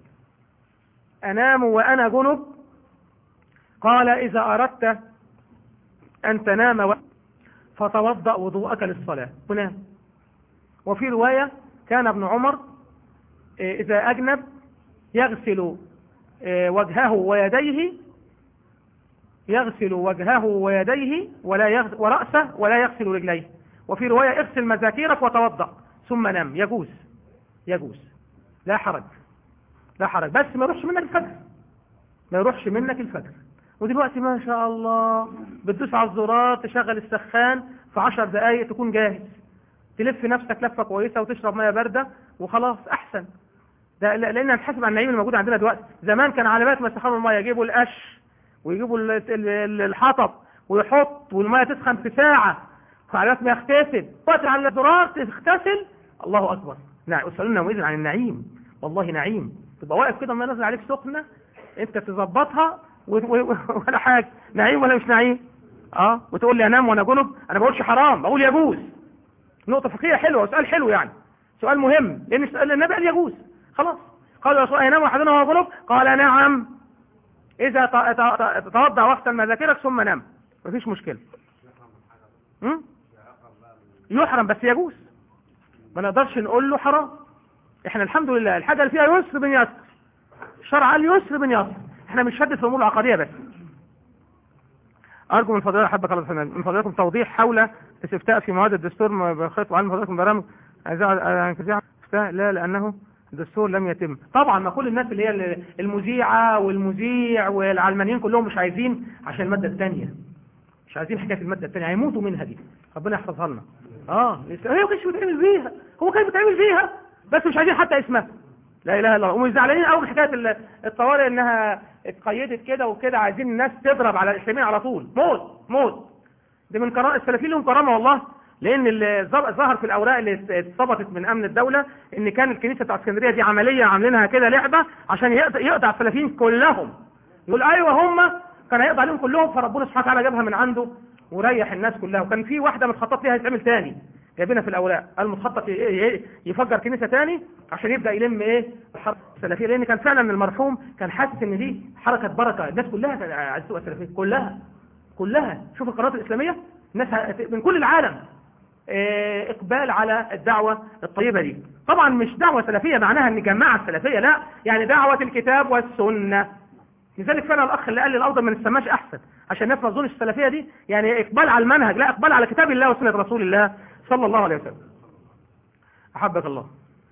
Speaker 1: انام وانا جنب قال اذا اردت ان تنام و... فتوضا وضوءك للصلاه ونام وفي روايه كان ابن عمر إيه، اذا اجنب يغسل آه، وجهه ويديه يغسل وجهه ويديه ولا يغسل ورأسه ولا يغسل رجليه وفي رواية اغسل مذاكيرك وتوضأ ثم نم يجوز يجوز لا حرج لا حرج بس ما يروحش منك الفجر ما يروحش منك الفجر ودلوقتي ما شاء الله بتدوس على الزرار تشغل السخان في عشر دقايق تكون جاهز تلف نفسك لفة كويسة وتشرب مية باردة وخلاص أحسن ده لا- لأن هنحسب على النعيم الموجود عندنا دلوقتي زمان كان على بالك ما يسخنوا المية يجيبوا القش ويجيبوا ال- ال- ال- الحطب ويحط والمية تسخن في ساعة وعلى بالك ما يغتسل وقت على الزرار تغتسل الله أكبر نعم اسألونا يومئذ عن النعيم والله نعيم تبقى واقف كده ما نازل عليك سخنة انت تظبطها و- و- ولا حاجة نعيم ولا مش نعيم اه وتقول لي انام وانا جنب انا بقولش حرام بقول يجوز نقطة فقهية حلوة وسؤال حلو يعني سؤال مهم لأن السؤال النبي قال يجوز خلاص قال يا رسول الله ينام أحدنا وهو جنوب قال نعم إذا ت- ت- ت- توضع وقتا مذاكرك ثم نام مفيش مشكلة م? يحرم بس يجوز ما نقدرش نقول له حرام احنا الحمد لله الحاجة اللي فيها يسر بن يسر الشرع قال يسر بن يسر احنا مش شدد في الامور العقدية بس أرجو من فضيلة أحبك الله سبحانه من فضيلتكم توضيح حول استفتاء في مواد الدستور بخيط وعلم فضيلتكم برامج استفتاء لا لأنه الدستور لم يتم طبعا ما كل الناس اللي هي المذيعة والمذيع والعلمانيين كلهم مش عايزين عشان المادة الثانية مش عايزين حكاية المادة الثانية هيموتوا منها دي ربنا يحفظها لنا اه هي ما كانش بيتعمل بيها هو كان بيتعمل بيها بس مش عايزين حتى اسمها لا اله الا الله ومش زعلانين قوي من حكايه ال- الطوارئ انها اتقيدت كده وكده عايزين الناس تضرب على الاسلاميين على طول موت موت دي من كرامه السلفيين لهم كرامه والله لان اللي ظ- ظهر في الاوراق اللي ات- اتثبتت من امن الدوله ان كان الكنيسه بتاع اسكندريه دي عمليه عاملينها كده لعبه عشان يقض- يقضي السلفيين كلهم يقول ايوه هم كان هيقضي عليهم كلهم فربنا سبحانه وتعالى جابها من عنده وريح الناس كلها وكان في واحده متخطط ليها يتعمل تاني جايبينها في الاوراق قال متخطط ي- ي- يفجر كنيسه تاني عشان يبدا يلم ايه الحركه السلفيه لان كان فعلا المرحوم كان حاسس ان دي حركه بركه الناس كلها كانت عايزه تبقى سلفيه كلها كلها شوف القنوات الاسلاميه الناس ه- من كل العالم آه، اقبال على الدعوه الطيبه دي طبعا مش دعوه سلفيه معناها ان جماعه السلفيه لا يعني دعوه الكتاب والسنه لذلك فعلا الاخ اللي قال لي الافضل ما نسماش احسن عشان الناس ما تظنش السلفيه دي يعني اقبال على المنهج لا اقبال على كتاب الله وسنه رسول الله صلى الله عليه وسلم احبك الله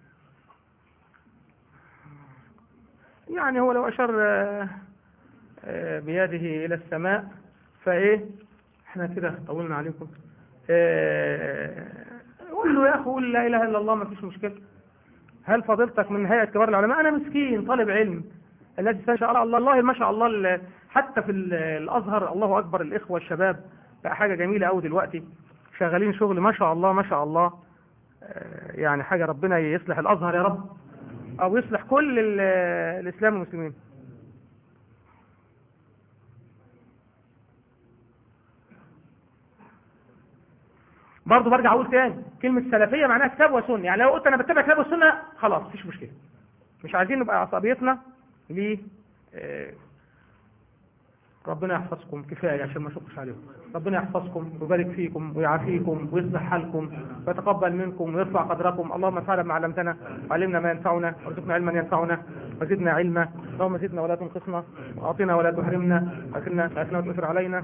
Speaker 1: يعني هو لو اشار آه، آه، بيده الى السماء فايه احنا كده طولنا عليكم آه، قول له يا اخي قول لا اله الا الله ما فيش مشكله هل فضيلتك من هيئه كبار العلماء انا مسكين طالب علم الذي ما شاء الله الله ما شاء الله ال- حتى في ال- الازهر الله اكبر الاخوه الشباب بقى حاجه جميله قوي دلوقتي شغالين شغل ما شاء الله ما شاء الله آه، يعني حاجه ربنا يصلح الازهر يا رب او يصلح كل ال- الاسلام والمسلمين برضه برجع اقول تاني كلمه سلفيه معناها كتاب وسنه يعني لو قلت انا بتبع كتاب والسنه خلاص مفيش مشكله مش عايزين نبقى عصبيتنا ل آه، ربنا يحفظكم كفايه عشان ما اشقش عليكم ربنا يحفظكم ويبارك فيكم ويعافيكم ويصلح حالكم ويتقبل منكم ويرفع قدركم اللهم انفعنا بما علمتنا وعلمنا ما ينفعنا وارزقنا علما ينفعنا وزدنا علما اللهم زدنا ولا تنقصنا واعطنا ولا تحرمنا اكلنا اكلنا وتؤثر علينا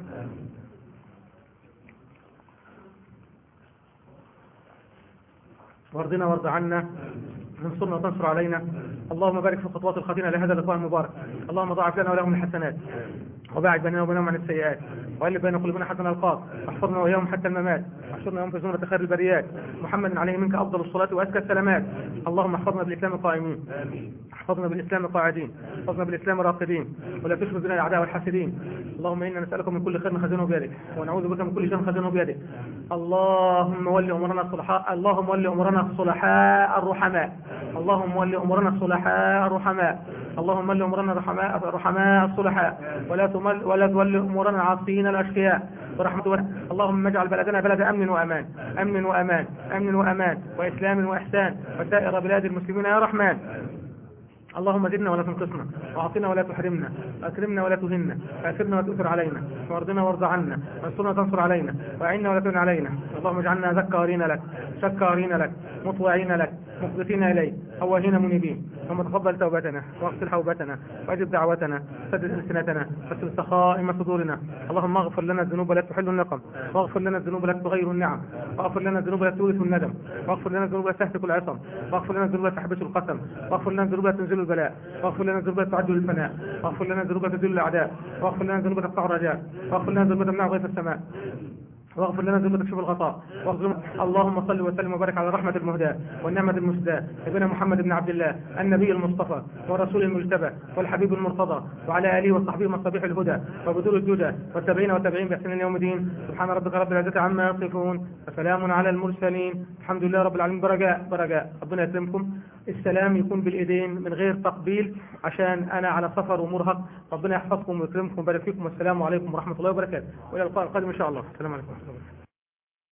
Speaker 1: وارضنا وارض عنا انصرنا وتنصر علينا اللهم بارك في خطوات الخطيئة لهذا اللقاء المبارك اللهم ضاعف لنا ولهم الحسنات وباعد بيننا وبينهم عن السيئات وقلب بين قلوبنا حتى نلقاك واحفظنا واياهم حتى الممات واحشرنا يوم في زمرة خير البريات محمد عليه منك افضل الصلاة وازكى السلامات اللهم احفظنا بالاسلام قائمين احفظنا بالاسلام قاعدين احفظنا بالاسلام راقدين ولا تشمل بنا الاعداء والحاسدين اللهم انا نسالك من كل خير خزنه بيدك ونعوذ بك من كل شر خزنه بيدك اللهم ول امورنا الصلحاء اللهم ول امورنا الصلحاء الرحماء اللهم ول امورنا الصلحاء الرحماء اللهم ول امورنا الرحماء الرحماء الصلحاء ولا تمل ولا تول امورنا العاصين الاشقياء برحمتك اللهم اجعل بلدنا بلد امن وامان امن وامان امن وامان واسلام واحسان وسائر بلاد المسلمين يا رحمن اللهم زدنا ولا تنقصنا واعطنا ولا تحرمنا واكرمنا ولا تهنا واثرنا ولا تؤثر علينا وارضنا وارض عنا وانصرنا وتنصر علينا واعنا ولا تعن علينا اللهم اجعلنا ذكارين لك شكارين لك مطوعين لك مخبتين اليك أواهين منيبين اللهم تقبل توبتنا واغفر حوبتنا واجب دعوتنا سدد ألسنتنا واسل سخائم صدورنا اللهم اغفر لنا الذنوب التي تحل النقم واغفر لنا الذنوب التي تغير النعم واغفر لنا الذنوب التي تورث الندم واغفر لنا الذنوب التي تهتك العصم واغفر لنا الذنوب التي تحبس القسم واغفر لنا الذنوب التي تنزل البلاء واغفر لنا الذنوب التي تعجل الفناء واغفر لنا الذنوب التي تذل الاعداء واغفر لنا الذنوب التي تقطع الرجاء واغفر لنا الذنوب التي تمنع غيث السماء واغفر لنا ذنوب تكشف الغطاء واغفر اللهم صل وسلم وبارك على رحمة المهداة والنعمة المسداة نبينا محمد بن عبد الله النبي المصطفى والرسول المجتبى والحبيب المرتضى وعلى آله وصحبه مصابيح الهدى وبذور الجدى والتابعين والتابعين بإحسان يوم الدين سبحان ربك رب العزة عما يصفون وسلام على المرسلين الحمد لله رب العالمين برجاء برجاء ربنا يسلمكم السلام يكون بالإيدين من غير تقبيل عشان أنا على سفر ومرهق ربنا يحفظكم ويكرمكم ويبارك فيكم والسلام عليكم ورحمة الله وبركاته وإلى اللقاء القادم إن شاء الله السلام عليكم ورحمة الله وبركاته